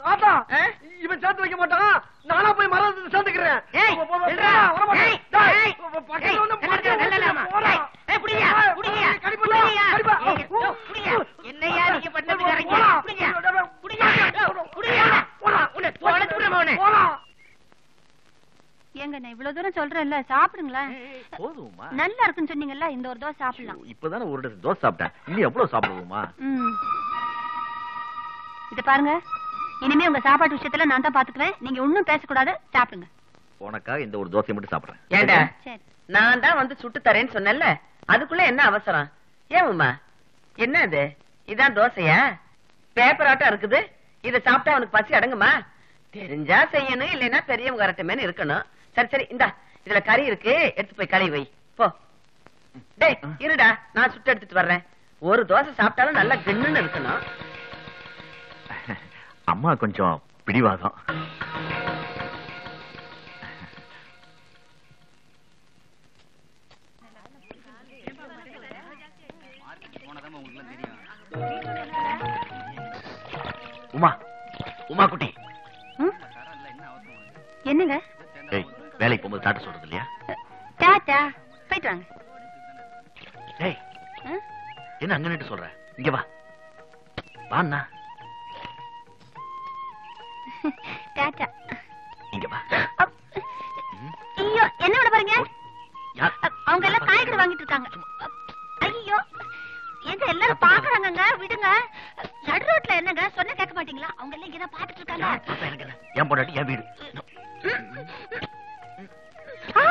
ஆத்தா ஆ? இவன் சேர்த்து வைக்க மாட்டான் நானா போய் மரம் சேர்ந்துக்கிறேன் ஏய், போ, போ, போ, நில்றா. போடா, வர மாட்டேன். ஏய், டேய், ஏய், போ, போ, பக்கத்துல ஏய், வந்து நல்லா மரத்தை இருக்கு, நல்லா ஒடிச்சிட்டு இருக்கு. போடா. ஏய், ஏய், புடியா, ஏய், புடியா, கடிப்பா, புடியா. கடிப்பா. ஏய், ஊ, புடியா. ஊ. என்னையா நீங்க பண்ணது போடா, கரைங்க? போடா. புடியா. போடா, புடியா. புடியா. போடா. உன்னை தொலைச்சு விடுறேன் அவனை. போடா. ஏங்க நான் இவ்வளவு தூரம் சொல்றேன்ல சாப்பிடுங்களேன் போதுமா நல்லா இருக்குன்னு சொன்னீங்கல்ல இந்த ஒரு தோசை சாப்பிடலாம் இப்பதானே ஒரு டசன் தோசை சாப்பிட்டேன் இன்னும் எவ்வளவு சாப்பிடுவோமா ம். இத பாருங்க இனிமே உங்க சாப்பாட்டு விஷயத்துல நான் தான் பாத்துக்குவேன் நீங்க ஒண்ணும் பேசக்கூடாது சாப்பிடுங்க உனக்காக இந்த ஒரு தோசையை மட்டும் சாப்பிடுறேன் ஏண்டா சரி நான் தான் வந்து சுட்டு தரேன்னு சொன்னேன்ல அதுக்குள்ள என்ன அவசரம் ஏன் உமா என்ன இது இதான் தோசையா பேப்பர் ஆட்டம் இருக்குது இத சாப்பிட்டா அவனுக்கு பசி அடங்குமா தெரிஞ்சா செய்யணும் இல்லைன்னா பெரியவங்க வரட்டுமேனு இருக்கணும் சரி சரி இந்தா இதுல கறி இருக்கு எடுத்து போய் கழுவி வை போ டேய் இருடா நான் சுட்டு எடுத்துட்டு வர்றேன் ஒரு தோசை சாப்பிட்டாலும் நல்லா கிண்ணுன்னு இருக்கணும் அம்மா கொஞ்சம் பிடிவாதம் உமா உமா குட்டி ம்? என்னங்க ஏய் வேலைக்கு போகும்போது டாட்டா சொல்றது இல்லையா டாட்டா போயிட்டு வாங்க ஏய் ம்? என்ன அங்க நின்று சொல்ற இங்க வா வாண்ணா டாட்டா இங்க வா அப். ஐயோ என்ன விட பாருங்க யார் அ- அவங்க எல்லாம் காய்கறி வாங்கிட்டு இருக்காங்க அப். ஐயோ எங்க எல்லாரும் பாக்குறாங்கங்க விடுங்க நடு ரோட்ல என்னங்க சொன்ன கேட்க மாட்டீங்களா அவங்க எல்லாம் இங்கதான் பாத்துட்டு இருக்காங்க யார் பார்த்தா எனக்கு என்ன? என் பொண்டாட்டி என் வீடு ஆ!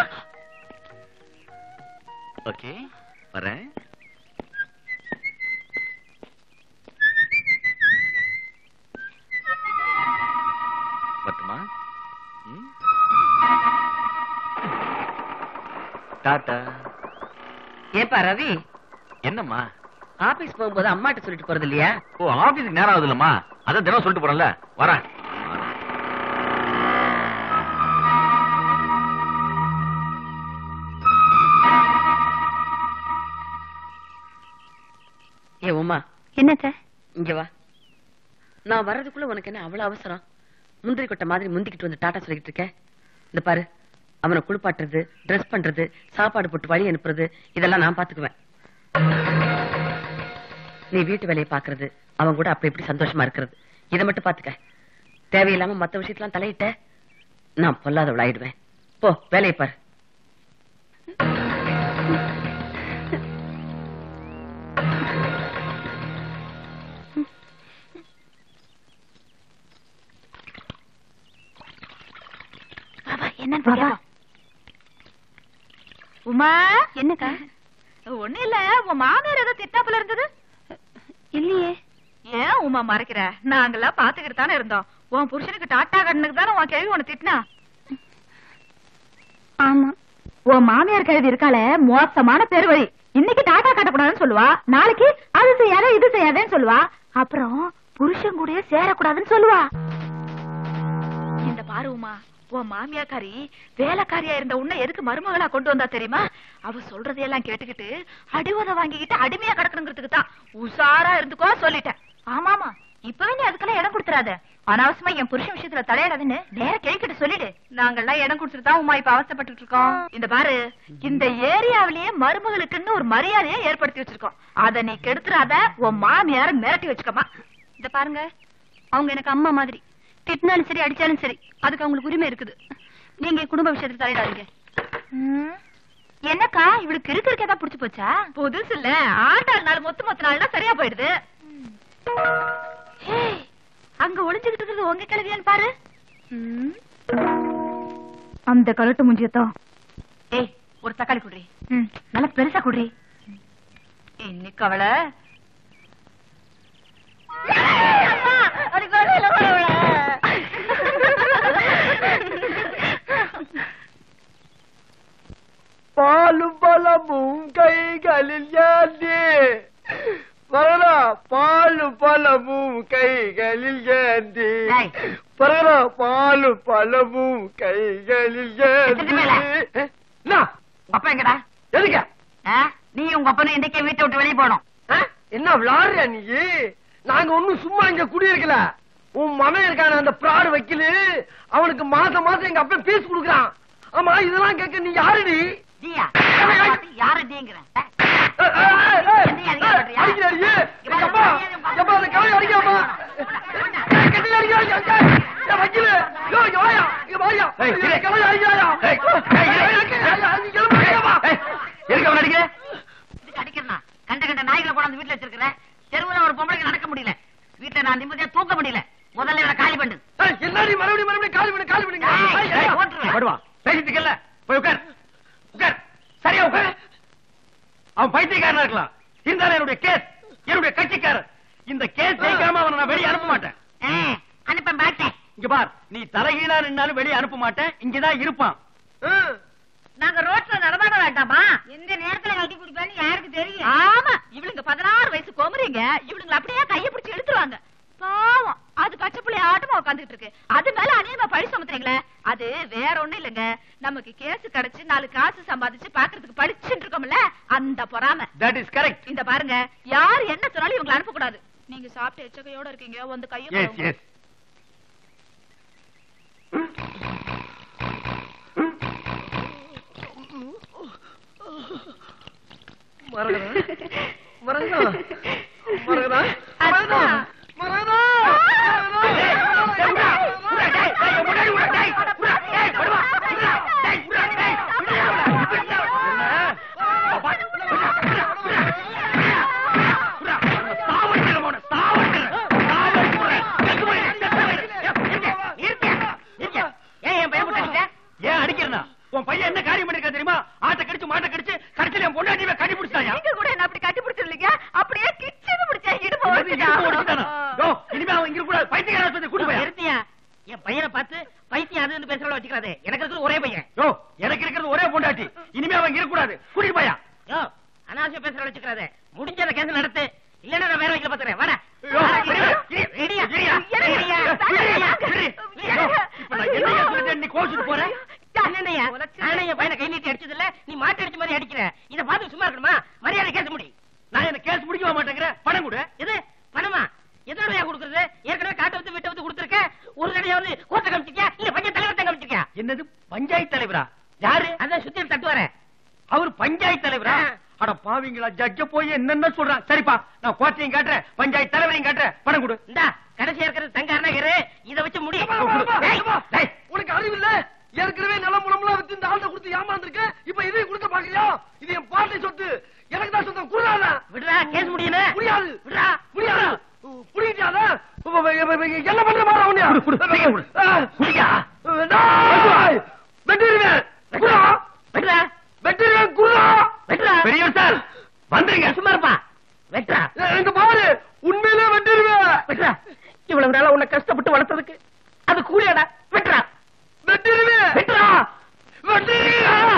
ஓகே வரேன் வரட்டுமா ம்? டாட்டா ஏப்பா ரவி என்னம்மா ஆபீஸ் போகும்போது அம்மாட்ட சொல்லிட்டு போறது இல்லையா ஓ ஆபீஸ்க்கு நேரம் ஆகுது இல்லம்மா அதான் தினம் சொல்லிட்டு போறேன்ல வரேன் ஏ உமா என்னத்த இங்க வா நான் வர்றதுக்குள்ள உனக்கு என்ன அவ்வளவு அவசரம் முந்திரி கொட்டை மாதிரி முந்திக்கிட்டு வந்து டாட்டா சொல்லிட்டு இருக்க இந்த பாரு அவனை குளிப்பாட்டுறது ட்ரெஸ் பண்றது சாப்பாடு போட்டு வழி அனுப்புறது இதெல்லாம் நான் பாத்துக்குவேன் நீ வீட்டு வேலையை பாக்குறது அவன் கூட அப்ப எப்படி சந்தோஷமா இருக்கிறது இதை மட்டும் பாத்துக்க தேவையில்லாம மத்த விஷயத்தெல்லாம் தலையிட்ட நான் பொல்லாதவள் ஆயிடுவேன் போ வேலையை பாரு என்னன்னு பாப்பா உமா என்னக்கா ஒண்ணு இல்ல உன் மாமியார் ஏதோ திட்டாப்புல இருந்தது இல்லையே ஏன் உமா மறைக்கிற நாங்கெல்லாம் பாத்துக்கிட்டு தானே இருந்தோம் உன் புருஷனுக்கு டாட்டா கண்ணுக்கு தானே உன் கேள்வி உன்னை திட்டினா ஆமா உன் மாமியார் கழுவி இருக்காளே மோசமான பெருவழி இன்னைக்கு டாட்டா காட்டக்கூடாதுன்னு சொல்லுவா நாளைக்கு அது செய்யாத இது செய்யாதேன்னு சொல்லுவா அப்புறம் புருஷன் கூடயே சேரக்கூடாதுன்னு சொல்லுவா இந்த பாரு உமா உன் மாமியாக்காரி வேலைக்காரியா இருந்த உன்னை எதுக்கு மருமகளா கொண்டு வந்தா தெரியுமா அவ சொல்றதையெல்லாம் கேட்டுக்கிட்டு அடிவதை வாங்கிக்கிட்டு அடிமையா கிடக்கணுங்கிறதுக்கு தான் உஷாரா இருந்துக்கோ சொல்லிட்டேன் ஆமாமா இப்பவே நீ அதுக்கெல்லாம் இடம் கொடுத்துறாத அனாவசியமா என் புருஷன் விஷயத்துல தலையிடாதுன்னு நேர கேட்கிட்டு சொல்லிடு நாங்கெல்லாம் இடம் கொடுத்துட்டு தான் உமா இப்ப அவஸ்தைப்பட்டு இருக்கோம் இந்த பாரு இந்த ஏரியாவிலேயே மருமகளுக்குன்னு ஒரு மரியாதையை ஏற்படுத்தி வச்சிருக்கோம் அத நீ கெடுத்துறாத உன் மாமியார மிரட்டி வச்சுக்கமா இத பாருங்க அவங்க எனக்கு அம்மா மாதிரி திட்டினாலும் சரி அடிச்சாலும் சரி அதுக்கு அவங்களுக்கு உரிமை இருக்குது நீங்க என் குடும்ப விஷயத்துல தலையிடாதீங்க என்னக்கா இவளுக்கு இருக்கு இருக்கதா புடிச்சு போச்சா புதுசு இல்ல ஆண்டாள் நாள் மொத்த மொத்த நாள்னா சரியா போயிடுது ஏய், அங்க ஒளிஞ்சுகிட்டு இருக்கிறது உங்க கிளவியான்னு பாரு அந்த கலட்டு முஞ்சியத்தோ ஏய் ஒரு தக்காளி குடுறி ம், நல்லா பெருசா குடுறி இன்னைக்கு அவளை பாலும் பழமும் கைகளில் ஏந்தி பரடா பாலும் பழமும் கைகளில் ஏந்தி டேய். பரடா பாலும் பழமும் கைகளில் ஏந்தி மேல. என்ன? உங்க அப்பா எங்கடா எதுக்க ஆ? நீ உங்க அப்பனும் இன்றைக்கே வீட்டை விட்டு வெளியே போகணும் ஆ? என்ன விளாடுற நீ நாங்க ஒண்ணும் சும்மா இங்க குடியிருக்கல உன் மகன் இருக்கான அந்த பிராடு வக்கீலு அவனுக்கு மாசம் மாசம் எங்க அப்பா பீஸ் கொடுக்குறான் ஆமா இதெல்லாம் கேட்க நீ யாருடி நீயா யார நீங்கிற ஏய், ஏய், ஏய், ஏய், ஏய், அடிக்கிறாரு, ஏய், எங்க அப்பா, எப்பா, அந்த கவலை அடிக்காமா? ஏய், கட்டில அடிக்கிறாரு, ஏய், ஏய், வக்கீலு, ஏய், இங்க வாயா, இங்க வாயா. ஏய், இரு. கவலை அடிக்கிறாரா? ஏய், ஏய், இரு. ஏய், ஏய், ஏய், இங்க எழும்பு, அடிக்காமா? ஏய், எதுக்கு அவன் அடிக்கிற இதுக்கு அடிக்கிறனா கண்ட கண்ட நாய்களை கொண்டாந்து வீட்டுல வச்சிருக்கிறேன் தெருவுல ஒரு பொம்பளைக்கு நடக்க முடியல வீட்டுல நான் நிம்மதியா தூக்க முடியல முதல்ல இவனை காலி பண்ணு ஏய், என்னடி மறுபடியும் மறுபடியும் காலி பண்ணு, காலி பண்ணுங்க. ஏய், ஏய், ஏய், ஏய், ஓட்டுருவேன். படுவா பேசிட்டுக்கல்ல போய் உட்கார் உட்கார் சரியா உட்கார் அவன் பைத்தியக்காரனா இருக்கலாம் இருந்தாலும் என்னுடைய கேஸ் என்னுடைய கட்சிக்காரர் இந்த கேஸ் ஜெயிக்காம அவனை நான் வெளியே அனுப்ப மாட்டேன் ஆ, அனுப்ப மாட்டேன் இங்க பார் நீ தலைகீழா நின்னாலும் வெளியே அனுப்ப மாட்டேன் இங்கதான் இருப்பான் ஏய். நாங்க ரோட்ல நடமாட வேண்டாமா எந்த நேரத்துல கட்டி குடிப்பேன்னு யாருக்கு தெரியும் ஆமா இவளுங்க பதினாறு வயசு கொமரிங்க இவளுங்க அப்படியே கைய பிடிச்சு இழுத்துருவாங்க பாவம் அது பச்சை புள்ளி ஆட்டமா உட்காந்துட்டு இருக்கு அது மேல அநியமா பழி சுமத்துறீங்களே அது வேற ஒண்ணும் இல்லைங்க நமக்கு கேஸ் கிடைச்சு நாலு காசு சம்பாதிச்சு பாக்குறதுக்கு படிச்சுட்டு இருக்கோம்ல அந்த பொறாம தட் இஸ் கரெக்ட் இந்த பாருங்க யார் என்ன சொன்னாலும் இவங்களை அனுப்ப கூடாது நீங்க சாப்பிட்டு எச்சகையோட இருக்கீங்க வந்து கைய எஸ் கழுவுங்க. எஸ் மரகதா மரகதா மரகதா அத்தா. மரகதா ஏன் என் பையன் போட்டு ஏன் அடிக்கிறனா உன் பையன் என்ன காரியம் பண்ணிருக்கா தெரியுமா ஆட்டை கடிச்சு மாட்டை கடிச்சு கடைசியில என் பொண்டாட்டியை கட்டி பிடிச்சாயா நீங்க கூட என்ன அப்படி கட்டி பிடிச்சிருந்தீங்க அப்படியே கிச்சனு பிடிச்சா இடுப்பு என்னது இடுப்பு ஒடிச்சுட்டானா? யோ, இனிமே அவன் இங்க இருக்கக்கூடாது. பைத்தியக்காரன் ஆஸ்பத்திரி கூட்டிட்டு போயா. நிறுத்தியா என் பையனை பார்த்து பைத்தியம் அதுன்னு பேசுறத வச்சுக்காதே எனக்கு இருக்கிறது ஒரே பையன் யோ, எனக்கு இருக்கிறது ஒரே பொண்டாட்டி இனிமே அவன் இங்க இருக்கக்கூடாது கூட்டிட்டு போயா யோ அனாவசியம் பேசுற வச்சுக்காதே முடிஞ்ச அந்த கேஸ் நடத்து இல்லன்னா நான் வேற வைக்கல பாத்துறேன் வாடா யோ, ரெடியா? இரு, ரெடியா? இரியா, ரெடியா? இரியா, ரெடியா? இரு. யோ, இப்ப நான் என்னையா சொல்லிட்டேன், நீ கோச்சுட்டு போற? என்னய்யா? நானே என் பையனை கை நீட்டி அடிச்சது இல்ல நீ மாட்டு அடிச்ச மாதிரி அடிக்கிற இத பார்த்து சும்மா இருக்கணுமா மரியாதை கேட்க முடி நான் என்ன கேஸ் முடிக்கவே மாட்டேங்கிறேன் பணம் கொடு எது பணமா எதோடயா கொடுக்கறது ஏற்கனவே காட்டு வந்து விட்டு வந்து கொடுத்துருக்க ஒரு தடையாவது கோர்ட்ட காமிச்சிருக்கியா இல்ல பஞ்ச தலைவர்த்த காமிச்சிருக்கியா என்னது பஞ்சாயத்து தலைவரா யாரு அதான் சுத்தி தட்டு வரேன் அவர் பஞ்சாயத்து தலைவரா ஆ. அட பாவிங்களா ஜட்ஜ போய் என்னென்ன சொல்றான் சரிப்பா நான் கோர்ட்டையும் காட்டுறேன் பஞ்சாயத்து தலைவரையும் காட்டுறேன் பணம் கொடு இந்தா கடைசியா இருக்கிறது தங்க அருணகிரு இத வச்சு முடி வா, வா, வா, டேய், வா. டேய். உனக்கு அறிவு இல்ல ஏற்கனவே நிலம் முலம்லாம் வித்து இந்த ஆள்கிட்ட கொடுத்து ஏமாந்துருக்க இப்ப இதையும் கொடுக்க பாக்குறியா இது என் பாட்டை சொத்து எனக்கு தான் சொந்தம் குடுறாத விடுறா கேஸ் முடியல முடியாது விடுறா முடியாது புரியுதாத என்ன பண்ற மாதிரி அவனியா குடு, குடு, சீக்கிரம் குடு. குடியா? வெட்டிடுவேன் குடா விடுறா வெட்டிடுவேன் குடா வெட்டுறா பெரியவர் சார் வந்துருங்க சும்மா இருப்பா வெட்டுறா இந்த பாரு உண்மையிலே வெட்டிடுவேன் வெட்டுறா இவ்வளவு நாளா உன்னை கஷ்டப்பட்டு வளர்த்ததுக்கு அது கூலியாடா வெட்டுறா வெட்டிடுவேன் வெட்டுறா வெட்டிடுவேன்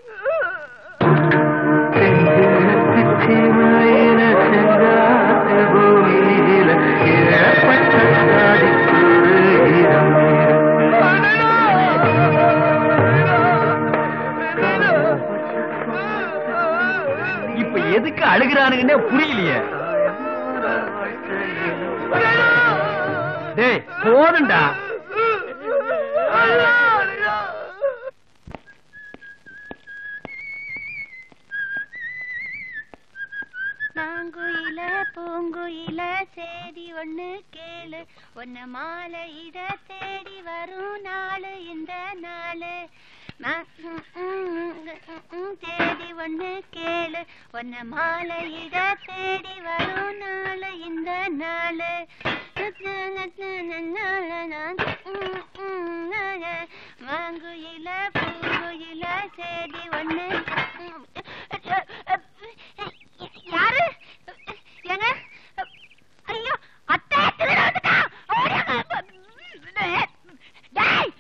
இப்ப எதுக்கு அழுகிறானுங்கன்னே புரியலையே டேய் போதும்டா மாங்குயில பூங்குயில சேதி ஒண்ணு கேளு ஒன்ன மாலையிட தேடி வரும் நாளு இந்த நாளு ம- ம், ம், ம், ம், தேடி ஒண்ணு கேளு ஒன்ன மாலையிட தேடி வரும் நாளு இந்த நாளு மாங்குயில பூங்குயில சேதி ஒண்ணு யாரு ஏங்க ஐயோ அத்தை திருட வந்துட்டான் ஓடியாங்க. டேய்!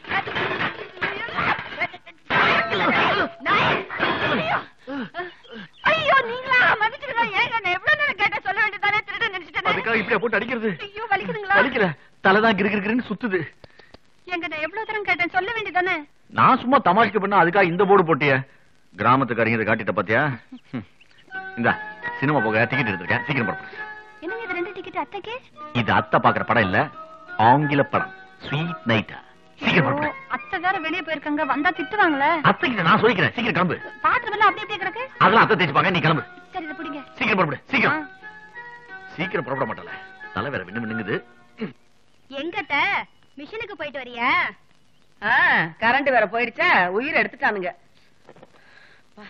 நாய்! ஐயோ! ஐயோ நீங்களா மன்னிச்சுக்கங்க ஏங்க நான் எவ்வளவு நேரம் கேட்டேன் சொல்ல வேண்டியதானே திருட நினைச்சிட்டேன் அதுக்காக இப்படியா போட்டு அடிக்கிறது ஐயோ வலிக்குதுங்களா வலிக்கல தலைதான் கிரு கிருன்னு சுத்துது எங்க நான் எவ்வளவு தரம் கேட்டேன் சொல்ல வேண்டியதானே நான் சும்மா தமாஷ்க்கு பண்ண அதுக்காக இந்த போர்டு போட்டிய கிராமத்துக்காரங்க இதை காட்டிட்ட பாத்தியா ஹம். இந்தா சினிமா போக டிக்கெட் எடுத்திருக்கேன் சீக்கிரம் போறோம் என்னங்க இது ரெண்டு டிக்கெட் அத்தைக்கு இது அத்தை பாக்குற படம் இல்ல ஆங்கில படம் ஸ்வீட் நைட்டா சீக்கிரம் புறப்படு. அத்தை வேற வெளியே போயிருக்காங்க வந்தா திட்டுவாங்களே அத்தைக்கிட்ட நான் சொல்லிக்கிறேன் சீக்கிரம் கிளம்பு பாத்திரம் எல்லாம் அப்படி அப்படியே கிடக்கு அதெல்லாம் அத்தை தேய்ச்சுப்பாங்க நீ கிளம்பு சரி இதை பிடிங்க சீக்கிரம் புறப்படு ஆ. சீக்கிரம் சீக்கிரம் புறப்பட மாட்டல தலை வேற விண்ணு மின்னுங்குது எங்கத்த மிஷினுக்கு போயிட்டு வரியா கரண்ட் வேற போயிடுச்சா உயிர் எடுத்துட்டானுங்க வா.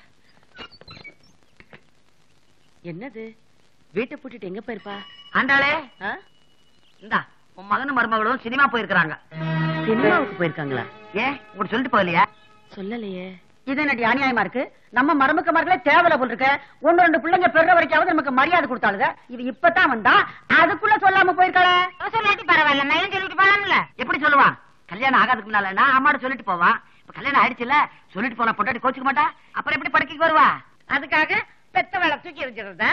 என்னது வீட்டை பூட்டிட்டு எங்க போயிருப்பா ஆண்டாளே ஆ? இந்தா உன் மகனும் மருமகளும் சினிமா போயிருக்கிறாங்க சினிமாவுக்கு போயிருக்காங்களா ஏன் உங்களுக்கு சொல்லிட்டு போகலையா சொல்லலையே இது என்னடி அநியாயமா இருக்கு நம்ம மருமக்க மரங்களே தேவல போல் இருக்க ஒன்னு ரெண்டு பிள்ளைங்க பெற வரைக்காவது நமக்கு மரியாதை கொடுத்தாளுங்க இவ இப்பதான் வந்தா அதுக்குள்ள சொல்லாம போயிருக்காளே சொல்லாட்டி பரவாயில்ல நான் சொல்லிட்டு போலாம்ல எப்படி சொல்லுவான் கல்யாணம் ஆகாதுக்கு முன்னால நான் அம்மாட்ட சொல்லிட்டு போவான் இப்ப கல்யாணம் ஆயிடுச்சுல சொல்லிட்டு போனா பொண்டாட்டி கோச்சுக்க மாட்டா அப்புறம் எப்படி படுக்கைக்கு வருவா அதுக்காக பெத்த வேலை தூக்கி எறிஞ்சிருந்தா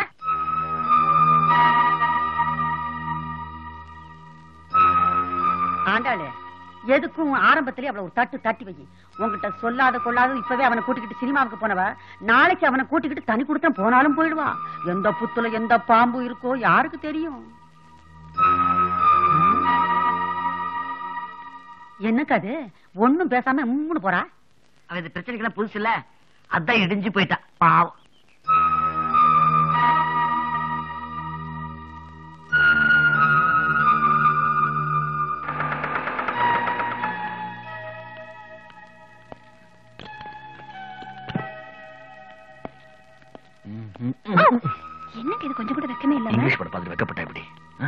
ஆண்டாளே எதுக்கும் ஆரம்பத்திலே அவளை ஒரு தட்டு தட்டி வை உன்கிட்ட சொல்லாத கொள்ளாத இப்பவே அவனை கூட்டிக்கிட்டு சினிமாவுக்கு போனவ நாளைக்கு அவனை கூட்டிக்கிட்டு தனி கொடுத்தா போனாலும் போயிடுவா எந்த புத்துல எந்த பாம்பு இருக்கோ யாருக்கு தெரியும் என்னக்கா அது ஒண்ணும் பேசாம மூணு போறா அவ இந்த பிரச்சனைக்கெல்லாம் புதுசு இல்ல அதான் இடிஞ்சு போயிட்டா பாவம் என்னங்க இது கொஞ்சம் கூட வெக்கமே இல்லாம இங்கிலீஷ் படம் பார்த்து வைக்கப்பட்டா எப்படி ஆ?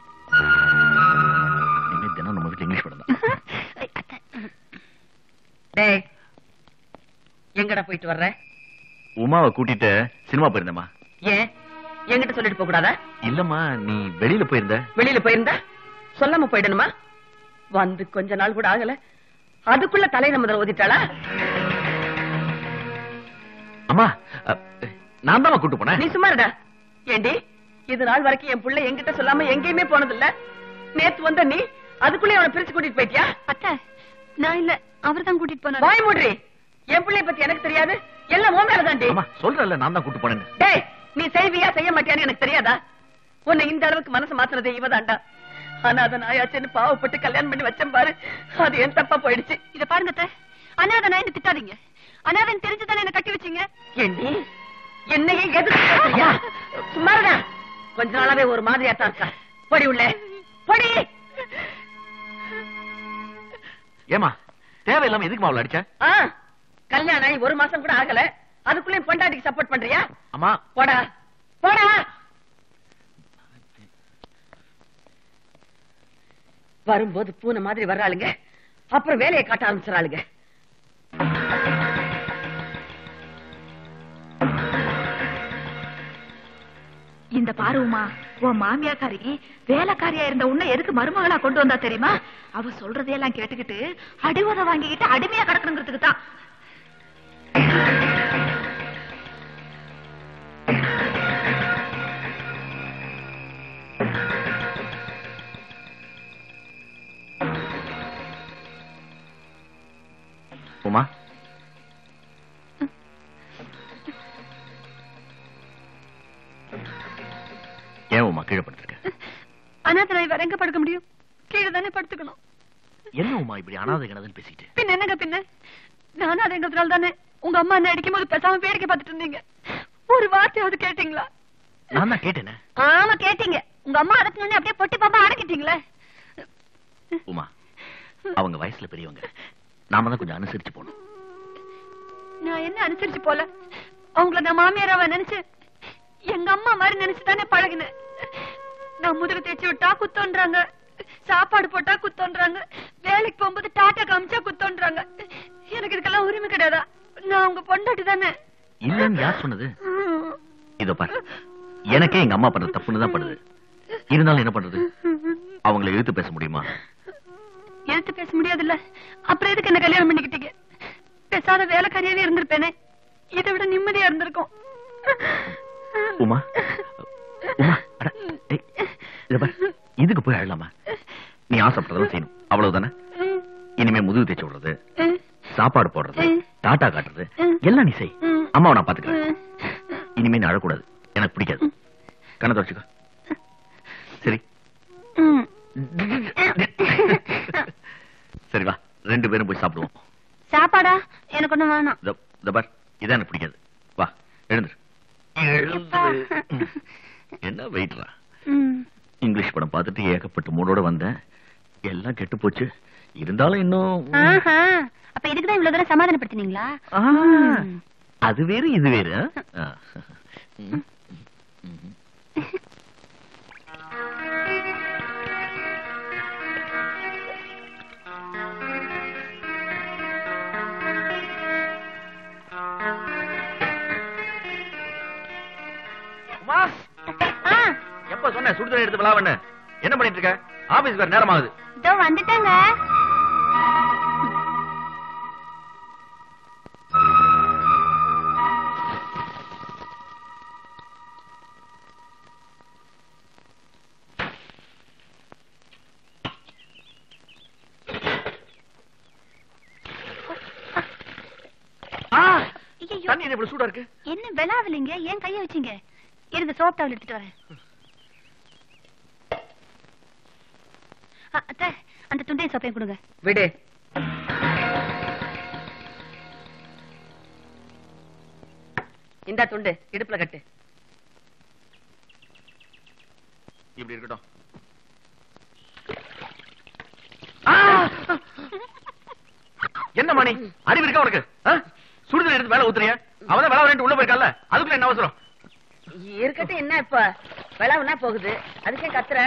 இனிமே தினம் நம்ம வீட்டுல இங்கிலீஷ் படம் தான் ஐ, அத்தை. டேய் எங்கடா போயிட்டு வர்ற உமாவை கூட்டிட்டு சினிமா போயிருந்தேம்மா ஏன் என்கிட்ட சொல்லிட்டு போக கூடாதா இல்லம்மா நீ வெளியில போயிருந்த வெளியில போயிருந்தா சொல்லாம போயிடணுமா வந்து கொஞ்ச நாள் கூட ஆகல அதுக்குள்ள தலையில முதல்ல ஓதிட்டாளா அம்மா அ, நான் தான் கூட்டு போனேன் நீ சும்மா இருடா ஏண்டி இது நாள் வரைக்கும் என் புள்ள என்கிட்ட சொல்லாம எங்கேயுமே போனதில்ல நேத்து வந்த நீ அதுக்குள்ளே அவனை பிரிச்சு கூட்டிட்டு போயிட்டியா அத்தை நான் இல்ல அவர்தான் கூட்டிட்டு போனாரு வாய் மூடுறி என் பிள்ளைய பத்தி எனக்கு தெரியாது எல்லாம் உன் மேலதான்டி அம்மா சொல்றல நான் தான் கூட்டு போனேன்னு டேய் நீ செய்வியா செய்ய மாட்டியான்னு எனக்கு தெரியாதா உன்னை இந்த அளவுக்கு மனசு மாத்துறதே இவதான்டா ஆனா அதை நாயாச்சுன்னு பாவப்பட்டு கல்யாணம் பண்ணி வச்சேன் பாரு அது என் தப்பா போயிடுச்சு இத பாருங்க அத்தை அனாதை நான் திட்டாதீங்க அனாதன் தெரிஞ்சுதானே என்ன கட்டி வச்சீங்க ஏண்டி என்னையே எதுக்கு பேசுறியா? சும்மா இருடா. கொஞ்ச நாளாவே ஒரு மாதிரியா தான் இருக்கா பொடி உள்ள பொடி ஏமா தேவையில்லாம எதுக்கு அவளை அடிச்ச ஆ, கல்யாணம் ஆகி ஒரு மாசம் கூட ஆகல அதுக்குள்ளேயும் பொண்டாட்டிக்கு சப்போர்ட் பண்றியா அம்மா போடா போடா வரும்போது பூனை மாதிரி வர்றாளுங்க அப்புறம் வேலையை காட்ட ஆரம்பிச்சிடறாளுங்க இந்த பாருமா உன் மாமியாக்காரி வேலைக்காரியா இருந்த உன்னை எதுக்கு மருமகளா கொண்டு வந்தா தெரியுமா அவ சொல்றதையெல்லாம் கேட்டுக்கிட்டு அடிவதை வாங்கிக்கிட்டு அடிமையா கிடக்கணுங்கிறதுக்கு தான் உமா ஏன் உமா கீழே படுத்திருக்க அனாதை நான் வேற எங்க படுக்க முடியும் கீழே தானே படுத்துக்கணும் என்ன உமா இப்படி அனாதை கிணதுன்னு பேசிட்டு பின்ன என்னங்க பின்ன நானும் அதேங்கிறதுனால தானே உங்க அம்மா என்ன அடிக்கும் போது பேசாம வேடிக்கை பார்த்துட்டு இருந்தீங்க ஒரு வார்த்தையாவது கேட்டீங்களா நான் தான் கேட்டேனே ஆமா கேட்டீங்க உங்க அம்மா அடக்கணும்னு அப்படியே பொட்டி பாப்பா அடக்கிட்டீங்களே உமா அவங்க வயசுல பெரியவங்க நாம தான் கொஞ்சம் அனுசரிச்சு போகணும் நான் என்ன அனுசரிச்சு போல அவங்கள நான் மாமியாராவ நினைச்சு எங்க அம்மா மாதிரி நினைச்சு தானே பழகினேன் நான் முதுகு தேய்ச்சி விட்டா குத்தோன்றாங்க சாப்பாடு போட்டா குத்தோன்றாங்க வேலைக்கு போகும்போது டாட்டா காமிச்சா குத்தோன்றாங்க எனக்கு இதுக்கெல்லாம் உரிமை கிடையாதா நான் அவங்க பொண்டாட்டி தானே இல்லன்னு யார் சொன்னது இதோ பாரு எனக்கே எங்க அம்மா பண்ற தப்புன்னு தான் படுது இருந்தாலும் என்ன பண்றது அவங்களை எழுத்து பேச முடியுமா எடுத்து பேச முடியாதுல்ல அப்புறம் எதுக்கு என்ன கல்யாணம் பண்ணிக்கிட்டீங்க பேசாத வேலைக்காரியாவே இருந்திருப்பேனே இதை விட நிம்மதியா இருந்திருக்கும் உமா உமா அட, டேய், இத பாரு இதுக்கு போய் அழலாமா நீ ஆசைப்பட்டதெல்லாம் செய்யணும் அவ்வளவுதானே இனிமே முதுகு தேய்ச்சி விடுறது சாப்பாடு போடுறது டாட்டா காட்டுறது எல்லாம் நீ செய் அம்மாவை நான் பாத்துக்கிறேன் இனிமே நீ அழக்கூடாது எனக்கு பிடிக்காது கண்ணை தொடச்சுக்கோ சரி சரி வா ரெண்டு பேரும் போய் சாப்பிடுவோம் சாப்பாடா எனக்கு ஒண்ணும் வேணாம் இதோ, இதோ பார் இதான் எனக்கு பிடிக்காது வா எழுந்துரு எழுந்துரு. என்ன வெயிட்ரா ம். இங்கிலீஷ் படம் பார்த்துட்டு ஏகப்பட்ட மூடோட வந்தேன் எல்லாம் கெட்டு போச்சு இருந்தாலும் இன்னும் ஆஹா அப்ப இதுக்குதான் இவ்வளவு தூரம் சமாதானப்படுத்தினீங்களா ஆ, ம். அது வேறு இது வேறு ஆ? ஆ. ம். ம். உமா, ஆ, எப்ப சொன்ன சுடுதண்ணி எடுத்து விளாவண்ணு என்ன பண்ணிட்டு இருக்க ஆபீஸ் வேற நேரம் ஆகுது இதோ வந்துட்டேங்க ஆ, ஐயையோ. தண்ணி என்ன இவ்வளவு சூடா இருக்கு என்ன விளாவலிங்க ஏன் கைய வச்சீங்க இருங்க சோப் டவல் எடுத்துட்டு வரேன் அ, அத்தை அந்த துண்டையும் சோப்பையும் கொடுங்க விடு இந்த துண்டு இடுப்புல கட்டு இப்படி இருக்கட்டும் என்ன மணி அறிவு இருக்கா உனக்கு ஆ? சுடுதண்ணி எடுத்து மேல ஊத்துறிய அவதான் வேலை வரேன் உள்ள போயிருக்கால அதுக்குள்ள என்ன அவசரம் இருக்கட்டும் என்ன இப்ப விளவுனா போகுது அதுக்கே கத்துற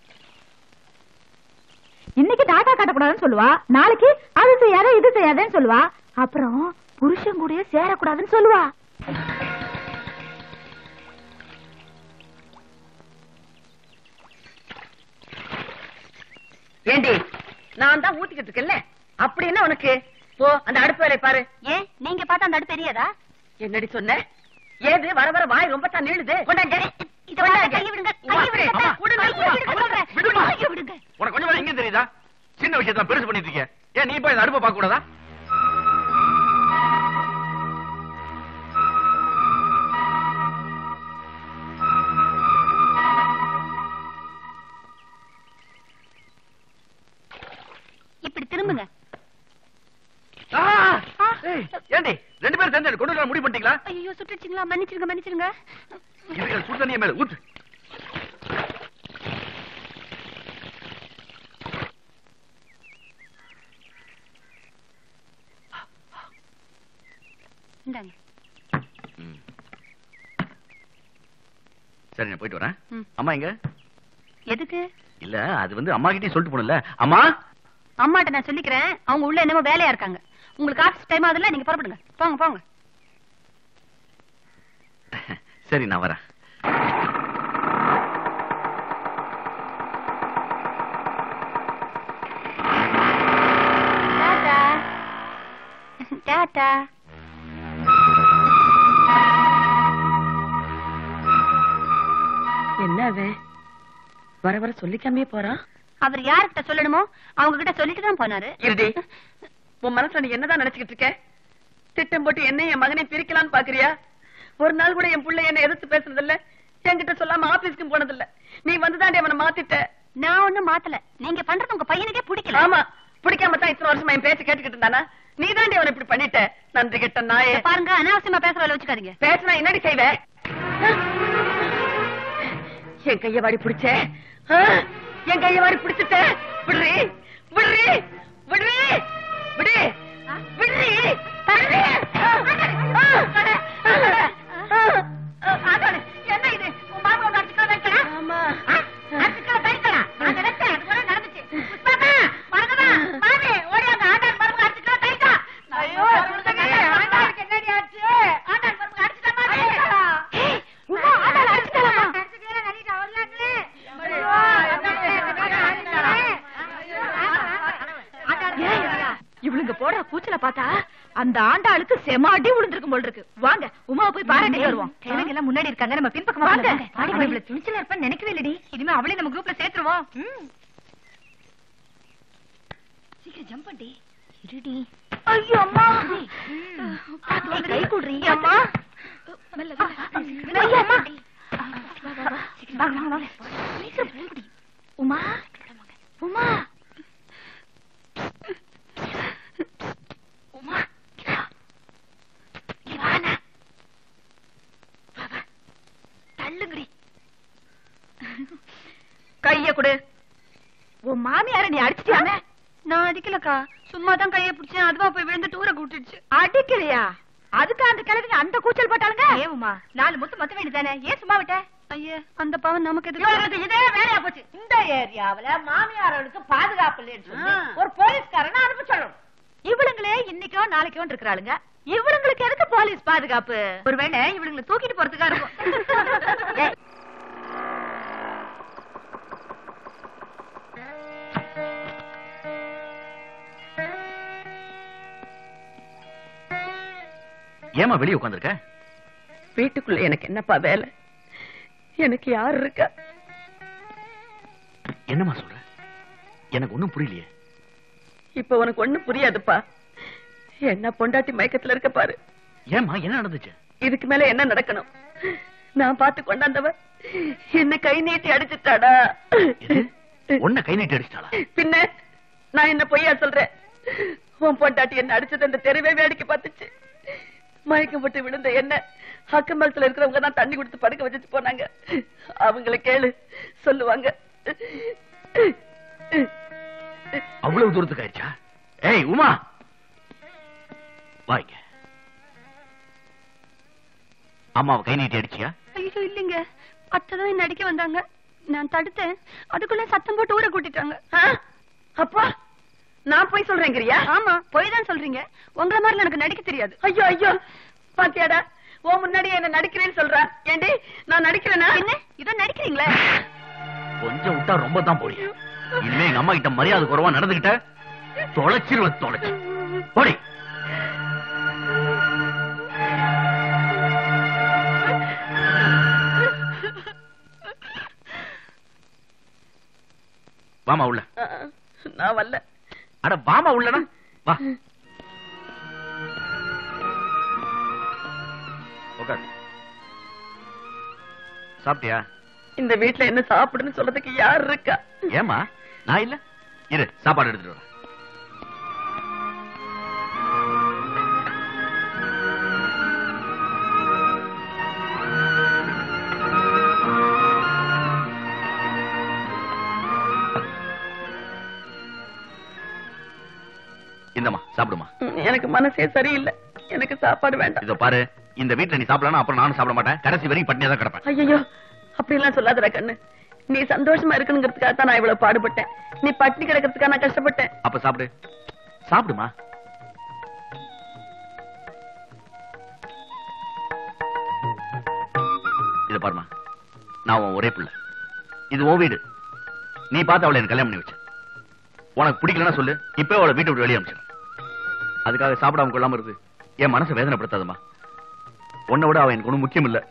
இன்னைக்கு டாட்டா காட்டக்கூடாதுன்னு சொல்லுவா நாளைக்கு அது செய்யாத இது செய்யாதேன்னு சொல்லுவா அப்புறம் புருஷன் கூடயே சேரக்கூடாதுன்னு சொல்லுவா ஏண்டி நான் தான் ஊத்திக்கிட்டு இருக்கேன்ல அப்படி என்ன உனக்கு போ அந்த அடுப்பு வேலையை பாரு ஏன் நீங்க பார்த்தா அந்த அடுப்பு பெரியதா என்னடி சொன்ன ஏது வர வர வாய் ரொம்ப தான் நீளுது கொண்டாங்க இத வாங்க, கையை விடுங்க கையை விடுங்க அம்மா, கொடுங்க, கையை விடுங்க சொல்றேன். விடுமா. கையை விடுங்க உனக்கு கொஞ்சம் வேலை இங்க தெரியுதா சின்ன விஷயத்த பெருசு பண்ணிட்டு இருக்கிய ஏன் நீ போய் இந்த அடுப்பை பார்க்க கூடாதா இப்படி திரும்புங்க ஆ! ஏய், ஏண்டி ரெண்டு பேரும் சேர்ந்து கொண்டு வர முடிவு பண்ணிட்டீங்களா ஐயோ சுட்டுச்சுங்களா மன்னிச்சிருங்க மன்னிச்சிருங்க இருக்கிற சுடு தண்ணியை மேல ஊத்து இந்தாங்க ம். சரி நான் போயிட்டு வரேன் ம். அம்மா எங்க எதுக்கு இல்ல அது வந்து அம்மா கிட்டே சொல்லிட்டு போனல அம்மா அம்மாட்ட நான் சொல்லிக்கிறேன் அவங்க உள்ள என்னமோ வேலையா இருக்காங்க உங்களுக்கு ஆஃபீஸ் டைம் ஆகுதுல நீங்க புறப்படுங்க போங்க போங்க சரி நான் வரேன் டாடா டாடா என்ன அவன் வர வர சொல்லிக்காமே போறான் அவர் யார்கிட்ட சொல்லணுமோ அவங்க கிட்ட சொல்லிட்டு தான் போனாரு இருடி உன் மனசுல நீ என்னதான் நினைச்சுக்கிட்டு இருக்க திட்டம் போட்டு என்ன என் மகனை பிரிக்கலாம்னு பாக்குறியா ஒரு நாள் கூட என் புள்ள என்ன எதிர்த்து பேசுறது இல்ல என்கிட்ட சொல்லாம ஆபீஸ்க்கும் போனது இல்ல நீ வந்துதாண்டி அவனை மாத்திட்ட நான் ஒண்ணும் மாத்தல நீங்க பண்றது உங்க பையனுக்கே பிடிக்கல ஆமா பிடிக்காம தான் இத்தனை வருஷமா என் பேச்சு கேட்டுக்கிட்டு இருந்தானா நீ தாண்டி அவனை இப்படி பண்ணிட்ட நன்றி கிட்ட நாயே இத பாருங்க அனாவசியமா பேசுற வேலை வச்சுக்காதீங்க பேசினா என்னடி செய்வ என் கைய வாடி பிடிச்ச ஆ? என் கைய வாடி பிடிச்சிட்ட விடுறி விடுறி விடுறி விடு விடுறி விடுறி. என்ன இது உன் மாமா அடிச்சுக்கா வைக்கலாம் ஆமா அடிச்சுக்கா வைக்கலாம் நான் நினைச்சேன் அது கூட நடந்துச்சு புஷ்பாமா மறக்கமா மாமி ஓடியாங்க ஆண்டாள் மருமக அடிச்சுக்கா தைக்கா ஐயோ ஆண்டாளுக்கு என்னடி ஆச்சு ஆண்டாள் மருமக அடிச்சுட்டா மாமி ஏய் உமா ஆண்டாள் அடிச்சுட்டாமா அடிச்சுக்கல நடிட்டா ஓடியாங்களே ஐயோ இவளுங்க போடுற கூச்சல பார்த்தா அந்த ஆண்டாளுக்கு செம அடி விழுந்திருக்கும் போல் இருக்கு வாங்க உமா போய் பாராட்டி வருவோம் கிழங்க எல்லாம் முன்னாடி இருக்காங்க நம்ம பின்பக்கம் வாங்க அவ இவ்வளவு துணிச்சலா இருப்பான்னு நினைக்கவே இல்லடி இனிமே அவளே நம்ம குரூப்ல சேர்த்துருவோம் சீக்கிரம் ஜம்ப் பண்ணி இருடி ஐயோ அம்மா கை குடுறீ அம்மா ஐயோ அம்மா வாங்க வாங்க வாங்க சீக்கிரம் போடி உமா கொடு உன் மாமியார நீ அடிச்சிட்டியாமே நான் அடிக்கலக்கா சும்மா தான் கையை பிடிச்சேன் அதுவா போய் விழுந்து டூரை கூட்டிடுச்சு அடிக்கலையா அதுக்கு அந்த கிழவிங்க அந்த கூச்சல் போட்டாளுங்க ஏவுமா நாலு முத்து மத்த வேண்டியதானே ஏன் சும்மா விட்ட ஐயே அந்த பாவம் நமக்கு இவளுக்கு எதுக்கு இதே வேலையா போச்சு இந்த ஏரியாவுல மாமியார்களுக்கு பாதுகாப்பு இல்லைன்னு சொல்லி ஒரு போலீஸ்காரனை அனுப்ப சொல்லணும் இவளுங்களே இன்னைக்கோ நாளைக்கோ இருக்கிறாளுங்க இவளுங்களுக்கு எதுக்கு போலீஸ் பாதுகாப்பு ஒருவேளை இவளுங்களை தூக்கிட்டு போறதுக்கா இருக்கும் ஏய், ஏமா வெளியே உட்காந்துருக்க வீட்டுக்குள்ள எனக்கு என்னப்பா வேலை எனக்கு யார் இருக்கா என்னம்மா சொல்ற எனக்கு ஒண்ணும் புரியலையே இப்ப உனக்கு ஒண்ணும் புரியாதுப்பா என்ன பொண்டாட்டி மயக்கத்துல இருக்க பாரு ஏம்மா என்ன நடந்துச்சு இதுக்கு மேல என்ன நடக்கணும் நான் பார்த்து கொண்டாந்தவ என்ன கை நீட்டி அடிச்சுட்டாடா எது? உன்னை கை நீட்டி அடிச்சிட்டாளா பின்ன நான் என்ன பொய்யா சொல்றேன் உன் பொண்டாட்டி என்ன அடிச்சது அந்த தெருவே வேடிக்கை பார்த்துச்சு மயக்கம் போட்டு விழுந்த என்ன அக்கம்பலத்துல இருக்கிறவங்க தான் தண்ணி கொடுத்து படுக்க வச்சுட்டு போனாங்க அவங்கள கேளு சொல்லுவாங்க அவ்வளவு தூரத்துக்கு ஆயிடுச்சா ஏய் உமா வாங்க அம்மாவை கை நீட்டி அடிச்சியா ஐயோ இல்லைங்க அத்தைதான் என்ன அடிக்க வந்தாங்க நான் தடுத்தேன் அதுக்குள்ள சத்தம் போட்டு ஊரை கூட்டிட்டாங்க ஆ? அப்பா நான் போய் சொல்றேங்கிறியா ஆமா போய் தான் சொல்றீங்க உங்கள மாதிரி எனக்கு நடிக்க தெரியாது ஐயோ ஐயோ பாத்தியாடா ஓ முன்னாடி என்ன நடிக்கிறேன்னு சொல்றா ஏண்டி நான் நடிக்கிறேனா என்ன இதோ நடிக்கிறீங்களே கொஞ்சம் விட்டா ரொம்ப தான் போறிய இனிமே எங்க அம்மா கிட்ட மரியாதை குறைவா நடந்துகிட்ட தொலைச்சிருவ தொலைச்சு போடி வாமா உள்ள ஆ, நான் வரல அட வாமா உள்ளனா வா உட்கார் சாப்பிட்டியா இந்த வீட்ல என்ன சாப்பிடுன்னு சொல்றதுக்கு யார் இருக்கா ஏமா நான் இல்ல இரு சாப்பாடு எடுத்துட்டு வரேன் இந்தம்மா சாப்பிடுமா ம், எனக்கு மனசே சரியில்லை எனக்கு சாப்பாடு வேண்டாம் இதோ பாரு இந்த வீட்டுல நீ சாப்பிடலாம் அப்புறம் நானும் சாப்பிட மாட்டேன் கடைசி வரைக்கும் பட்டினியா தான் கிடப்பேன் ஐயோ அப்படி எல்லாம் சொல்லாதடா கண்ணு நீ சந்தோஷமா இருக்கணுங்கிறதுக்காக தான் நான் இவ்வளவு பாடுபட்டேன் நீ பட்டினி கிடக்கிறதுக்காக நான் கஷ்டப்பட்டேன் அப்ப சாப்பிடு சாப்பிடுமா இத பாருமா நான் உன் ஒரே பிள்ளை இது உன் வீடு நீ பார்த்து அவளை எனக்கு கல்யாணம் பண்ணி வச்ச உனக்கு பிடிக்கலன்னா சொல்லு இப்பவே அவளை வீட்டை விட்டு வெளியே அனுப்பிச்சிடு அதுக்காக சாப்பிடாம கொள்ளாம இருக்கு என் மனசை வேதனைப்படுத்தாதம்மா உன்னை விட அவன் எனக்கு ஒண்ணும் முக்கியம் இல்ல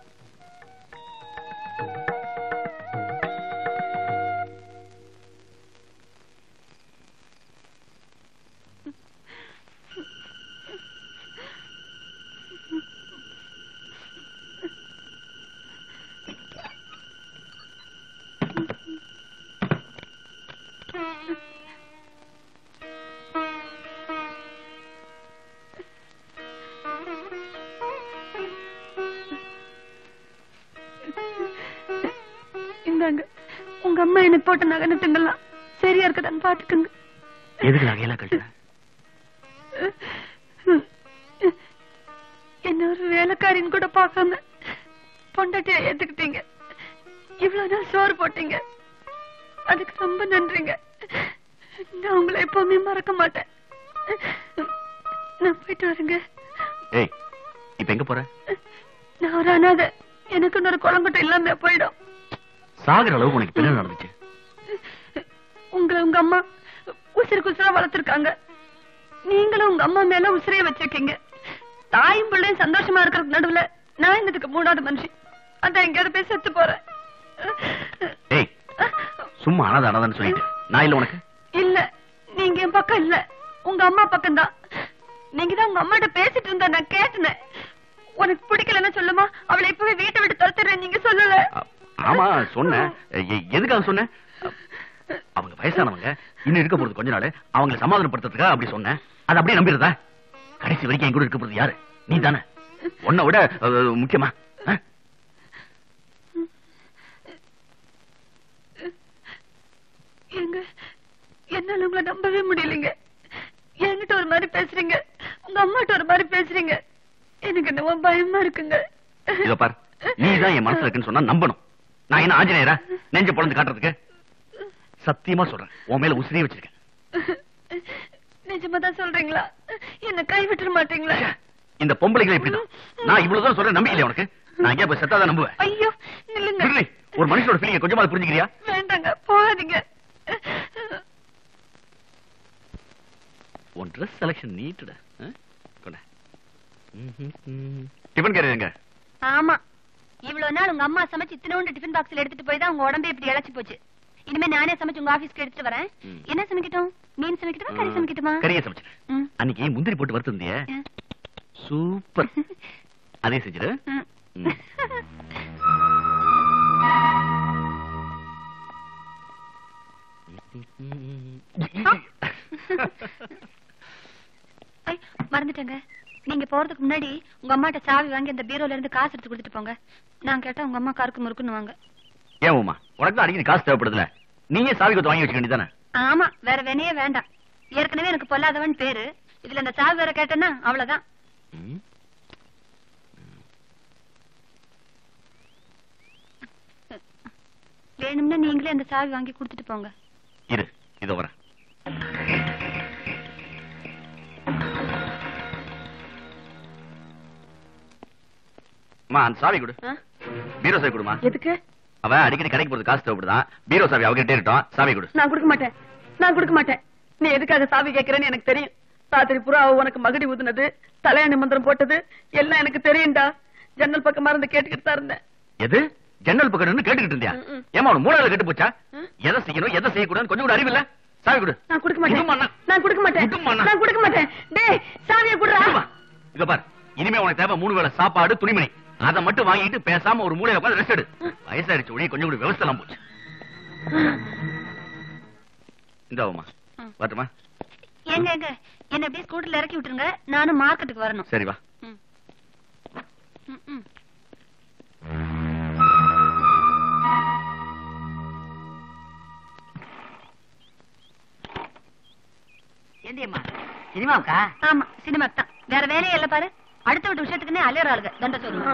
இந்தாங்க உங்க அம்மா எனக்கு போட்ட நகனட்டுங்கெல்லாம் சரியா இருக்குதான்னு பாத்துக்குங்க எதுக்கு நகையெல்லாம் கட்டுற என்ன ஒரு வேலைக்காரின்னு கூட பார்க்காம பொண்டாட்டியா ஏத்துக்கிட்டீங்க இவ்வளவு நாள் சோறு போட்டீங்க அதுக்கு ரொம்ப நன்றிங்க நான் உங்களை எப்பவுமே மறக்க மாட்டேன் நான் போயிட்டு வரேங்க ஏய் இப்ப எங்க போற நான் ஒரு அனாதை எனக்கு இன்னொரு குளங்கட்டம் இல்லாம போயிடும் சாகுற அளவுக்கு உனக்கு பின்ன நடந்துச்சு உங்களை உங்க அம்மா உசிறு குசிரா வளர்த்திருக்காங்க நீங்களும் உங்க அம்மா மேல உசிரைய வச்சிருக்கீங்க தாயும் பிள்ளையும் சந்தோஷமா இருக்கிறதுக்கு நடுவுல நான் என்னதுக்கு மூணாவது மனுஷன் அதான் எங்கேயாவது போய் செத்து போறேன் ஏய் சும்மா அனாதை அனாதான்னு சொல்லிட்டு நான் இல்ல உனக்கு இல்ல நீங்க என் பக்கம் இல்ல உங்க அம்மா பக்கம் தான் நீங்க தான் உங்க அம்மாட்ட பேசிட்டு இருந்தா நான் கேட்டேன் உனக்கு பிடிக்கலன்னா சொல்லுமா அவளை இப்பவே வீட்டை விட்டு துரத்துறேன் நீங்க சொல்லல ஆ- ஆமா சொன்னேன் எ- எதுக்காக சொன்னேன் அவங்க வயசானவங்க இன்னும் இருக்க போறது கொஞ்ச நாள் அவங்களை சமாதானப்படுத்துறதுக்காக அப்படி சொன்னேன் அது அப்படியே நம்பிடுறதா கடைசி வரைக்கும் என் கூட இருக்க போறது யாரு நீ தானே உன்னை விட அஹ், முக்கியமா ஆ? எங்க என்னால உங்களை நம்பவே முடியலைங்க என்கிட்ட ஒரு மாதிரி பேசுறீங்க உங்க அம்மாட்ட ஒரு மாதிரி பேசுறீங்க எனக்கு என்னவோ பயமா இருக்குங்க இதோ பார் நீ தான் என் மனசுல இருக்குன்னு சொன்னா நம்பணும் நான் என்ன ஆஞ்சநேயரா நெஞ்ச பொழந்து காட்டுறதுக்கு சத்தியமா சொல்றேன் உன் மேல உசிரியே வச்சிருக்கேன் நிஜமா தான் சொல்றீங்களா என்ன கை விட்டுற மாட்டீங்களா இந்த பொம்பளைகளை இப்படிதான் நான் இவ்வளவுதான் சொல்றேன் நம்பிக்கலையா உனக்கு நான் எங்கேயா போய் செத்தாதான் நம்புவேன் ஐயோ நில்லுங்க இல்லை, ஒரு மனுஷனோட ஃபீலிங்க கொஞ்சமாவது புரிஞ்சுக்கிறியா வேண்டாங்க போகாதீங்க உன் ட்ரெஸ் செலக்ஷன் நீட்டுடா கொண்ட டிஃபன் கேரியர் எங்க ஆமா இவ்வளவு நாள் உங்க அம்மா சமைச்சு இத்தனோண்டு டிஃபன் பாக்ஸ்ல எடுத்துட்டு போய் தான் உங்க உடம்பே இப்படி இழைச்சு போச்சு இனிமே நானே சமைச்சு உங்க ஆபீஸ்க்கு எடுத்துட்டு வரேன் ம். என்ன சமைக்கட்டும் மீன் சமைக்கட்டுமா கறி சமைக்கட்டுமா கறியை சமைச்சிரு ம். அன்னைக்கு முந்திரி போட்டு வறுத்திருந்தியே ஆ. சூப்பர் அதே செஞ்சிரு ம். ம். ஐ, மறந்துட்டேங்க நீங்க போறதுக்கு முன்னாடி உங்க அம்மாட்ட சாவி வாங்கி அந்த பீரோல இருந்து காசு எடுத்து கொடுத்துட்டு போங்க நான் கேட்டா உங்க அம்மா கருக்கு முறுக்குன்னு வாங்க ஏன் உமா உனக்கு தான் அடிக்கடி காசு தேவைப்படுதுல நீயே சாவி கொத்து வாங்கி வச்சுக்க வேண்டியதானே ஆமா வேற வேணையே வேண்டாம் ஏற்கனவே எனக்கு பொல்லாதவன் பேரு இதுல இந்த சாவி வேற கேட்டேன்னா அவ்வளவுதான் வேணும்னா நீங்களே அந்த சாவி வாங்கி கொடுத்துட்டு போங்க இரு இதோ வரேன் அம்மா அந்த சாவி கொடு ஆ? பீரோ சாவி கொடுமா எதுக்கு அவன் அடிக்கடி கடைக்கு போறது காசு தேவைப்படுதான் பீரோ சாவி அவகிட்டே இருக்கட்டும் சாவி கொடு நான் கொடுக்க மாட்டேன் நான் கொடுக்க மாட்டேன் நீ எதுக்காக சாவி கேட்கிறேன்னு எனக்கு தெரியும் ராத்திரி பூரா அவ உனக்கு மகடி ஊதுனது தலையாணி மந்திரம் போட்டது எல்லாம் எனக்கு தெரியும்டா ஜன்னல் பக்கமா இருந்து கேட்டுக்கிட்டு தான் இருந்தேன் எது ஜன்னல் பக்கம் நின்னு கேட்டுக்கிட்டு இருந்தியா ம், ம். ஏமா உனக்கு மூணாவது கெட்டு போச்சா ம். எதை செய்யணும் எதை செய்யக்கூடாதுன்னு கொஞ்சம் கூட அறிவில்ல சாவி கொடு நான் கொடுக்க விடுமா மாட்டேன் அண்ணா. நான் கொடுக்க மாட்டேன் விடுமா அண்ணா. நான் கொடுக்க மாட்டேன் டேய் சாவியை குடுறா விடுமா. இங்க பார் இனிமே உனக்கு தேவை மூணு வேளை சாப்பாடு துணிமணி அதை மட்டும் வாங்கிட்டு பேசாம ஒரு மூலையில உட்கார்ந்து ரெஸ்ட் எடு வயசாயிடுச்சு ஒழிய கொஞ்சம் கூட விவசாயம் எல்லாம் போச்சு இந்த ஆகுமா ம். வரட்டுமா ஏங்க ஏங்க என்ன அப்படியே ஸ்கூட்டர்ல இறக்கி விட்டுருங்க நானும் மார்க்கெட்டுக்கு வரணும் சரி வா ம். ம், ம். ஏண்டியம்மா சினிமாவுக்கா ஆமா சினிமாக்கு தான் வேற வேலையே இல்ல பாரு அடுத்த வீட்டு விஷயத்துக்குன்னே அலையற ஆளுங்க தண்ட சொல்லுங்க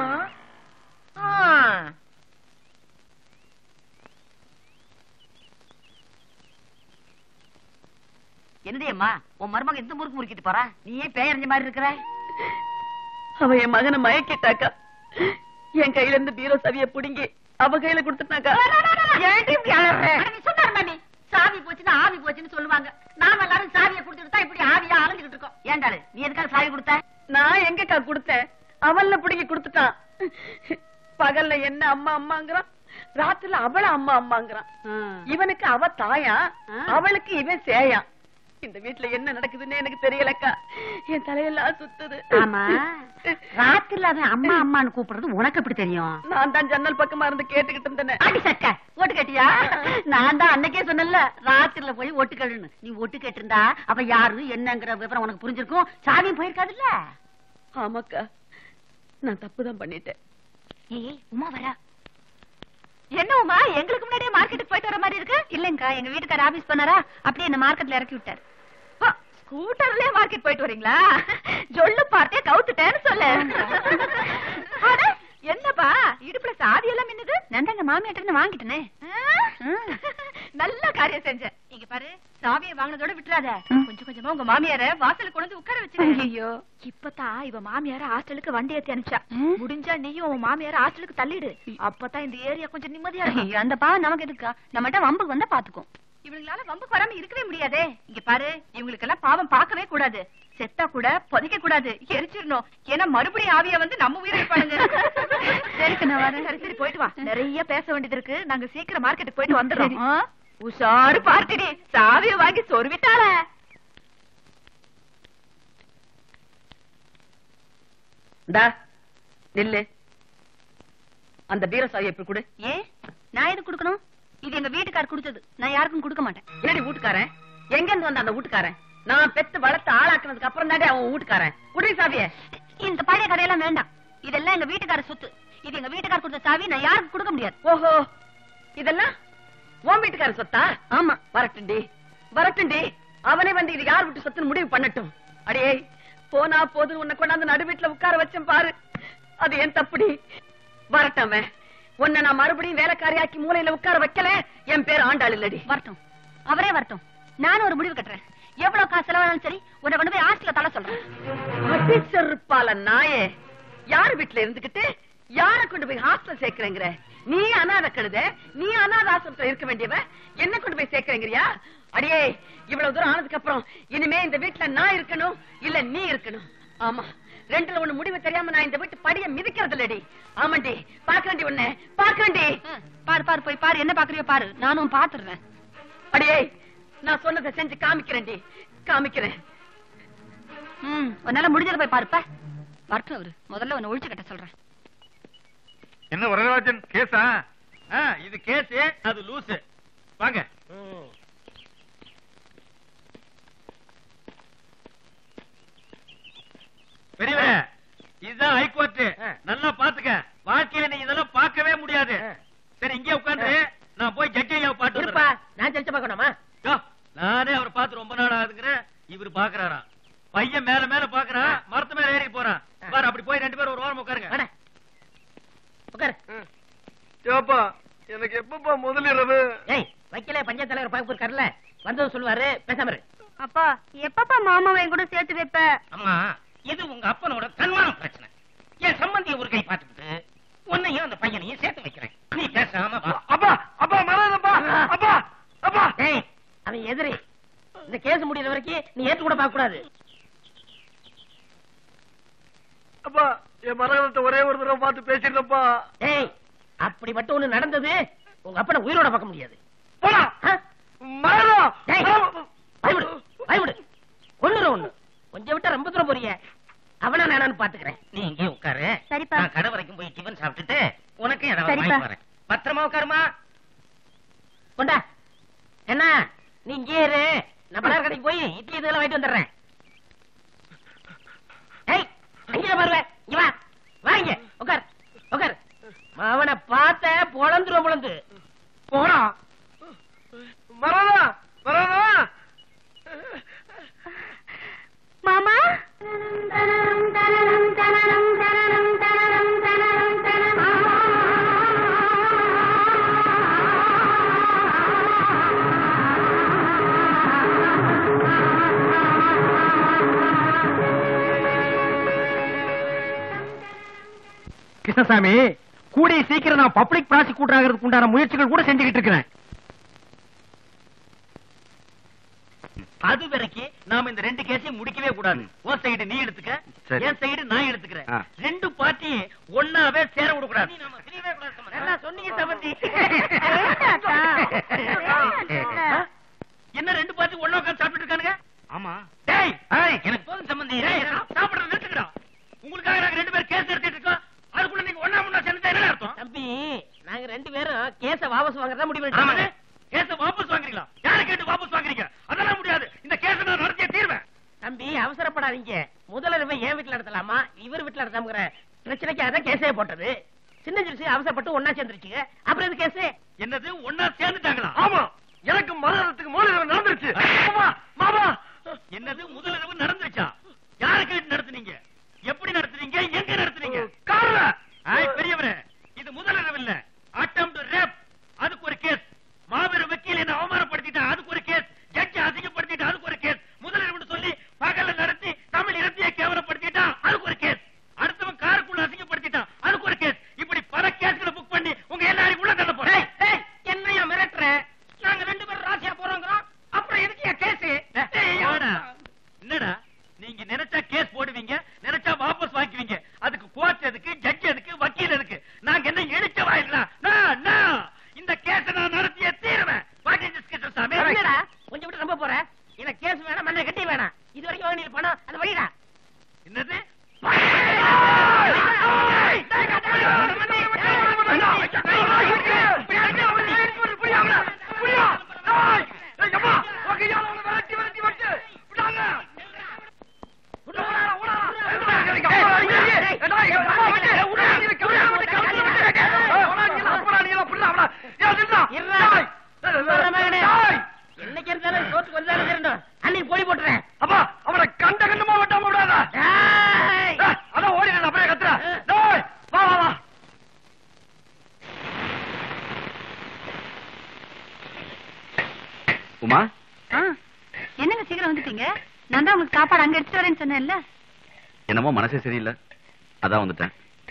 என்னடியம்மா உன் மருமக எந்த முறுக்கு முறுக்கிட்டு போறா நீ ஏன் பேயறிஞ்ச மாதிரி இருக்கிற அவ என் மகனை மயக்கிட்டாக்கா என் கையில இருந்து பீரோ சாவிய புடுங்கி அவ கையில கொடுத்துட்டாக்கா ஏன்டி இப்படி அலற நீ சொன்னாருமா நீ சாவி போச்சுன்னா ஆவி போச்சுன்னு சொல்லுவாங்க நாம எல்லாரும் சாவியை கொடுத்துட்டு தான் இப்படி ஆவியா அலைஞ்சிட்டு இருக்கோம் ஏண்டாளு நீ எதுக்காக சாவி கொடுத்த நான் எங்கக்கா கொடுத்தேன் அவன்ல புடுங்கி கொடுத்துட்டான் பகல்ல என்ன அம்மா அம்மாங்கிறான் ராத்திரில அவள அம்மா அம்மாங்கிறான் இவனுக்கு அவ தாயா அவளுக்கு இவன் சேயா இந்த வீட்டுல என்ன நடக்குதுன்னு எனக்கு தெரியலக்கா என் தலையெல்லாம் சுத்துது ஆமா ராத்திரில அவன் அம்மா அம்மான்னு கூப்பிடுறது உனக்கு எப்படி தெரியும் நான் தான் ஜன்னல் பக்கமா இருந்து கேட்டுக்கிட்டு இருந்தேன் அடி சக்க ஓட்டு கேட்டியா நான் தான் அன்னைக்கே சொன்னேன்ல ராத்திரில போய் ஒட்டு கேளுன்னு நீ ஒட்டு கேட்டிருந்தா அவ யாரு என்னங்கிற விவரம் உனக்கு புரிஞ்சிருக்கும் சாவியும் போயிருக்காதுல்ல ஆமாக்கா நான் தப்புதான் பண்ணிட்டேன் ஏய் உமா வரா என்ன உமா எங்களுக்கு முன்னாடியே மார்க்கெட்டுக்கு போயிட்டு வர மாதிரி இருக்கு இல்லங்கா எங்க வீட்டுக்கார ஆபீஸ் போனாரா அப்படியே என்ன மார்க்கெட்ல இறக்கி விட்டாரு ஹ, ஸ்கூட்டர்லயே மார்க்கெட் போயிட்டு வரீங்களா ஜொல்லு பார்த்தே கவுத்துட்டேன்னு சொல்லு அட, என்னப்பா இடுப்புல சாவி எல்லாம் மின்னுது நான் தான் எங்க மாமியாட்ட இருந்து வாங்கிட்டேனே ஆ? நல்ல காரியம் செஞ்ச இங்க பாரு சாவியை வாங்கினதோட விட்டுறாத ம். கொஞ்சம் கொஞ்சமா உங்க மாமியார வாசல்ல கொண்டு வந்து உட்கார வச்சு ஐயோ இப்பதான் இவ மாமியார ஹாஸ்டலுக்கு வண்டி ஏத்தி அனுப்பிச்சா ம். முடிஞ்சா நீயும் உன் மாமியார ஹாஸ்டலுக்கு தள்ளிடு அப்பதான் இந்த ஏரியா கொஞ்சம் நிம்மதியா இருக்கும் ஐயோ, அந்த பாவம் நமக்கு எதுக்கா நம்மகிட்ட வம்புக்கு வந்தா பாத்துக்கும் இவங்களால வம்புக்கு வராம இருக்கவே முடியாதே இங்க பாரு இவங்களுக்கெல்லாம் பாவம் பார்க்கவே கூடாது செத்தா கூட புதைக்க கூடாது எரிச்சிடணும் ஏன்னா மறுபடியும் ஆவியா வந்து நம்ம உயிரை இருப்பானுங்க சரிக்கு நான் வரேன். சரி சரி போயிட்டு வா நிறைய பேச வேண்டியது இருக்கு நாங்க சீக்கிரம் மார்க்கெட்டுக்கு போயிட்டு வந்துடுறோம் ஆ? உஷாரு பார்ட்டிடி சாவிய வாங்கி சொருவிட்டாள இந்தா நில்லு அந்த பீர சாவியை இப்படி கொடு ஏன் நான் எதுக்கு கொடுக்கணும் இது எங்க வீட்டுக்கார் கொடுத்தது நான் யாருக்கும் கொடுக்க மாட்டேன் என்னடி வீட்டுக்காரன் எங்க இருந்து வந்த அந்த வீட்டுக்காரன் நான் பெத்து வளர்த்து ஆளாக்குனதுக்கு அப்புறம் தாண்டி அவன் வீட்டுக்காரன் குடி சாவிய இந்த பழைய கதையெல்லாம் வேண்டாம் இதெல்லாம் எங்க வீட்டுக்கார சொத்து இது எங்க வீட்டுக்கார் கொடுத்த சாவி நான் யாருக்கும் கொடுக்க முடியாது ஓஹோ இதெல்லாம் உன் வீட்டுக்காரன் சொத்தா ஆமா வரட்டும்டி வரட்டும்டி அவனே வந்து இது யார் வீட்டு சொத்துன்னு முடிவு பண்ணட்டும் அடியே போனா போது உன்னை கொண்டாந்து நடு வீட்டுல உட்கார வச்சேன் பாரு அது ஏன் தப்புடி வரட்டும் அவன். உன்னை நான் மறுபடியும் வேலைக்காரியாக்கி மூலையில உட்கார வைக்கல என் பேர் ஆண்டாள் இல்லடி வரட்டும் அவரே வரட்டும் நானும் ஒரு முடிவு கட்டுறேன் எவ்வளவு காசு செலவானாலும் சரி உன்னை கொண்டு போய் ஹாஸ்டல்ல தலை சொல்றேன் அடிச்செருப்பால நாயே யார் வீட்டுல இருந்துகிட்டு யார கொண்டு போய் ஹாஸ்டல் சேர்க்கிறேங்கிற நீ அனாதை கழுத நீ அனாத ஆசிரமத்துல இருக்க வேண்டியவ என்ன கொண்டு போய் சேர்க்கிறேங்கிறியா அடியே இவ்வளவு தூரம் ஆனதுக்கு அப்புறம் இனிமே இந்த வீட்டுல நான் இருக்கணும் இல்ல நீ இருக்கணும் ஆமா ரெண்டுல ஒண்ணு முடிவு தெரியாம நான் இந்த வீட்டு படிய மிதிக்கிறது இல்லடி ஆமாண்டி பாக்கண்டி உன்னை பாக்கண்டி ம், பாரு பாரு போய் பாரு என்ன பாக்குறியோ பாரு நானும் பாத்துறேன் அடியே நான் சொன்னதை செஞ்சு காமிக்கிறேன்டி காமிக்கிறேன் ம் உன்னால முடிஞ்சத போய் பாருப்ப வரட்டும் அவரு முதல்ல உன்னை ஒழிச்சு கட்ட சொல்றேன் என்ன வரதராஜன் கேஸா ஆ, இது கேஸ் அது லூசு வாங்க பெரியவரே இதுதான் ஹைகோர்ட் நல்லா பாத்துக்க வாழ்க்கையில நீ இதெல்லாம் பார்க்கவே முடியாது சரி இங்கே உட்கார்ந்து நான் போய் ஜட்ஜ் ஐயாவை பாட்டு இருப்பா வந்துடுறேன். நான் ஜெயிச்ச பார்க்கணுமா யோ, நானே அவரை பார்த்து ரொம்ப நாள் ஆகுதுங்கிறேன் இவரு பாக்குறாராம் பையன் மேல மேல பாக்குறான் மரத்து மேல ஏறி போறான் பாரு அப்படி போய் ரெண்டு பேரும் ஒரு வாரம் உட்காருங்க வாடா. உட்காரு ஏப்பா எனக்கு எப்பப்பா முதலிரவு ஏய் வைக்கல பஞ்சாயத்து தலைவர் பார்க்க இருக்காருல்ல வந்தது சொல்லுவாரு பேசாம இரு அப்பா எப்பப்பா மாமாவை என் கூட சேர்த்து வைப்ப அம்மா இது உங்க அப்பனோட தன்மான பிரச்சனை என் சம்பந்திய ஒரு கை பார்த்துக்கிட்டு உன்னையும் அந்த பையனையும் சேர்த்து வைக்கிறேன் நீ பேசாம வா அப்பா அப்பா மறந்தப்பா அப்பா அப்பா ஏய் அவன் எதிரி இந்த கேஸ் முடியற வரைக்கும் நீ ஏத்து கூட பார்க்க கூடாது அப்பா என் மரகதத்தை ஒரே ஒரு தடவை பார்த்து பேசிடுறப்பா ஏய் அப்படி மட்டும் ஒண்ணு நடந்தது உங்க அப்பனை உயிரோட பார்க்க முடியாது போடா ஆ? மரகதம் ஏய், பயப்படு பயப்படு ஒண்ணுற ஒண்ணு கொஞ்சம் விட்டா ரொம்ப தூரம் போறீங்க அவனா நானான்னு பாத்துக்கிறேன் நீ இங்கே உட்காரு சரிப்பா. நான் கடை வரைக்கும் போய் டிஃபன் சாப்பிட்டுட்டு உனக்கு ஏதாவது சரிப்பா. வாங்கி வரேன் பத்திரமா உட்காருமா கொண்டா என்ன நீ இங்கே இரு நான் பலர் கடைக்கு போய் இட்லி இதெல்லாம் வாங்கிட்டு வந்துடுறேன் ஏய் அங்கே பாருல இங்க வா வாங்க உட்கார் உட்கார் அவனை பார்த்த பொழந்துரும் பொழந்து போடா மரகதா மரகதா மாமா கிருஷ்ணசாமி கூடிய சீக்கிரம் நான் பப்ளிக் ப்ராசிக்யூட்டர் ஆகிறதுக்கு உண்டான முயற்சிகள் கூட செஞ்சுக்கிட்டு இருக்கிறேன் அது வரைக்கும் நாம இந்த ரெண்டு கேஸையும் முடிக்கவே கூடாது உன் சைடு நீ எடுத்துக்க சரி. என் சைடு நான் எடுத்துக்கிறேன் ஆ. ரெண்டு பார்ட்டியும் ஒன்னாவே சேர விடக்கூடாது நாம பிரியவே கூடாது சம்பந்தி. நல்லா சொன்னீங்க சம்பந்தி ஆ? என்ன ரெண்டு பார்ட்டி ஒண்ணா உட்கார்ந்து சாப்பிட்டு இருக்கானுங்க ஆமா டேய் ஏய், எனக்கு போதும் சம்பந்தி டேய், சாப்பிடுறது நிறுத்துக்கடா உங்களுக்காக நாங்க ரெண்டு பேரும் கேஸ் எடுத்துட்டு இருக்கோம் அதுக்குள்ள நீங்க ஒண்ணா முன்னா சேர்ந்து என்ன அர்த்தம் தம்பி நாங்க ரெண்டு பேரும் கேஸ வாபஸ் வாங்குறதா முடிவு ஆமாங்க பண்ணிட்டோம் கேஸ வாபஸ் வாங்குறீங்களா யாரை கேட்டு வாபஸ் வாங்குறீங்க அதெல்லாம் முடியாது இந்த கேஸ நான் நடத்தியே தீர்வேன் தம்பி அவசரப்படாதீங்க முதல்ல என் வீட்டுல நடத்தலாமா இவர் வீட்டுல நடத்தாமங்கிற பிரச்சனைக்கு அதான் கேஸே போட்டது சின்ன சிறுசு அவசரப்பட்டு ஒன்னா சேர்ந்துருச்சுங்க அப்புறம் இது கேஸு என்னது ஒன்னா சேர்ந்துட்டாங்களா ஆமா எனக்கு மரகதத்துக்கு முதலிரவு நடந்துருச்சு மாமா மாமா என்னது முதலிரவு நடந்துச்சா யாரை கேட்டு நடத்துனீங்க எப்படி நடத்துனீங்க எங்க நடத்துனீங்க கார்ல ஆய் பெரியவரே இது முதலிரவு இல்ல அட்டம் டு ரேப் அதுக்கு ஒரு கேஸ் மாபெரும் வக்கீல் என்ன அவமானப்படுத்திட்டான் அதுக்கு ஒரு கேஸ் ஜட்ஜ் அசிங்கப்படுத்திட்டான் அதுக்கு ஒரு கேஸ் முதலிரவுன்னு சொல்லி பகல்ல நடத்தி தமிழ் இனத்தையே கேவலப்படுத்திட்டான் அதுக்கு ஒரு கேஸ் அடுத்தவன் காருக்குள்ள அசிங்கப்படுத்திட்டான் அதுக்கு ஒரு கேஸ் இப்படி பல கேஸ்களை புக் பண்ணி உங்க எல்லாரையும் உள்ள தள்ள போறேன் ஏய், என்னையா மிரட்டுற நாங்க ரெண்டு பேரும் ராசியா போறோங்கிறோம் அப்புறம் எதுக்கு கேஸ் ஏய், வாடா. என்னடா நீங்க நினைச்சா கேஸ் போடுவீங்க நினைச்சா வரேன்னு சொன்னேன்ல என்னமோ மனசே சரியில்லை அதான் வந்துட்டேன்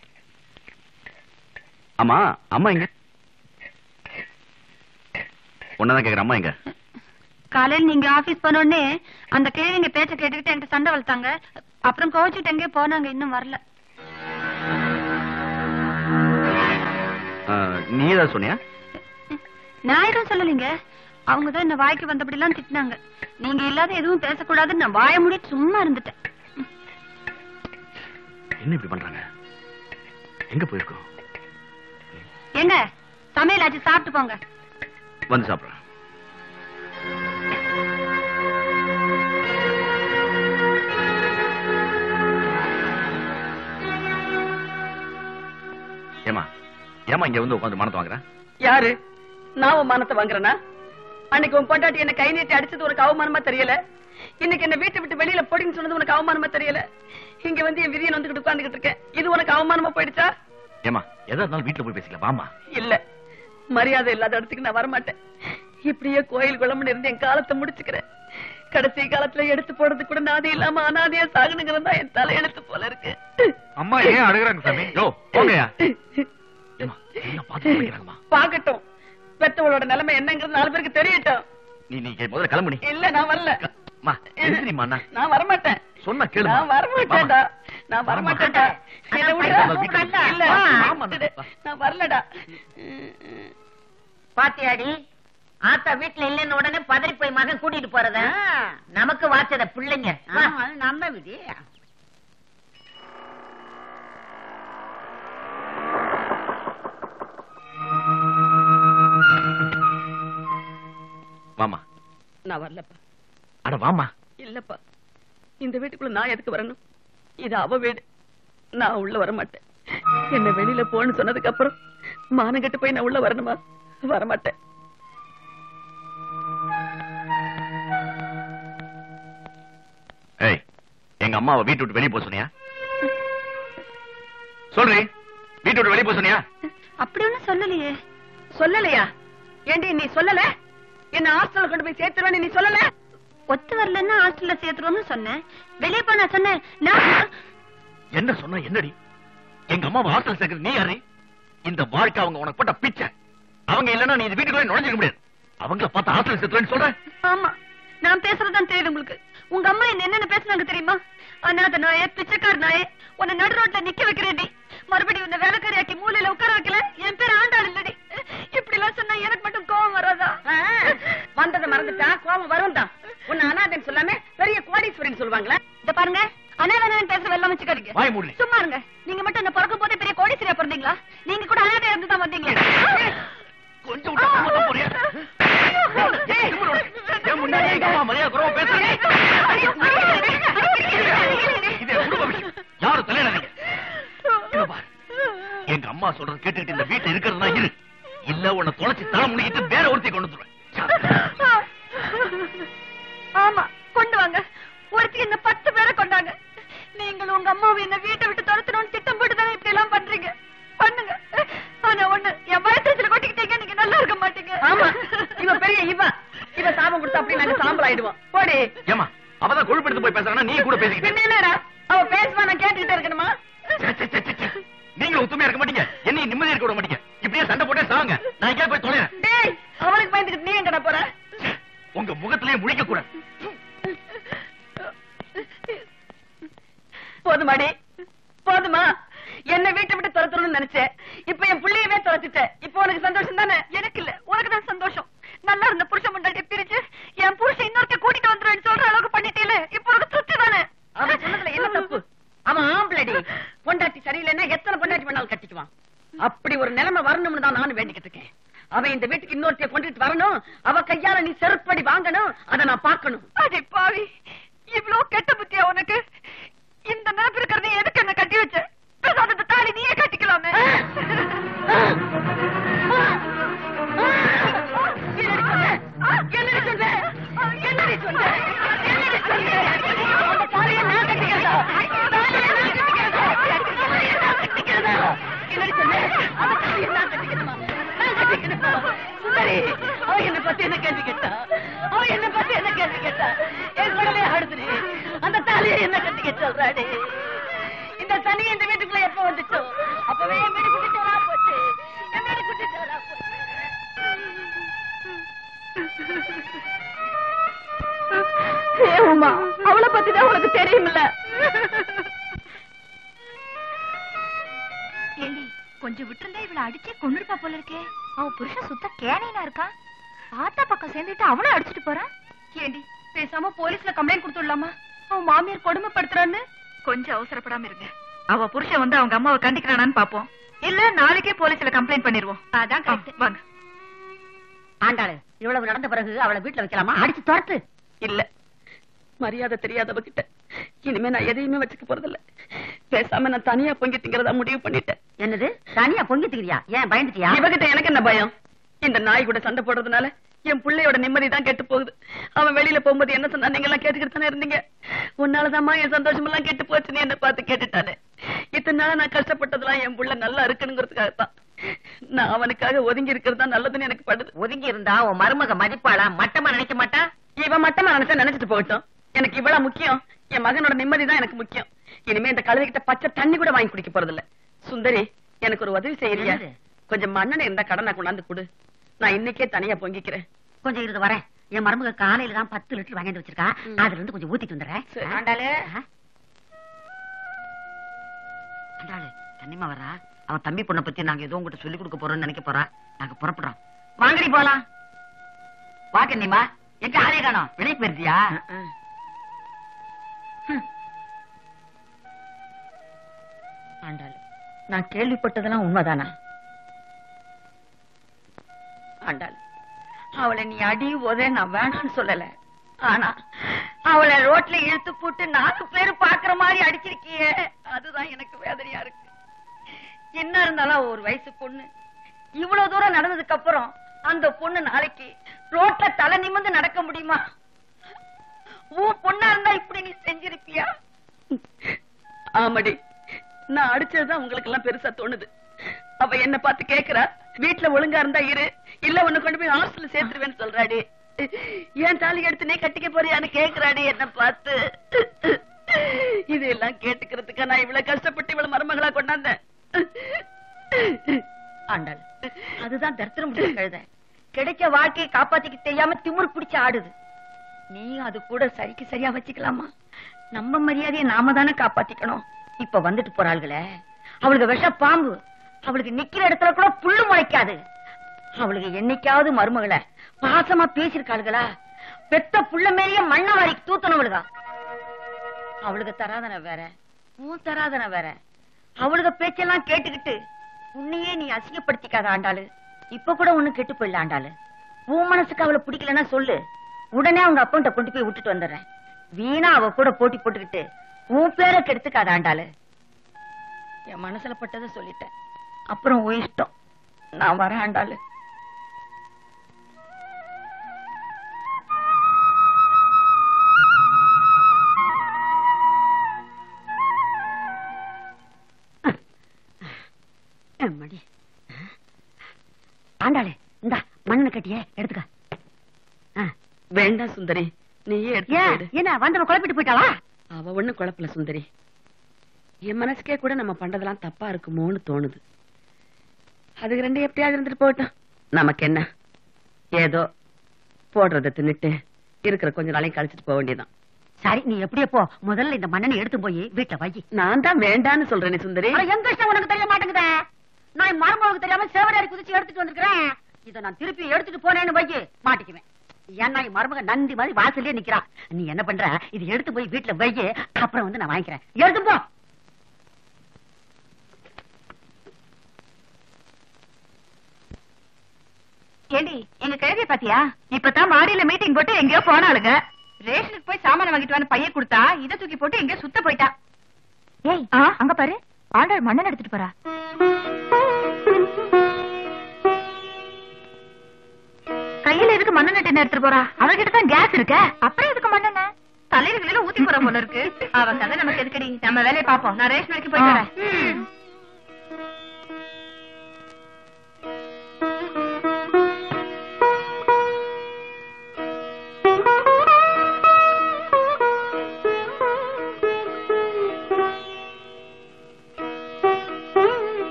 அம்மா அம்மா எங்க ஒன்னதான் கேக்குற அம்மா எங்க காலையில நீங்க ஆபீஸ் போன உடனே அந்த கிழவிங்க பேச்ச கேட்டுக்கிட்டு என்கிட்ட சண்டை வளர்த்தாங்க அப்புறம் கோவிச்சுட்டு எங்கேயோ போனாங்க இன்னும் வரல ஆ, நீ ஏதாவது சொன்னியா நான் எதுவும் சொல்லலைங்க அவங்க தான் என்ன வாய்க்கு வந்தபடிலாம் திட்டினாங்க நீங்க இல்லாத எதுவும் பேசக்கூடாதுன்னு நான் வாய மூடிட்டு சும்மா இருந்துட்டேன் என்ன இப்படி பண்றாங்க எங்க போயிருக்கோம் எங்க சமையல் ஆச்சு சாப்பிட்டு போங்க வந்து சாப்பிடுறேன் ஏமா ஏமா இங்க வந்து உட்காந்து மனத்தை வாங்குறேன் யாரு நான் உன் மானத்தை வாங்குறேனா அன்னைக்கு உன் பொண்டாட்டி என்ன கை நீட்டி அடிச்சது உனக்கு அவமானமா தெரியல இன்னைக்கு என்ன வீட்டை விட்டு வெளியில போடின்னு சொன்னது உனக்கு அவமானமா தெரியல இங்க வந்து என் விதியை வந்துகிட்டு உட்கார்ந்துகிட்டு இருக்கேன் இது உனக்கு அவமானமா போயிடுச்சா ஏமா எதா இருந்தாலும் வீட்டுல போய் பேசிக்கலாம் வாமா இல்ல மரியாதை இல்லாத இடத்துக்கு நான் வரமாட்டேன் இப்படியே கோயில் குளம்னு இருந்து என் காலத்தை முடிச்சுக்கிறேன் கடைசி காலத்துல எடுத்து போடுறது கூட நாதி இல்லாம அனாதையா சாகணுங்கிறது தான் என் தலையெழுத்து போல இருக்கு அம்மா ஏன் அழுகுறாங்க சாமி யோ போங்கயா ஏமா எல்லாம் பார்த்து வைக்கிறாங்கம்மா பாக்கட்டும் பெத்தவளோட நிலைமை என்னங்கிறது நாலு பேருக்கு தெரியட்டும் நீ நீ முதல்ல கிளம்பு நீ இல்ல நான் வரல அம்மா எந்திரிம்மா அண்ணா நான் வரமாட்டேன் சொன்னா கேளு நான் வரமாட்டேன்டா நான் வரமாட்டேன்டா என்ன விடுடா. வீட்டுக்கு இல்ல ஆமா. விட்டுடு. நான் வரலடா பாத்தியாடி ஆத்தா வீட்டுல இல்லைன்னு உடனே பதறி போய் மகன் கூட்டிட்டு போறத நமக்கு வாச்சத பிள்ளைங்க வா. நம்ம விதி வாமா நான் வரலப்பா அட வாமா இல்லப்பா இந்த வீட்டுக்குள்ள நான் எதுக்கு வரணும் இது அவ வீடு நான் உள்ள வர மாட்டேன் என்ன வெளியில போன்னு சொன்னதுக்கு அப்புறம் மானம் கெட்டு போய் நான் உள்ள வரணுமா வரமாட்டேன் ஏய் எங்க அம்மாவை வீட்டு விட்டு வெளிய போக சொன்னியா சொல்றி வீட்டு விட்டு வெளிய போக சொன்னியா அப்படி ஒண்ணும் சொல்லலையே சொல்லலையா ஏண்டி நீ சொல்லல என்ன ஹாஸ்டல்ல கொண்டு போய் சேர்த்துருவேன்னு நீ சொல்லல ஒத்து வரலன்னா ஹாஸ்டல்ல சேர்த்துருவோம்னு சொன்னேன் வெளியே போ நான் சொன்னேன் நான் என்ன சொன்ன என்னடி எங்க அம்மாவை ஹாஸ்டல் சேர்க்கறது நீ யாரு இந்த வாழ்க்கை அவங்க உனக்கு போட்ட பிச்சை அவங்க இல்லன்னா நீ இந்த வீட்டுக்குள்ள நுழைஞ்சிக்க முடியாது அவங்கள பார்த்து ஹாஸ்டல் சேர்த்துவேன்னு சொல்ற ஆமா நான் பேசுறதுதான் தெரியுது உங்களுக்கு உங்க அம்மா என்ன என்னென்ன பேசுனாங்க தெரியுமா அனாத நாயே பிச்சைக்கார நாயே உன்னை நடு ரோட்ல நிக்க வைக்கிறேன்டி மறுபடியும் உன்னை வேலைக்காரியாக்கி மூலையில உட்கார வைக்கல என் பேர் ஆண்டாள் இல்லடி இப்படி எல்லாம் சொன்னா எனக்கு மட்டும் கோவம் வராதா வந்ததை மறந்துட்டா கோபம் வரும் தான் உன்னை அனாதன் சொல்லாம பெரிய கோடீஸ்வரன் சொல்லுவாங்களா இத பாருங்க அனாதனன் பேசுற வெள்ளம் வச்சுக்காதீங்க வாய் மூடு சும்மா இருங்க நீங்க மட்டும் என்ன பிறக்கும் போதே பெரிய கோடீஸ்வரியா பிறந்தீங்களா நீங்க கூட அனாதை இருந்து தான் வந்தீங்களா கொஞ்சம் விட்டா சும்மா போறியா ஏய், திமிரு உனக்கு. என் முன்னாடி எங்க அம்மா மரியாதை குறைவா பேசுறீங்க இது என் குடும்ப விஷயம் யாரும் தலையிடாதீங்க இங்க பாரு. எங்க அம்மா சொல்றது கேட்டுக்கிட்டு இந்த வீட்டுல இருக்கிறதுனா இரு இல்ல உன்னை தொலைச்சு தலை முடிக்கிட்டு வேற ஒருத்தி கொண்டு வந்துருவேன் ஆமா கொண்டு வாங்க ஒருத்தி என்ன பத்து பேரை கொண்டாங்க நீங்கள் உங்க அம்மாவை என்ன வீட்டை விட்டு துரத்தணும்னு திட்டம் போட்டு தானே இப்படி எல்லாம் பண்றீங்க பண்ணுங்க ஆனா ஒண்ணு என் வயசுல கொட்டிக்கிட்டீங்க நீங்க நல்லா இருக்க மாட்டீங்க ஆமா இவ பெரிய இவ இவ சாபம் கொடுத்தா அப்படி நாங்க சாம்பல் ஆயிடுவோம் போடி ஏமா அவதான் கொழுப்படுத்து போய் பேசுறானா நீ கூட பேசிக்கிட்டு பின்ன என்னடா அவ பேசுவா நான் கேட்டுக்கிட்டே இருக்கணுமா ச்சே, ச்சே, ச்சே, ச்சே, ச்சே. நீங்களும் ஒத்துமையா இருக்க மாட்டீங்க என்னையும் நிம்மதியா இருக்க விட மாட்டீங்க இப்படியே சண்டை போட்டே சாங்க நான் எங்கேயா போய் தொலைறேன் டேய் அவனுக்கு பயந்துக்கிட்டு நீ எங்கடா போற ச்சே, உங்க முகத்திலேயே முழிக்க கூடாது போதுமாடி போதுமா என்ன வீட்டை விட்டு துரத்தணும்னு நினைச்சேன் இப்ப என் புள்ளையவே துரத்திட்டேன் இப்போ உனக்கு சந்தோஷம் தானே எனக்கு இல்ல உனக்கு தான் சந்தோஷம் நல்லா இருந்த புருஷன் முன்னாடி பிரிச்சு என் புருஷன் இன்னொருக்க கூட்டிட்டு வந்துருவேன்னு சொல்ற அளவுக்கு பண்ணிட்டேல இப்போ உனக்கு திருப்தி தானே அவன் சொன்னதுல என்ன தப்பு அவன் ஆம்பளடி பொண்டாட்டி சரியில்லைன்னா எத்தனை பொண்டாட்டி வேணாலும் கட்டிக்குவான் அப்படி ஒரு நிலைமை வரணும்னு தான் நானும் வேண்டிக்கிட்டு இருக்கேன் அவன் இந்த வீட்டுக்கு இன்னொருத்தைய கொண்டுட்டு வரணும் அவ கையால நீ செருப்படி வாங்கணும் அதை நான் பார்க்கணும் அடே பாவி இவ்ளோ கெட்ட புத்தியா உனக்கு இந்த நினைப்பு இருக்கிறது எதுக்கு என்ன கட்டி வச்ச பேசாத இந்த தாலி நீயே கட்டிக்கலாமே என்னடி சொன்ன? என்னடி சொன்ன? என்னடி சொன்ன? அந்த தாலியை நான் கட்டிக்கிறதா? தாலியை நான் கட்டிக்கிறதா? தாலியை நான் கட்டிக்கிறதா? என்னடி சொன்ன? அந்த தாலியை நான் கட்டிக்கணுமா? நான் கட்டிக்கணுமா? சுந்தரி, அவ என்னை பத்தி என்ன கேள்வி கேட்டா? அவ என்னை பத்தி என்ன கேள்வி கேட்டா? என் குடலே ஆடுதுடி. அந்த தாலி இப்படியே என்ன கட்டிக்க சொல்றாடி இந்த சனி இந்த வீட்டுக்குள்ள எப்ப வந்துச்சோ அப்பவே என் வீடு குட்டி சோறா போச்சு என் வீடு குட்டி சோறா போச்சு உமா அவளை பத்தி தான் உனக்கு தெரியுமில்ல ஏண்டி கொஞ்சம் விட்டுருந்தா இவள அடிச்சே கொன்னுருப்பா போல இருக்கே அவ புருஷன் சுத்த கேனையா இருக்கான் ஆத்தா பக்கம் சேர்ந்துட்டு அவனும் அடிச்சிட்டு போறான் ஏண்டி பேசாம போலீஸ்ல கம்ப்ளைண்ட் கொடுத்துடலாமா அவன் மாமியார் கொடுமைப்படுத்துறான்னு கொஞ்சம் அவசரப்படாம இருங்க அவ புருஷன் வந்து அவங்க அம்மாவை கண்டிக்கிறானான்னு பாப்போம் இல்ல நாளைக்கே போலீஸ்ல கம்ப்ளைண்ட் பண்ணிருவோம் அதான் கரெக்ட் வாங்க ஆண்டாளு இவ்வளவு நடந்த பிறகு அவளை வீட்டுல வைக்கலாமா அடிச்சு துரத்து இல்ல மரியாதை தெரியாதவ கிட்ட இனிமே நான் எதையுமே வச்சுக்க போறதில்ல பேசாம நான் தனியா பொங்கி திங்கிறதா முடிவு பண்ணிட்டேன் என்னது தனியா பொங்கி திக்கிறியா ஏன் பயந்துட்டியா இவகிட்ட எனக்கு என்ன பயம் இந்த நாய் கூட சண்டை போடுறதுனால என் பிள்ளையோட நிம்மதி தான் கெட்டு போகுது அவன் வெளியில போகும்போது என்ன சொன்னா நீங்க எல்லாம் கேட்டுக்கிட்டு தானே இருந்தீங்க உன்னாலதாம்மா என் சந்தோஷம் எல்லாம் கெட்டு போச்சுன்னு என்ன பார்த்து கேட்டுட்டானே இத்தனை நாளா நான் கஷ்டப்பட்டதெல்லாம் என் புள்ள நல்லா இருக்கணுங்கிறதுக்காகத்தான் நான் அவனுக்காக ஒதுங்கி இருக்கிறது தான் நல்லதுன்னு எனக்கு படுது ஒதுங்கி இருந்தா உன் மருமக மதிப்பாளா மட்டமா நினைக்க மாட்டா இவன் மட்டமா நினைச்சா நினைச்சிட்டு போகட்டும் எனக்கு இவ்வளவு முக்கியம் என் மகனோட நிம்மதி தான் எனக்கு முக்கியம் இனிமே இந்த கழுதைகிட்ட பச்சை தண்ணி கூட வாங்கி குடிக்க போறது இல்ல சுந்தரி எனக்கு ஒரு உதவி செய்யறியா என்னது? கொஞ்சம் மண்ணெண்ணெய் இருந்தா கடனை கொண்டாந்து கொடு நான் இன்னைக்கே தனியா பொங்கிக்கிறேன் கொஞ்சம் இருந்து வரேன் என் மருமக காலையில தான் பத்து லிட்டர் வாங்கிட்டு வச்சிருக்கா அதுல இருந்து கொஞ்சம் ஊத்திட்டு வந்துடுறேன் சரி. ஆண்டாளு ஆண்டாளு தண்ணிமா வரா அவன் தம்பி பொண்ணை பத்தி நாங்க ஏதோ உங்ககிட்ட சொல்லி கொடுக்க போறோம்னு நினைக்க போறா நாங்க புறப்படுறோம் வாங்கடி போலாம் வா கண்ணிமா எங்க ஆளே காணோம் வெளியே போயிருந்தியா ஆண்டாளு நான் கேள்விப்பட்டதெல்லாம் உண்மைதானா ஆண்டாள் அவளை நீ அடி உத நான் வேணாம்னு சொல்லல ஆனா அவளை ரோட்ல இழுத்து போட்டு நாலு பேரு பாக்குற மாதிரி அடிச்சிருக்கியே அதுதான் எனக்கு வேதனையா இருக்கு என்ன இருந்தாலும் அவ ஒரு வயசு பொண்ணு இவ்வளவு தூரம் நடந்ததுக்கு அப்புறம் அந்த பொண்ணு நாளைக்கு ரோட்ல தலை நிமிர்ந்து நடக்க முடியுமா உன் பொண்ணா இருந்தா இப்படி நீ செஞ்சிருப்பியா ஆமாடி நான் அடிச்சதுதான் உங்களுக்கு எல்லாம் பெருசா தோணுது அவ என்ன பார்த்து கேக்குறா வீட்டுல ஒழுங்கா இருந்தா இரு இல்ல உன்னை கொண்டு போய் ஹாஸ்டல்ல சேர்த்துருவேன்னு சொல்றாடி ஏன் தாலி எடுத்து நீ கட்டிக்க போறியான்னு கேக்குறாடி என்ன பார்த்து இதெல்லாம் கேட்டுக்கிறதுக்கா நான் இவ்வளவு கஷ்டப்பட்டு இவ்வளவு மருமகளா கொண்டாந்தேன் ஆண்டாள் அதுதான் தரித்திரம் முடிச்ச கழுத கிடைச்ச வாழ்க்கையை காப்பாத்திக்க தெரியாம திமிரு பிடிச்சு ஆடுது நீ அது கூட சரிக்கு சரியா வச்சுக்கலாமா நம்ம மரியாதையை நாம தானே காப்பாத்திக்கணும் இப்ப வந்துட்டு போறாள்களே அவளுக்கு விஷ பாம்பு அவளுக்கு நிக்கிற இடத்துல கூட புல்லு முளைக்காது அவளுக்கு என்னைக்காவது மருமகளை பாசமா பேசிருக்காளுகளா பெத்த புள்ள மேலேயே மண்ண வாரி தூத்தனவளுகா அவளுக்கு தராதன வேற உன் தராதன வேற அவளுக பேச்செல்லாம் கேட்டுக்கிட்டு உன்னையே நீ அசிங்கப்படுத்திக்காத ஆண்டாளு இப்ப கூட ஒண்ணு கெட்டு போயிடல ஆண்டாளு உன் மனசுக்கு அவளை பிடிக்கலன்னா சொல்லு உடனே அவங்க அப்பன்ட்ட கொண்டு போய் விட்டுட்டு வந்துடுறேன் வீணா அவ கூட போட்டி போட்டுக்கிட்டு உன் பேரை கெடுத்துக்காத ஆண்டாளு என் மனசுல பட்டதை சொல்லிட்டேன் அப்புறம் உன் இஷ்டம் நான் வரேன் ஆண்டாளு எம்மடி ஆண்டாளே இந்தா மண்ணு கட்டியே எடுத்துக்க ஆ. வேண்டாம் சுந்தரி நீயே எடுத்து ஏன் போயிடு. என்ன வந்தவ குழப்பிட்டு போயிட்டாளா அவ ஒண்ணு குழப்பல சுந்தரி என் மனசுக்கே கூட நம்ம பண்றதெல்லாம் தப்பா இருக்குமோன்னு தோணுது அதுக்கு ரெண்டு எப்படியாவது இருந்துட்டு போகட்டும் நமக்கு என்ன ஏதோ போடுறத தின்னுட்டு இருக்கிற கொஞ்ச நாளையும் கழிச்சிட்டு போக வேண்டியதுதான் சரி நீ எப்படியே போ முதல்ல இந்த மண்ணனை எடுத்து போய் வீட்டுல வை நான் தான் வேண்டான்னு சொல்றேனே சுந்தரி அட, எங்க இஷ்டம் உனக்கு தெரிய மாட்டேங்குதே நான் என் மருமகளுக்கு தெரியாம சேவடாரி குதிச்சு எடுத்துட்டு வந்திருக்கிறேன் இத நான் திருப்பி எடுத்துட்டு போனேன்னு வை மாட்டிக்குவேன் ஏன்னா என் மருமக நந்தி மாதிரி வாசல்லே நிக்கிறா நீ என்ன பண்ற இது எடுத்து போய் வீட்டுல வை அப்புறம் வந்து நான் வாங்கிக்கிறேன் எடுத்து போ ஏண்டி எங்க கிழவிய பாத்தியா இப்பதான் மாடியில மீட்டிங் போட்டு எங்கேயோ போனாளுங்க ரேஷனுக்கு போய் சாமான வாங்கிட்டு வந்து பைய கொடுத்தா இத தூக்கி போட்டு எங்கேயோ சுத்த போயிட்டா ஏய் அங்க பாரு ஆண்டாள் மண்ணன் எடுத்துட்டு போறா கையில எதுக்கு மண்ணெண்ணெய் டின்ன எடுத்துட்டு போறா அவகிட்ட தான் கேஸ் இருக்க அப்புறம் எதுக்கு மண்ணெண்ணெய் தலையில கிளையில ஊத்தி போற போல இருக்கு அவ கதை நமக்கு எதுக்கடி நம்ம வேலையை பாப்போம் நான் ரேஷன் வரைக்கும் போயிட்டு வரேன்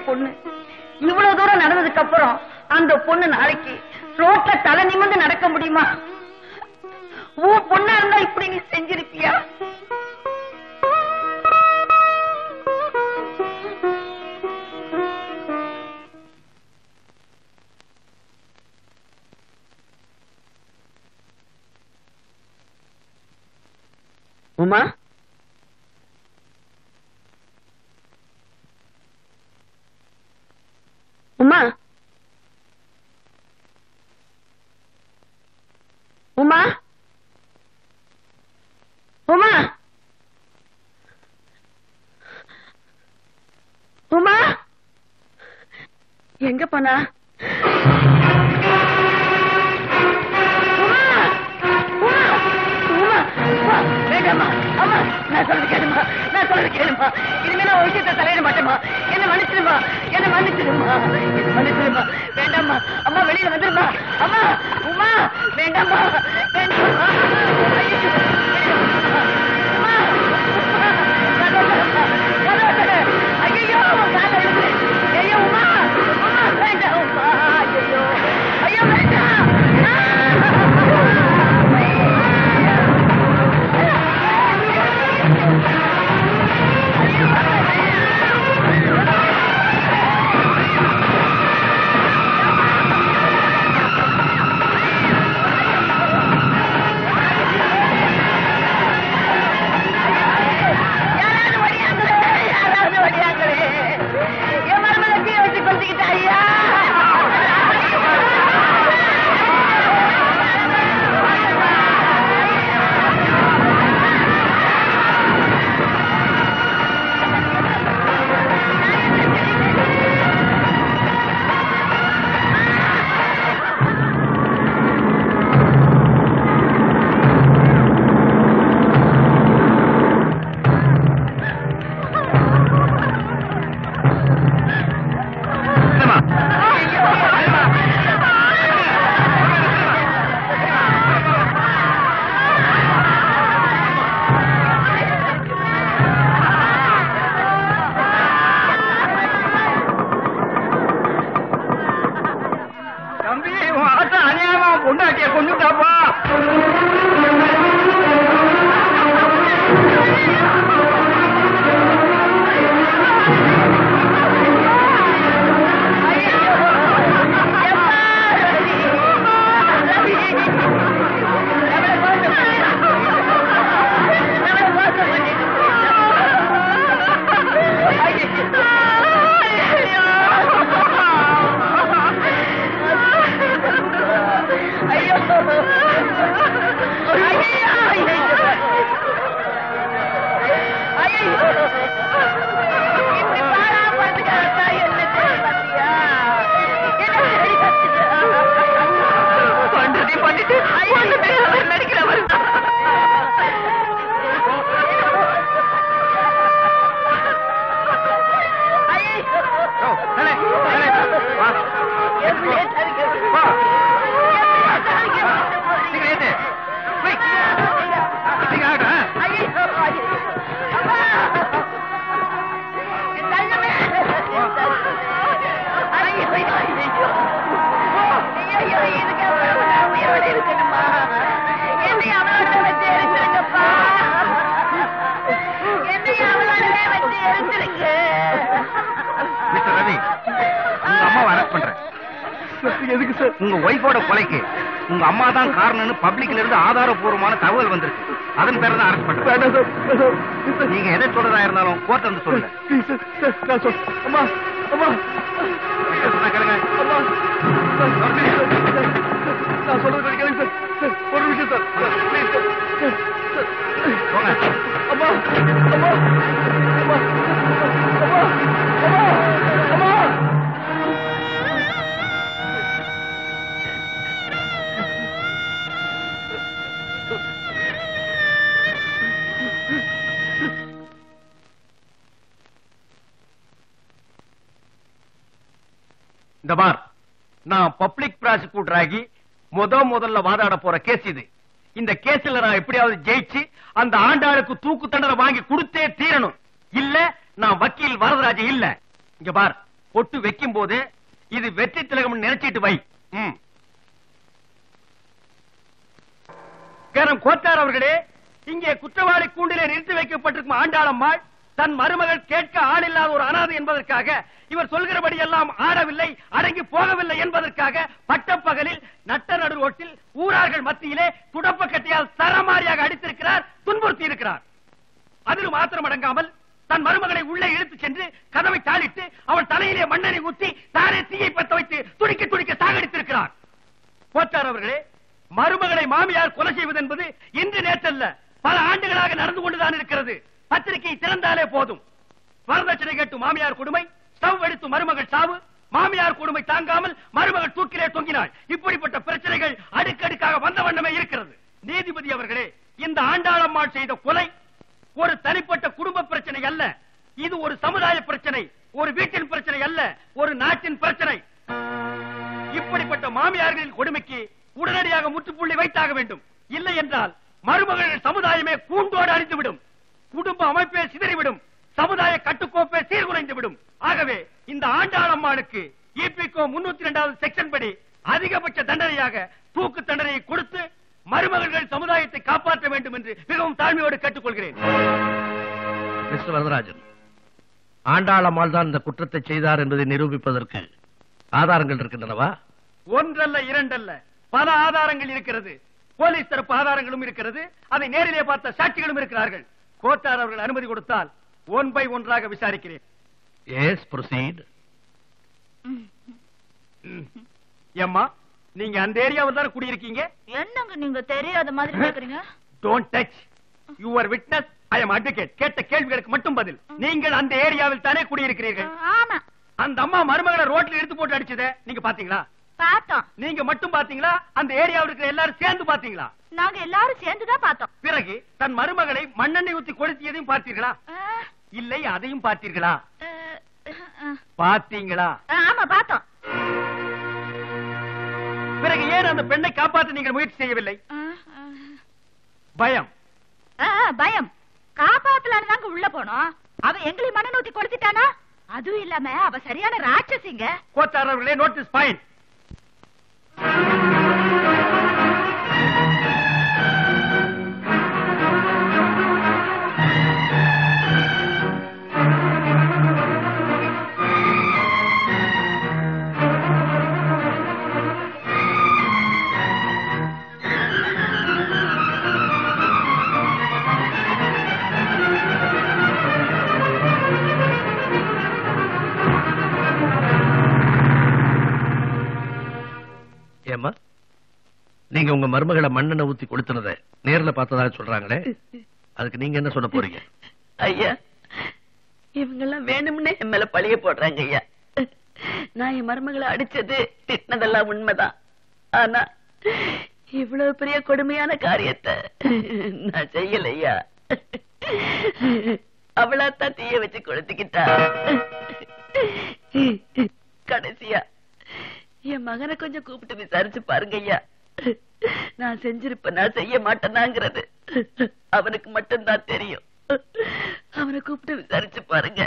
பொண்ணு இவ்வளவு தூரம் நடந்ததுக்கு அப்புறம் அந்த பொண்ணு நாளைக்கு ரோட்ல தலை நிமிர்ந்து நடக்க முடியுமா உன் பொண்ணா இருந்தா இப்படி நீ செஞ்சிருப்பியா உமா உமா உமா உமா உமா எங்க போனா உமா உமா உமா உமா வேண்டாமா அம்மா நான் சொல்றது கேளுமா நான் சொல்றது கேளுமா இனிமே நான் ஒரு விஷயத்தை தலையிட மாட்டேமா என்ன மன்னிச்சிருமா என்ன மன்னிச்சிருமா என்ன மன்னிச்சிருமா வேண்டாம்மா அம்மா வெளியில வந்துருமா அம்மா உமா வேண்டாம்மா வேண்டாம்மா ஐயோ, வெளியில வந்துருமா. உமா, உமா, கதவை திறம்மா, கதவை திற. ஐயையோ, காலை இழுத்து. ஐயோ, உமா, உமா, வேண்டாம், உமா, ஐயையோ. ஐயோ, வேண்டாம். யாராவது வழியாங்களே, யாராவது வழியாங்களே. என் மருமகளை தீ வச்சு கொளுத்திக்கிட்டா, ஐயா. தம்பி உன் ஆட்ட அநியாயமா பொண்டாட்டிய கொண்டுட்டாப்பா ஐயோ மிஸ்டர் ரவி உங்க அம்மாவை அரெஸ்ட் பண்றேன் எதுக்கு சார் உங்க ஒய்ஃபோட கொலைக்கு உங்க அம்மா தான் காரணம்னு பப்ளிக்ல இருந்து ஆதாரபூர்வமான தகவல் வந்திருக்கு அதன் பேர தான் அரெஸ்ட் பண்றேன் வேண்டாம் சார் வேண்டாம் சார் நீங்க எதை சொல்றதா இருந்தாலும் கோர்ட் வந்து சொல்லுங்க ப்ளீஸ் சார் சார் நான் சொல் அம்மா அம்மா என்ன சொன்னா கேளுங்க அம்மா sir, sir, please, sir, sir, sir, நான் சொல்றது கொஞ்சம் கேளுங்க சார் சார் ஒரு நிமிஷம் sir sir please sir sir sir போங்க அம்மா அம்மா அம்மா அம்மா அம்மா அம்மா இந்த பார் நான் பப்ளிக் ப்ராசிக்யூட்டர் ஆகி முத முதல்ல வாதாட போற கேஸ் இது இந்த கேஸ்ல நான் எப்படியாவது ஜெயிச்சு அந்த ஆண்டாளுக்கு தூக்கு தண்டனை வாங்கி கொடுத்தே தீரணும் இல்ல நான் வக்கீல் வரதராஜ இல்ல இங்க பார் பொட்டு வைக்கும் போது இது வெற்றி திலகம் நினைச்சிட்டு வை ம். கரம் கோத்தார் அவர்களே இங்கே குற்றவாளி கூண்டிலே நிறுத்தி வைக்கப்பட்டிருக்கும் ஆண்டாளம்மாள் தன் மருமகள் கேட்க ஆள் இல்லாத ஒரு அனாதை என்பதற்காக இவர் சொல்கிறபடி எல்லாம் ஆடவில்லை அடங்கி போகவில்லை என்பதற்காக பட்டப்பகலில் நட்ட நடு ரோட்டில் ஊரார்கள் மத்தியிலே துடப்ப கட்டியால் சரமாரியாக அடித்திருக்கிறார் துன்புறுத்தி இருக்கிறார் அதில் மாத்திரம் அடங்காமல் தன் மருமகளை உள்ளே இழுத்து சென்று கதவை தாளிட்டு அவள் தலையிலே மண்ணெண்ணை ஊத்தி தானே தீயை பத்த வைத்து துடிக்க துடிக்க சாகடித்திருக்கிறார் போச்சார் அவர்களே மருமகளை மாமியார் கொலை செய்வது என்பது இன்று நேற்றல்ல பல ஆண்டுகளாக நடந்து கொண்டுதான் இருக்கிறது பத்திரிகை திறந்தாலே போதும் வரதட்சணை கேட்டு மாமியார் கொடுமை ஸ்டவ் எடுத்து மருமகள் சாவு மாமியார் கொடுமை தாங்காமல் மருமகள் தூக்கிலே தொங்கினாள் இப்படிப்பட்ட பிரச்சனைகள் அடுக்கடுக்காக வந்த வண்ணமே இருக்கிறது நீதிபதி அவர்களே இந்த ஆண்டாளம்மாள் செய்த கொலை ஒரு தனிப்பட்ட குடும்ப பிரச்சனை அல்ல இது ஒரு சமுதாய பிரச்சனை ஒரு வீட்டின் பிரச்சனை அல்ல ஒரு நாட்டின் பிரச்சனை இப்படிப்பட்ட மாமியார்களின் கொடுமைக்கு உடனடியாக முற்றுப்புள்ளி வைத்தாக வேண்டும் இல்லை என்றால் மருமகள் சமுதாயமே கூண்டோடு அழிந்துவிடும் குடும்ப அமைப்பே சிதறிவிடும் சமுதாய கட்டுக்கோப்பே சீர்குலைந்துவிடும் ஆகவே இந்த ஆண்டாளம்மாளுக்கு இபிகோ முன்னூத்தி இரண்டாவது செக்ஷன் படி அதிகபட்ச தண்டனையாக தூக்கு தண்டனையை கொடுத்து மருமகள்கள் சமுதாயத்தை காப்பாற்ற வேண்டும் என்று மிகவும் தாழ்மையோடு கேட்டுக்கொள்கிறேன் மிஸ்டர் வரதராஜன் ஆண்டாளம்மாள் தான் இந்த குற்றத்தை செய்தார் என்பதை நிரூபிப்பதற்கு ஆதாரங்கள் இருக்கின்றனவா ஒன்றல்ல இரண்டல்ல பல ஆதாரங்கள் இருக்கிறது போலீஸ் தரப்பு ஆதாரங்களும் இருக்கிறது அதை நேரிலே பார்த்த சாட்சிகளும் இருக்கிறார்கள் கோட்டார் அவர்கள் அனுமதி கொடுத்தால் ஒன் பை ஒன்றாக விசாரிக்கிறேன் எஸ் ப்ரொசீட் ஏம்மா நீங்க அந்த ஏரியாவில் தான் குடியிருக்கீங்க என்னங்க நீங்க தெரியாத மாதிரி கேக்குறீங்க don't touch your witness I am advocate கேட்ட கேள்விகளுக்கு மட்டும் பதில் நீங்கள் அந்த ஏரியாவில் தானே குடியிருக்கிறீர்கள் ஆமா அந்த அம்மா மருமகளை ரோட்ல எடுத்து போட்டு அடிச்சதை நீங்க பாத்தீங்களா பார்த்தோம் நீங்க மட்டும் பாத்தீங்களா அந்த ஏரியாவில் இருக்கிற எல்லாரும் சேர்ந்து பாத்தீங்களா நாங்க எல்லாரும் சேர்ந்துதான் பார்த்தோம் பிறகு தன் மருமகளை மண்ணெண்ணெய் ஊத்தி கொளுத்தியதையும் பார்த்தீர்களா ஆ, இல்லை அதையும் பார்த்தீர்களா ஆ, ஆ. பார்த்தீங்களா ஆமா பார்த்தோம் பிறகு ஏன் அந்த பெண்ணை காப்பாற்ற நீங்கள் முயற்சி செய்யவில்லை ஆ, ஆ. பயம் ஆ, பயம் காப்பாத்தலான்னு தாங்க உள்ள போனோம் அவ எங்களை மன நூத்தி கொடுத்துட்டானா அதுவும் இல்லாம அவ சரியான ராட்சசிங்க கோத்தார் அவர்களே நோட்டீஸ் பாயிண்ட் ஏம்மா நீங்க உங்க மருமகளை மண்ணெண்ணெய் ஊத்தி கொடுத்துனத நேர்ல பார்த்ததா சொல்றாங்களே அதுக்கு நீங்க என்ன சொல்ல போறீங்க ஐயா இவங்கெல்லாம் வேணும்னே என் மேல பழிய போடுறாங்க ஐயா நான் என் மருமகளை அடிச்சது திட்டினதெல்லாம் உண்மைதான் ஆனா இவ்வளவு பெரிய கொடுமையான காரியத்தை நான் செய்யலையா அவளாத்தான் தீய வச்சு கொளுத்திக்கிட்டா கடைசியா என் மகனை கொஞ்சம் கூப்பிட்டு விசாரிச்சு பாருங்க ஐயா நான் செஞ்சிருப்பேன் நான் செய்ய மாட்டேனாங்கிறது அவனுக்கு மட்டும்தான் தெரியும் அவனை கூப்பிட்டு விசாரிச்சு பாருங்க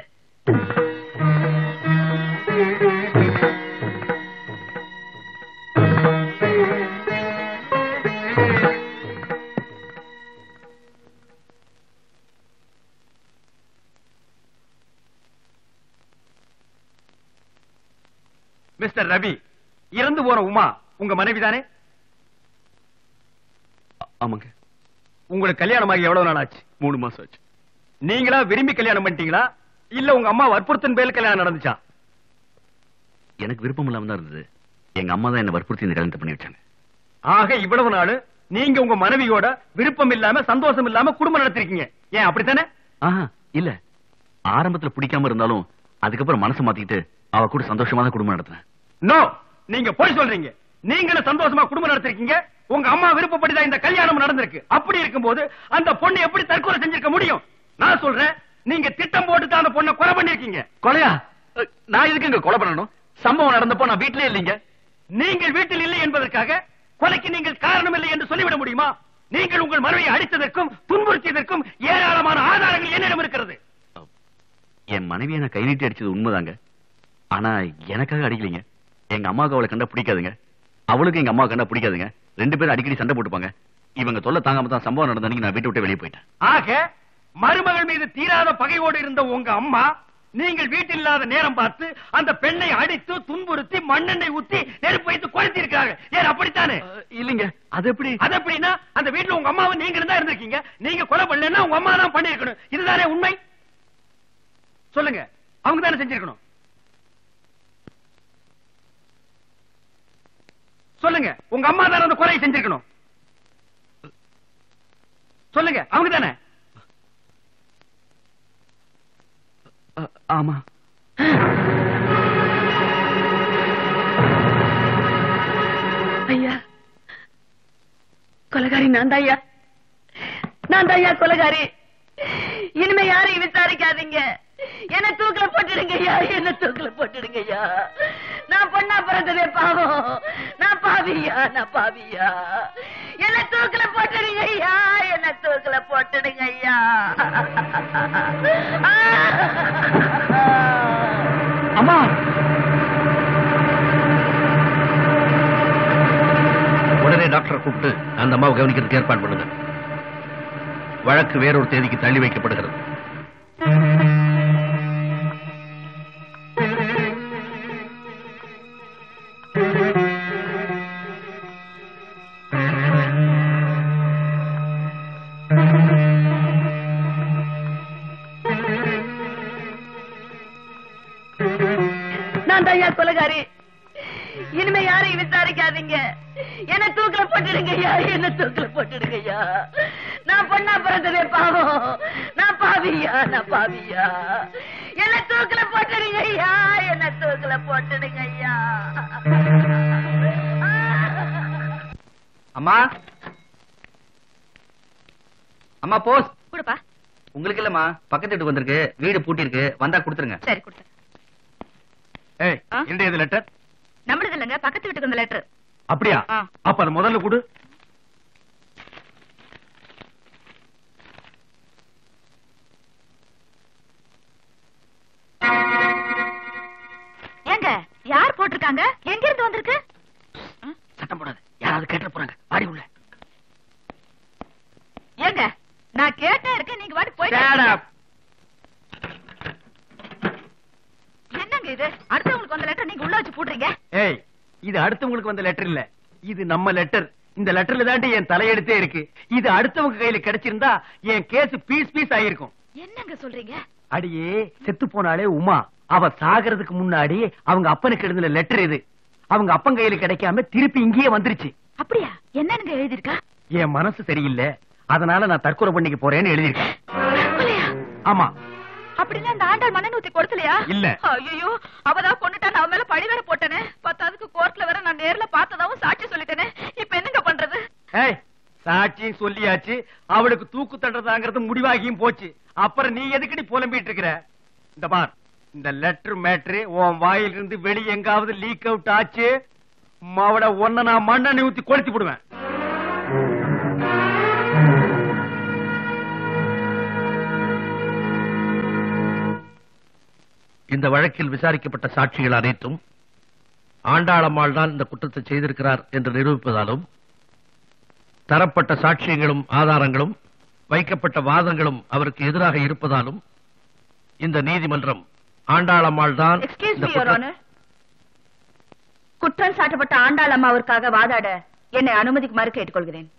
மிஸ்டர் ரவி இறந்து போன உமா உங்க மனைவி தானே ஆமாங்க உங்களுக்கு கல்யாணமாகி எவ்வளவு நாள் ஆச்சு மூணு மாசம் ஆச்சு நீங்களா விரும்பி கல்யாணம் பண்ணிட்டீங்களா இல்ல உங்க அம்மா வற்புறுத்தின் பேர்ல கல்யாணம் நடந்துச்சா எனக்கு விருப்பம் இல்லாம தான் இருந்தது எங்க அம்மா தான் என்ன வற்புறுத்தி இந்த கல்யாணத்தை பண்ணி வச்சாங்க ஆக இவ்வளவு நாள் நீங்க உங்க மனைவியோட விருப்பம் இல்லாம சந்தோஷம் இல்லாம குடும்பம் நடத்திருக்கீங்க ஏன் அப்படித்தானே ஆஹா இல்ல ஆரம்பத்துல பிடிக்காம இருந்தாலும் அதுக்கப்புறம் மனசு மாத்திக்கிட்டு அவ கூட சந்தோஷமா தான் குடும்பம் நடத்தினேன் நோ நீங்க போய் சொல்றீங்க நீங்களும் சந்தோஷமா குடும்பம் நடத்திருக்கீங்க உங்க அம்மா விருப்பப்படிதான் இந்த கல்யாணம் நடந்திருக்கு அப்படி இருக்கும்போது அந்த பொண்ணு எப்படி தற்கொலை செஞ்சிருக்க முடியும் நான் சொல்றேன் நீங்க திட்டம் போட்டு தான் அந்த பொண்ணை கொலை பண்ணிருக்கீங்க கொலையா அஹ், நான் எதுக்கு இங்க கொலை பண்ணணும் சம்பவம் நடந்தப்போ நான் வீட்லயே இல்லைங்க நீங்கள் வீட்டில் இல்லை என்பதற்காக கொலைக்கு நீங்கள் காரணம் இல்லை என்று சொல்லிவிட முடியுமா நீங்கள் உங்கள் மனைவியை அடித்ததற்கும் துன்புறுத்தியதற்கும் ஏராளமான ஆதாரங்கள் என்னிடம் இருக்கிறது என் மனைவியை நான் கை நீட்டி அடிச்சது உண்மைதாங்க ஆனா எனக்காக அடிக்கலைங்க எங்க அம்மாவுக்கு அவளை கண்டா பிடிக்காதுங்க அவளுக்கு எங்க அம்மா கண்டா பிடிக்காதுங்க ரெண்டு பேரும் அடிக்கடி சண்டை போட்டுப்பாங்க இவங்க தொல்லை தாங்காம தான் சம்பவம் நடந்த அன்னைக்கு நான் வீட்டை விட்டு வெளியே போயிட்டேன் ஆக மருமகள் மீது தீராத பகையோடு இருந்த உங்க அம்மா நீங்கள் வீட்டில் இல்லாத நேரம் பார்த்து அந்த பெண்ணை அடித்து துன்புறுத்தி மண்ணெண்ணெய் ஊத்தி நெருப்பு வைத்து கொளுத்தி இருக்காங்க ஏன் அப்படித்தானே இல்லைங்க அது எப்படி அது எப்படின்னா அந்த வீட்டுல உங்க அம்மாவை நீங்க தான் இருந்திருக்கீங்க நீங்க கொலை பண்ணலன்னா உங்க அம்மா தான் பண்ணிருக்கணும் இதுதானே உண்மை சொல்லுங்க அவங்க தானே செஞ்சிருக்கணும் சொல்லுங்க உங்க அம்மா தானே அந்த கொலையை செஞ்சிருக்கணும் சொல்லுங்க அவங்க தானே அ- ஆமா ஐயா கொலகாரி நான் தான் ஐயா நான் தான் ஐயா கொலகாரி இனிமே யாரையும் விசாரிக்காதீங்க என்ன தூக்குல போட்டுடுங்க ஐயா என்ன தூக்குல போட்டுடுங்க ஐயா நான் பொண்ணா பிறந்ததே பாவம் நான் பாவியா நான் பாவியா என்ன தூக்குல போட்டுடுங்க ஐயா என்ன தூக்குல போட்டுடுங்க ஐயா அம்மா உடனே டாக்டரை கூப்பிட்டு அந்த அம்மாவை கவனிக்கிறதுக்கு ஏற்பாடு பண்ணுங்க வழக்கு வேறொரு தேதிக்கு தள்ளி வைக்கப்படுகிறது நான் தான் ஐயா கொலகாரி இனிமே யாரையும் விசாரிக்காதீங்க என்ன தூக்குல போட்டுடுங்க ஐயா என்ன தூக்குல போட்டுடுங்க ஐயா நான் பொண்ணா பிறந்ததே பாவம் நான் பாவியா நான் பாவியா என்ன தூக்குல போட்டுடுங்க ஐயா என்ன தூக்குல போட்டுடுங்க ஐயா அம்மா அம்மா போஸ் கொடுப்பா உங்களுக்கு இல்லம்மா பக்கத்து வீட்டுக்கு வந்திருக்கு வீடு பூட்டி இருக்கு வந்தா கொடுத்துருங்க சரி கொடுத்து ஏய் ஆ? என்னது லெட்டர் நம்மளது இல்லைங்க பக்கத்து வீட்டுக்கு வந்த லெட்டர் அப்படியா ஆ. அப்ப அது முதல்ல கொடு ஏங்க யார் போட்டிருக்காங்க எங்க இருந்து வந்திருக்கு சட்டம் போடாது யாராவது கேட்டு போறாங்க வாடி உள்ள ஏங்க நான் கேட்டே இருக்கேன் நீங்க வாடி போயிட்டு Shut இருக்கீங்க. up. என்னங்க இது அடுத்தவங்களுக்கு வந்த லெட்டர் நீங்க உள்ள வச்சு போடுறீங்க ஏய் இது அடுத்தவங்களுக்கு வந்த லெட்டர் இல்ல இது நம்ம லெட்டர் இந்த லெட்டர்ல தாண்டி என் தலையெழுத்தே இருக்கு இது அடுத்தவங்க கையில கிடைச்சிருந்தா என் கேஸ் பீஸ் பீஸ் ஆயிருக்கும் என்னங்க சொல்றீங்க அடியே செத்து போனாலே உமா அவ சாகிறதுக்கு முன்னாடி அவங்க அப்பனுக்கு எழுதின லெட்டர் இது அவங்க அப்பன் கையில கிடைக்காம திருப்பி இங்கேயே வந்துருச்சு அப்படியா என்னங்க எழுதிருக்கா என் மனசு சரியில்லை அதனால நான் தற்கொலை பண்ணிக்க போறேன்னு எழுதியிருக்கேன் தற்கொலையா? ஆமா அப்படின்னா இந்த ஆண்டாள் மண்ணெண்ணெய் ஊத்தி கொடுக்கலையா இல்ல. ஐயோ அவதான் கொண்டுட்டா அவ மேல பழி வேற போட்டனே பத்தாவதுக்கு கோர்ட்ல வேற நான் நேர்ல பார்த்ததாவும் சாட்சி சொல்லிட்டேனே இப்ப என்னங்க பண்றது ஏய் சாட்சியும் சொல்லியாச்சு அவளுக்கு தூக்கு தண்டதாங்கிறது முடிவாகியும் போச்சு அப்புறம் நீ எதுக்கடி புலம்பிட்டு இருக்கிற இந்த பார் இந்த லெட்டர் மேட்ரு உன் வாயிலிருந்து வெளிய எங்காவது லீக் அவுட் ஆச்சு அவட ஒன்ன நான் மண்ணெண்ணெய் ஊத்தி கொளுத்தி விடுவேன் இந்த வழக்கில் விசாரிக்கப்பட்ட சாட்சிகள் அனைத்தும் ஆண்டாளம்மாள் தான் இந்த குற்றத்தை செய்திருக்கிறார் என்று நிரூபிப்பதாலும் தரப்பட்ட சாட்சியங்களும் ஆதாரங்களும் வைக்கப்பட்ட வாதங்களும் அவருக்கு எதிராக இருப்பதாலும் இந்த நீதிமன்றம் ஆண்டாளம்மாள் தான் எக்ஸ்கியூஸ் இந்த மீ யுவர் குற்ற- ஆனர் குற்றம் சாட்டப்பட்ட ஆண்டாள் அம்மாவிற்காக வாதாட என்னை அனுமதிக்குமாறு கேட்டுக்கொள்கிறேன்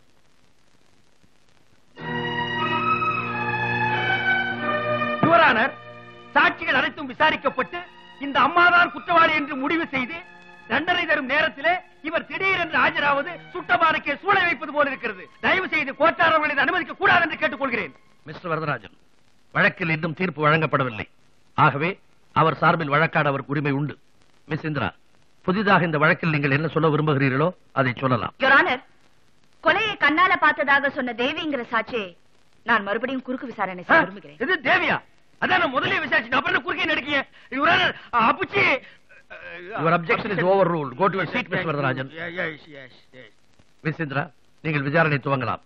யுவரானர் சாட்சிகள் அனைத்தும் விசாரிக்கப்பட்டு இந்த அம்மாதான் குற்றவாளி என்று முடிவு செய்து தண்டனை தரும் நேரத்திலே இவர் திடீரென்று ஆஜராவது சுட்டபானுக்கே சூழ வைப்பது போல இருக்கிறது தயவு செய்து கோட்டாரவர்களை இதை அனுமதிக்க கூடாது என்று கேட்டுக்கொள்கிறேன் மிஸ்டர் வரதராஜன் வழக்கில் இன்னும் தீர்ப்பு வழங்கப்படவில்லை ஆகவே அவர் சார்பில் வழக்காட அவருக்கு உரிமை உண்டு மிஸ் இந்திரா புதிதாக இந்த வழக்கில் நீங்கள் என்ன சொல்ல விரும்புகிறீர்களோ அதை சொல்லலாம் யுவர் ஆனர் கொலையை கண்ணால பார்த்ததாக சொன்ன தேவிங்கிற சாட்சியை நான் மறுபடியும் குறுக்கு விசாரணை செய்ய விரும்புகிறேன் இது தேவியா அதான் நான் முதல்ல விசாரிச்சு அப்புறம் என்ன குறுக்கே நடிக்கீங்க யுவரானர் அப்புச்சி Your objection is overruled. Go to your seat, Mr. Varadarajan. Yes, yes, yes. Miss Indira நீங்கள் விசாரணை துவங்கலாம்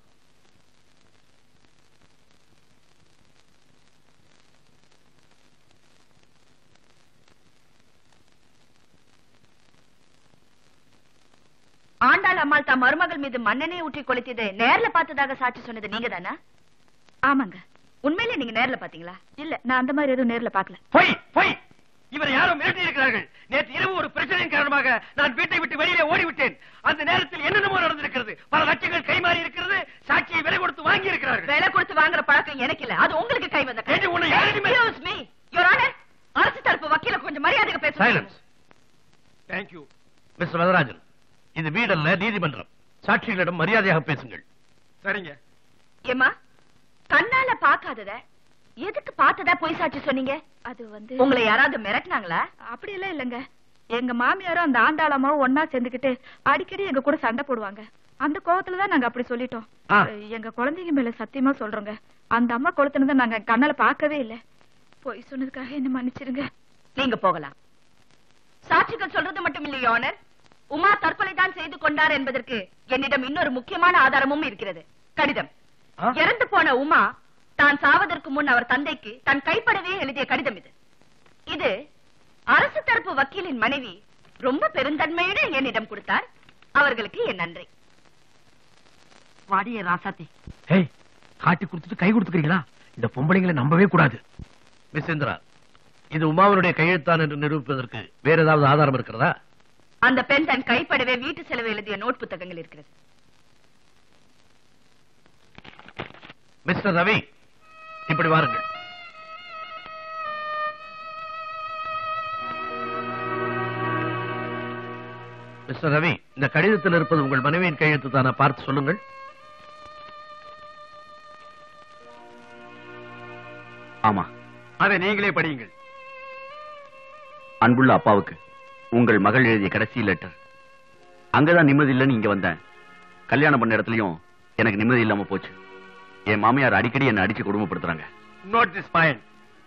அம்மாள் தம் மருமகள் மீது மண்ணெண்ணெய் ஊற்றி கொளுத்தியது நேர்ல பார்த்ததாக சாட்சி சொன்னது நீங்க தானா ஆமாங்க உண்மையிலே நீங்க நேர்ல பாத்தீங்களா இல்ல நான் அந்த மாதிரி எதுவும் நேர்ல பாக்கல பொய் பொய் இவரை யாரும் மிரட்டி இருக்கிறார்கள் நேற்று இரவு ஒரு பிரச்சனையின் காரணமாக நான் வீட்டை விட்டு வெளியிலே ஓடிவிட்டேன் அந்த நேரத்தில் என்னென்னமோ நடந்திருக்கிறது பல லட்சங்கள் கைமாறி இருக்கிறது சாட்சியை விலை கொடுத்து வாங்கி இருக்கிறார்கள் விலை கொடுத்து வாங்குற பழக்கம் எனக்கு இல்ல அது உங்களுக்கு கை வந்த ஏண்டி, உன்னை யாரடி மே- Excuse me, Your Honor. அரசு தரப்பு வக்கீல கொஞ்சம் மரியாதைக்கு பேச சைலன்ஸ் தேங்க்யூ மிஸ்டர் வரதராஜன் இது வீடல்ல நீதிமன்றம் சாட்சிகளிடம் மரியாதையாக பேசுங்கள் சரிங்க ஏமா கண்ணால பாக்காதத எதுக்கு பார்த்ததா போய் சாட்சி சொன்னீங்க அது வந்து உங்களை யாராவது மிரட்டினாங்களா அப்படி எல்லாம் இல்லைங்க எங்க மாமியாரும் அந்த ஆண்டாளமாவும் ஒன்னா சேர்ந்துக்கிட்டு அடிக்கடி எங்க கூட சண்டை போடுவாங்க அந்த கோவத்துல தான் நாங்க அப்படி சொல்லிட்டோம் ஆ. எங்க குழந்தைங்க மேல சத்தியமா சொல்றோங்க அந்த அம்மா கொளுத்துனதை நாங்க கண்ணால பார்க்கவே இல்ல பொய் சொன்னதுக்காக என்ன மன்னிச்சிருங்க நீங்க போகலாம் சாட்சிகள் சொல்றது மட்டும் இல்லை ஆனர் உமா தற்கொலை தான் செய்து கொண்டார் என்பதற்கு என்னிடம் இன்னொரு முக்கியமான ஆதாரமும் இருக்கிறது கடிதம் ஆ? இறந்து போன உமா தான் சாவதற்கு முன் அவர் தந்தைக்கு தன் கைப்படவே எழுதிய கடிதம் இது இது அரசு தரப்பு வக்கீலின் மனைவி ரொம்ப பெருந்தன்மையுடன் என்னிடம் கொடுத்தார் அவர்களுக்கு என் நன்றி வாடிய ராசாத்தி ஏய் காட்டி கொடுத்துட்டு கை கொடுத்துக்கிறீங்களா இந்த பொம்பளைங்களை நம்பவே கூடாது மிஸ் இந்திரா இது உமாவனுடைய கையெழுத்தான் என்று நிரூபிப்பதற்கு வேற ஏதாவது ஆதாரம் இருக்கிறதா அந்த பெண் தன் கைப்படவே வீட்டு செலவு எழுதிய நோட் புத்தகங்கள் இருக்கிறது மிஸ்டர் ரவி இப்படி வாருங்கள் மிஸ்டர் ரவி இந்த கடிதத்தில் இருப்பது உங்கள் மனைவியின் கையெழுத்து தானே பார்த்து சொல்லுங்கள் ஆமா அதை நீங்களே படியுங்கள் அன்புள்ள அப்பாவுக்கு உங்கள் மகள் எழுதிய கடைசி லெட்டர் அங்கதான் நிம்மதி இல்லைன்னு இங்க வந்தேன் கல்யாணம் பண்ண இடத்துலயும் எனக்கு நிம்மதி இல்லாம போச்சு என் மாமியார் அடிக்கடி என்னை அடிச்சு கொடுமைப்படுத்துறாங்க நோட் திஸ் பாயிண்ட்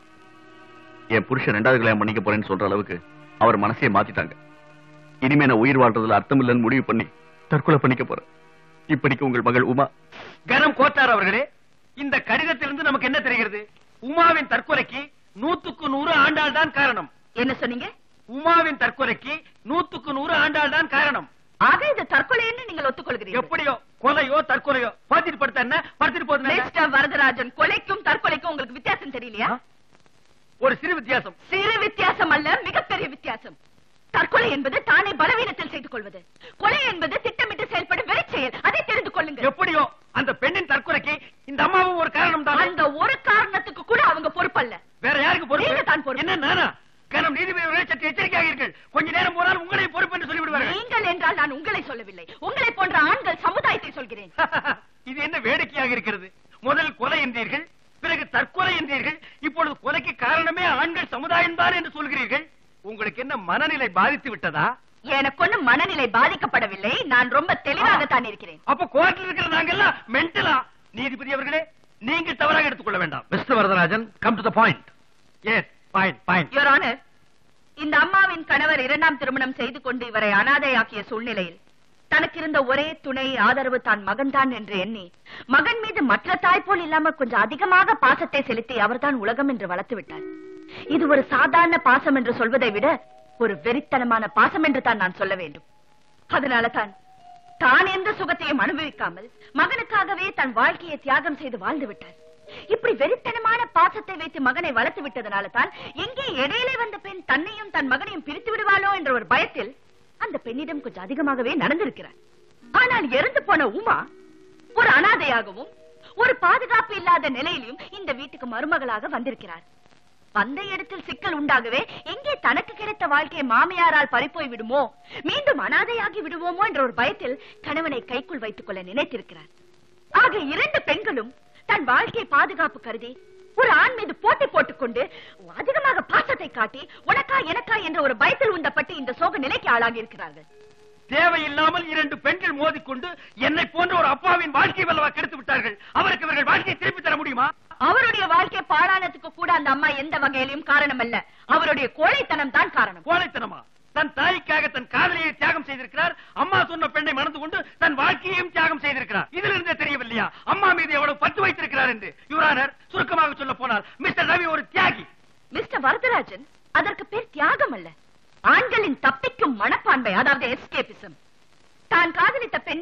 என் புருஷன் ரெண்டாவது கல்யாணம் பண்ணிக்க போறேன்னு சொல்ற அளவுக்கு அவர் மனசையே மாத்திட்டாங்க இனிமே நான் உயிர் வாழ்றதுல அர்த்தம் இல்லைன்னு முடிவு பண்ணி தற்கொலை பண்ணிக்க போறேன் இப்படிக்கு உங்கள் மகள் உமா கனம் கோத்தார் அவர்களே இந்த கடிதத்திலிருந்து நமக்கு என்ன தெரிகிறது உமாவின் தற்கொலைக்கு நூத்துக்கு நூறு ஆண்டாள் தான் காரணம் என்ன சொன்னீங்க உமாவின் தற்கொலைக்கு நூத்துக்கு நூறு ஆண்டாள் தான் காரணம் ஆக இது தற்கொலைன்னு நீங்கள் ஒத்துக்கொள்கிறீர்கள் எப்படியோ கொலையோ தற்கொலையோ பாத்திட்டு படுத்த என்ன படுத்துட்டு போதும் என்ன? மிஸ்டர் வரதராஜன் கொலைக்கும் தற்கொலைக்கும் உங்களுக்கு வித்தியாசம் தெரியலையா ஆ? ஒரு சிறு வித்தியாசம் சிறு வித்தியாசம் அல்ல மிகப்பெரிய வித்தியாசம் தற்கொலை என்பது தானே பலவீனத்தில் செய்து கொள்வது கொலை என்பது திட்டமிட்டு செயல்படும் வெறிச்செயல் அதை தெரிந்து கொள்ளுங்கள் எப்படியோ அந்த பெண்ணின் தற்கொலைக்கு இந்த அம்மாவும் ஒரு காரணம் தான் அந்த ஒரு காரணத்துக்கு கூட அவங்க பொறுப்பல்ல வேற யாருக்கு நீங்க தான் பொறுப்பு பொறுப்பு. என்ன நானா கனம் நீதிபதி அவர்களே சற்று எச்சரிக்கையாக இருக்கீர்கள் கொஞ்ச நேரம் போனால் உங்களை பொறுப்பு என்று சொல்லிவிடுவார்கள் நீங்கள் என்றால் நான் உங்களை சொல்லவில்லை உங்களை போன்ற ஆண்கள் சமுதாயத்தை சொல்கிறேன் இது என்ன வேடிக்கையாக இருக்கிறது முதல் கொலை என்றீர்கள் பிறகு தற்கொலை என்றீர்கள் இப்பொழுது கொலைக்கு காரணமே ஆண்கள் சமுதாயம் தான் என்று சொல்கிறீர்கள் உங்களுக்கு என்ன மனநிலை பாதித்து விட்டதா எனக்கு ஒண்ணும் மனநிலை பாதிக்கப்படவில்லை நான் ரொம்ப தெளிவாகத்தான் இருக்கிறேன் அப்ப கோர்ட்டில் இருக்கிற நாங்கெல்லாம் மென்டலா நீதிபதி அவர்களே நீங்கள் தவறாக எடுத்துக்கொள்ள வேண்டாம் mister Varadarajan come to the point yes point point your honour இந்த அம்மாவின் கணவர் இரண்டாம் திருமணம் செய்து கொண்டு இவரை அனாதையாக்கிய சூழ்நிலையில் தனக்கு இருந்த ஒரே துணை ஆதரவு தான் மகன்தான் என்று எண்ணி மகன் மீது மற்ற தாய் போல் இல்லாம கொஞ்சம் அதிகமாக பாசத்தை செலுத்தி அவர்தான் உலகம் என்று வளர்த்து விட்டார் இது ஒரு சாதாரண பாசம் என்று சொல்வதை விட ஒரு வெறித்தனமான பாசம் என்று தான் நான் சொல்ல வேண்டும் அதனால தான் தான் எந்த சுகத்தையும் அனுபவிக்காமல் மகனுக்காகவே தன் வாழ்க்கையை தியாகம் செய்து வாழ்ந்து விட்டார் இப்படி வெறித்தனமான பாசத்தை வைத்து மகனை வளர்த்து விட்டதனால தான் எங்கே இடையிலே வந்த பெண் தன்னையும் தன் மகனையும் பிரித்து விடுவாளோ என்ற ஒரு பயத்தில் அந்த பெண்ணிடம் கொஞ்சம் அதிகமாகவே நடந்திருக்கிறார் ஆனால் இறந்து போன உமா ஒரு அனாதையாகவும் ஒரு பாதுகாப்பு இல்லாத நிலையிலும் இந்த வீட்டுக்கு மருமகளாக வந்திருக்கிறார் வந்த இடத்தில் சிக்கல் உண்டாகவே எங்கே தனக்கு கிடைத்த வாழ்க்கை மாமியாரால் பறிப்போய் விடுமோ மீண்டும் அனாதையாகி விடுவோமோ என்ற ஒரு பயத்தில் கணவனை கைக்குள் வைத்துக் கொள்ள நினைத்திருக்கிறார் ஆக இரண்டு பெண்களும் தன் வாழ்க்கை பாதுகாப்பு கருதி ஒரு ஆண் மீது போட்டி போட்டுக்கொண்டு அதிகமாக பாசத்தை காட்டி உனக்கா எனக்கா என்ற ஒரு பயத்தில் உண்டப்பட்டு இந்த சோக நிலைக்கு ஆளாகி இருக்கிறார்கள் தேவையில்லாமல் இரண்டு பெண்கள் மோதிக்கொண்டு என்னை போன்ற ஒரு அப்பாவின் வாழ்க்கை வல்லவா கெடுத்து விட்டார்கள் அவருக்கு இவர்கள் வாழ்க்கையை திருப்பி தர முடியுமா அவருடைய வாழ்க்கை பாழானதுக்கு கூட அந்த அம்மா எந்த வகையிலும் காரணம் அல்ல அவருடைய கோழைத்தனம் தான் காரணம் கோழைத்தனமா தன் தாய்க்காக தன் காதலியை தியாகம் செய்திருக்கிறார் அம்மா சொன்ன பெண்ணை மணந்து கொண்டு தன் வாழ்க்கையையும் தியாகம் செய்திருக்கிறார் இதுல இருந்தே தெரியவில்லையா அம்மா மீது எவ்வளவு பற்று வைத்திருக்கிறார் என்று யுவரானர் சுருக்கமாக சொல்ல போனால் மிஸ்டர் ரவி ஒரு தியாகி மிஸ்டர் வரதராஜன் அதற்கு பேர் தியாகம் அல்ல ஆண்களின் தப்பிக்கும் மனப்பான்மை அதாவது எஸ்கேபிசம் தான் காதலித்த பெண்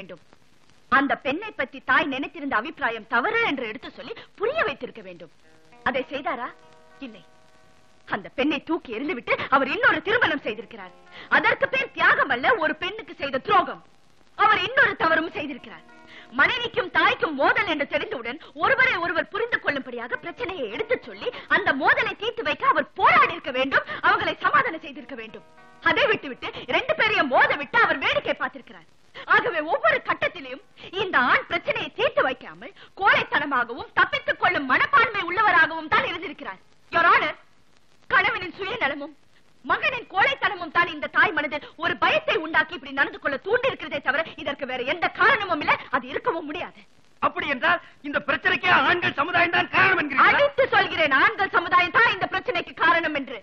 வேண்டும் அந்த பெண்ணை பற்றி தாய் நினைத்திருந்த அபிப்பிராயம் தவறு என்று எடுத்து சொல்லி புரிய வைத்திருக்க வேண்டும் அதை செய்தாரா இல்லை அந்த பெண்ணை தூக்கி எறிந்துவிட்டு அவர் இன்னொரு திருமணம் செய்திருக்கிறார் அதற்கு பேர் தியாகம் அல்ல ஒரு பெண்ணுக்கு செய்த துரோகம் அவர் இன்னொரு தவறும் செய்திருக்கிறார் மனைவிக்கும் தாய்க்கும் மோதல் என்று தெரிந்தவுடன் ஒருவரை ஒருவர் புரிந்து கொள்ளும்படியாக பிரச்சனையை எடுத்துச் சொல்லி அந்த மோதலை தீர்த்து வைக்க அவர் போராடி இருக்க வேண்டும் அவர்களை சமாதானம் செய்திருக்க வேண்டும் அதை விட்டுவிட்டு ரெண்டு பேரையும் மோத விட்டு அவர் வேடிக்கை பார்த்திருக்கிறார் ஆகவே ஒவ்வொரு கட்டத்திலும் இந்த ஆண் பிரச்சனையை தீர்த்து வைக்காமல் கோழைத்தனமாகவும் தப்பித்துக் கொள்ளும் மனப்பான்மை உள்ளவராகவும் தான் இருந்திருக்கிறார் Your Honor, கணவனின் சுயநலமும் மகனின் கோழைத்தனமும் தான் இந்த தாய் மனதில் ஒரு பயத்தை உண்டாக்கி இப்படி நடந்து கொள்ள தூண்டி இருக்கிறதே தவிர இதற்கு வேற எந்த காரணமும் இல்ல அது இருக்கவும் முடியாது அப்படி என்றால் இந்த பிரச்சனைக்கே ஆண்கள் சமுதாயம் தான் காரணம் என்கிறீர்களா? அடித்து சொல்கிறேன் ஆண்கள் சமுதாயம் தான் இந்த பிரச்சனைக்கு காரணம் என்று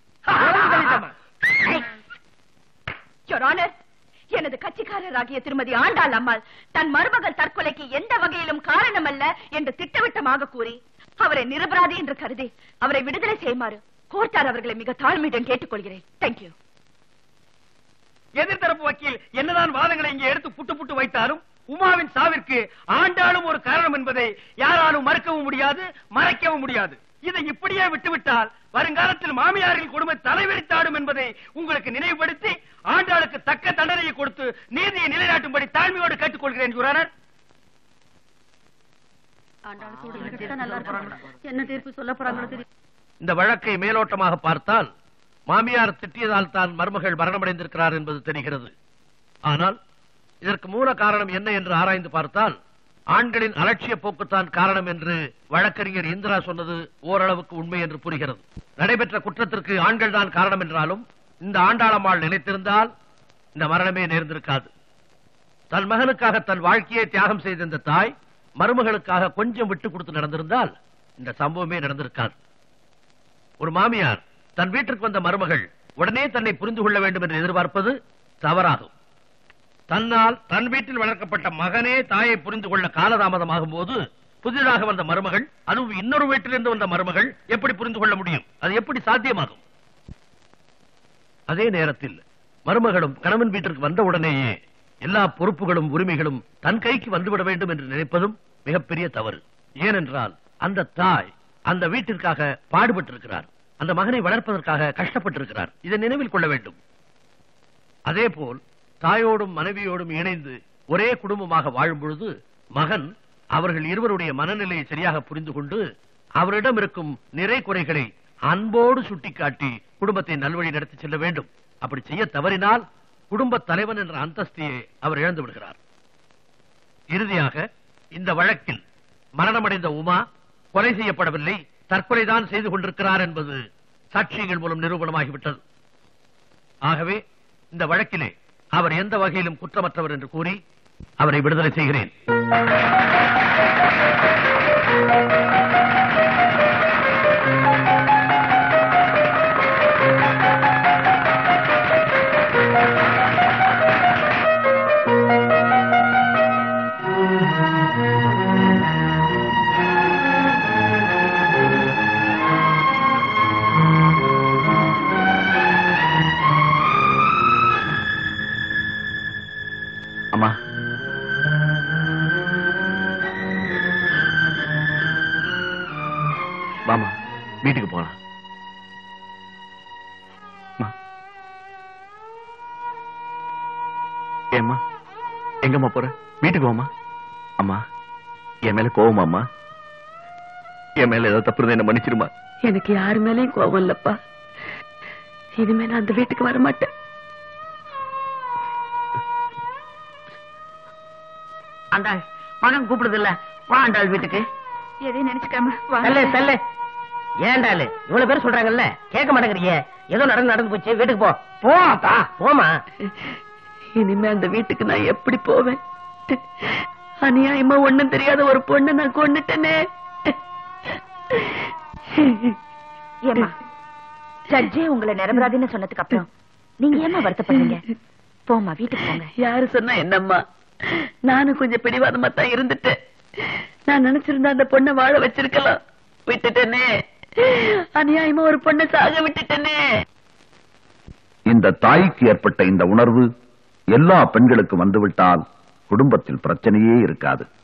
Your Honor, எனது கட்சிக்காரராகிய திருமதி ஆண்டாள் அம்மாள் தன் மருமகள் தற்கொலைக்கு எந்த வகையிலும் காரணம் அல்ல என்று திட்டவட்டமாக கூறி அவரை நிரபராதி என்று கருதி அவரை விடுதலை செய்யுமாறு கோர்ட்டார் அவர்களை மிக தாழ்மையுடன் கேட்டுக்கொள்கிறேன் தேங்க்யூ எதிர்த்தரப்பு வக்கீல் என்னதான் வாதங்களை இங்கே எடுத்து புட்டு புட்டு வைத்தாலும் உமாவின் சாவிற்கு ஆண்டாளும் ஒரு காரணம் என்பதை யாராலும் மறுக்கவும் முடியாது மறைக்கவும் முடியாது இதை இப்படியே விட்டுவிட்டால் வருங்காலத்தில் மாமியாரின் குடும்ப தலைவரித்தாடும் என்பதை உங்களுக்கு நினைவுபடுத்தி ஆண்டாளுக்கு தக்க தண்டனையை கொடுத்து நீதியை நிலைநாட்டும்படி தாழ்மையோடு கேட்டுக்கொள்கிறேன் யுவரானர் என்ன தீர்ப்பு சொல்ல போறாங்களோ தெரியும் இந்த வழக்கை மேலோட்டமாக பார்த்தால் மாமியார் திட்டியதால் தான் மருமகள் மரணமடைந்திருக்கிறார் என்பது தெரிகிறது ஆனால் இதற்கு மூல காரணம் என்ன என்று ஆராய்ந்து பார்த்தால் ஆண்களின் அலட்சிய போக்குத்தான் காரணம் என்று வழக்கறிஞர் இந்திரா சொன்னது ஓரளவுக்கு உண்மை என்று புரிகிறது நடைபெற்ற குற்றத்திற்கு ஆண்கள் தான் காரணம் என்றாலும் இந்த ஆண்டாளம்மாள் நினைத்திருந்தால் இந்த மரணமே நேர்ந்திருக்காது தன் மகனுக்காக தன் வாழ்க்கையை தியாகம் செய்த இந்த தாய் மருமகளுக்காக கொஞ்சம் விட்டு கொடுத்து நடந்திருந்தால் இந்த சம்பவமே நடந்திருக்காது ஒரு மாமியார் தன் வீட்டிற்கு வந்த மருமகள் உடனே தன்னை புரிந்து கொள்ள வேண்டும் என்று எதிர்பார்ப்பது தவறாகும் தன்னால் தன் வீட்டில் வளர்க்கப்பட்ட மகனே தாயை புரிந்து கொள்ள காலதாமதமாகும் போது புதிதாக வந்த மருமகள் அதுவும் இன்னொரு வீட்டிலிருந்து வந்த மருமகள் எப்படி புரிந்து கொள்ள முடியும் அது எப்படி சாத்தியமாகும் அதே நேரத்தில் மருமகளும் கணவன் வீட்டிற்கு வந்த உடனேயே எல்லா பொறுப்புகளும் உரிமைகளும் தன் கைக்கு வந்துவிட வேண்டும் என்று நினைப்பதும் மிகப்பெரிய தவறு ஏனென்றால் அந்த தாய் அந்த வீட்டிற்காக பாடுபட்டிருக்கிறார் அந்த மகனை வளர்ப்பதற்காக கஷ்டப்பட்டிருக்கிறார் இதை நினைவில் கொள்ள வேண்டும் அதே போல் தாயோடும் மனைவியோடும் இணைந்து ஒரே குடும்பமாக வாழும் பொழுது மகன் அவர்கள் இருவருடைய மனநிலையை சரியாக புரிந்து கொண்டு அவரிடம் இருக்கும் நிறை குறைகளை அன்போடு சுட்டிக்காட்டி குடும்பத்தை நல்வழி நடத்தி செல்ல வேண்டும் அப்படி செய்ய தவறினால் குடும்ப தலைவன் என்ற அந்தஸ்தையை அவர் இழந்து விடுகிறார் இறுதியாக இந்த வழக்கில் மரணமடைந்த உமா கொலை செய்யப்படவில்லை தற்கொலைதான் செய்து கொண்டிருக்கிறார் என்பது சாட்சியங்கள் மூலம் நிரூபணமாகிவிட்டது ஆகவே இந்த வழக்கிலே அவர் எந்த வகையிலும் குற்றமற்றவர் என்று கூறி அவரை விடுதலை செய்கிறேன் அம்மா வாமா வீட்டுக்கு போலாம் அம்மா. ஏம்மா எங்கம்மா போற வீட்டுக்கு வாமா அம்மா என் மேல கோவமா அம்மா என் மேல ஏதோ தப்பு இருந்தா என்ன மன்னிச்சிருமா எனக்கு யாரு மேலயும் கோபம் இல்லப்பா இனிமே நான் அந்த வீட்டுக்கு வர மாட்டேன் ஆண்டாள் மகன் கூப்பிடுது இல்ல வா ஆண்டாள் வீட்டுக்கு எதையும் நினைச்சுக்காம தள்ளு தள்ளு ஏண்டாளு இவ்வளவு பேர் சொல்றாங்கல்ல கேட்க மாட்டேங்கிறீங்க ஏதோ நடந்து நடந்து போச்சு வீட்டுக்கு போ போப்பா போமா இனிமே அந்த வீட்டுக்கு நான் எப்படி போவேன் அநியாயமா ஒண்ணும் தெரியாத ஒரு பொண்ணை நான் கொண்டுட்டேனே ஏமா ஜட்ஜே உங்களை நிரபராதின்னு சொன்னதுக்கு அப்புறம் நீங்க ஏமா வருத்தப்படுறீங்க போம்மா வீட்டுக்கு போங்க யாரு சொன்னா என்னம்மா நானும் கொஞ்சம் பிடிவாதமா தான் இருந்துட்டேன் நான் நினைச்சிருந்தா அந்த பொண்ணை வாழ வச்சிருக்கலாம் விட்டுட்டேனே அநியாயமா ஒரு பொண்ணை சாக விட்டுட்டேனே இந்த தாய்க்கு ஏற்பட்ட இந்த உணர்வு எல்லா பெண்களுக்கும் வந்துவிட்டால் குடும்பத்தில் பிரச்சனையே இருக்காது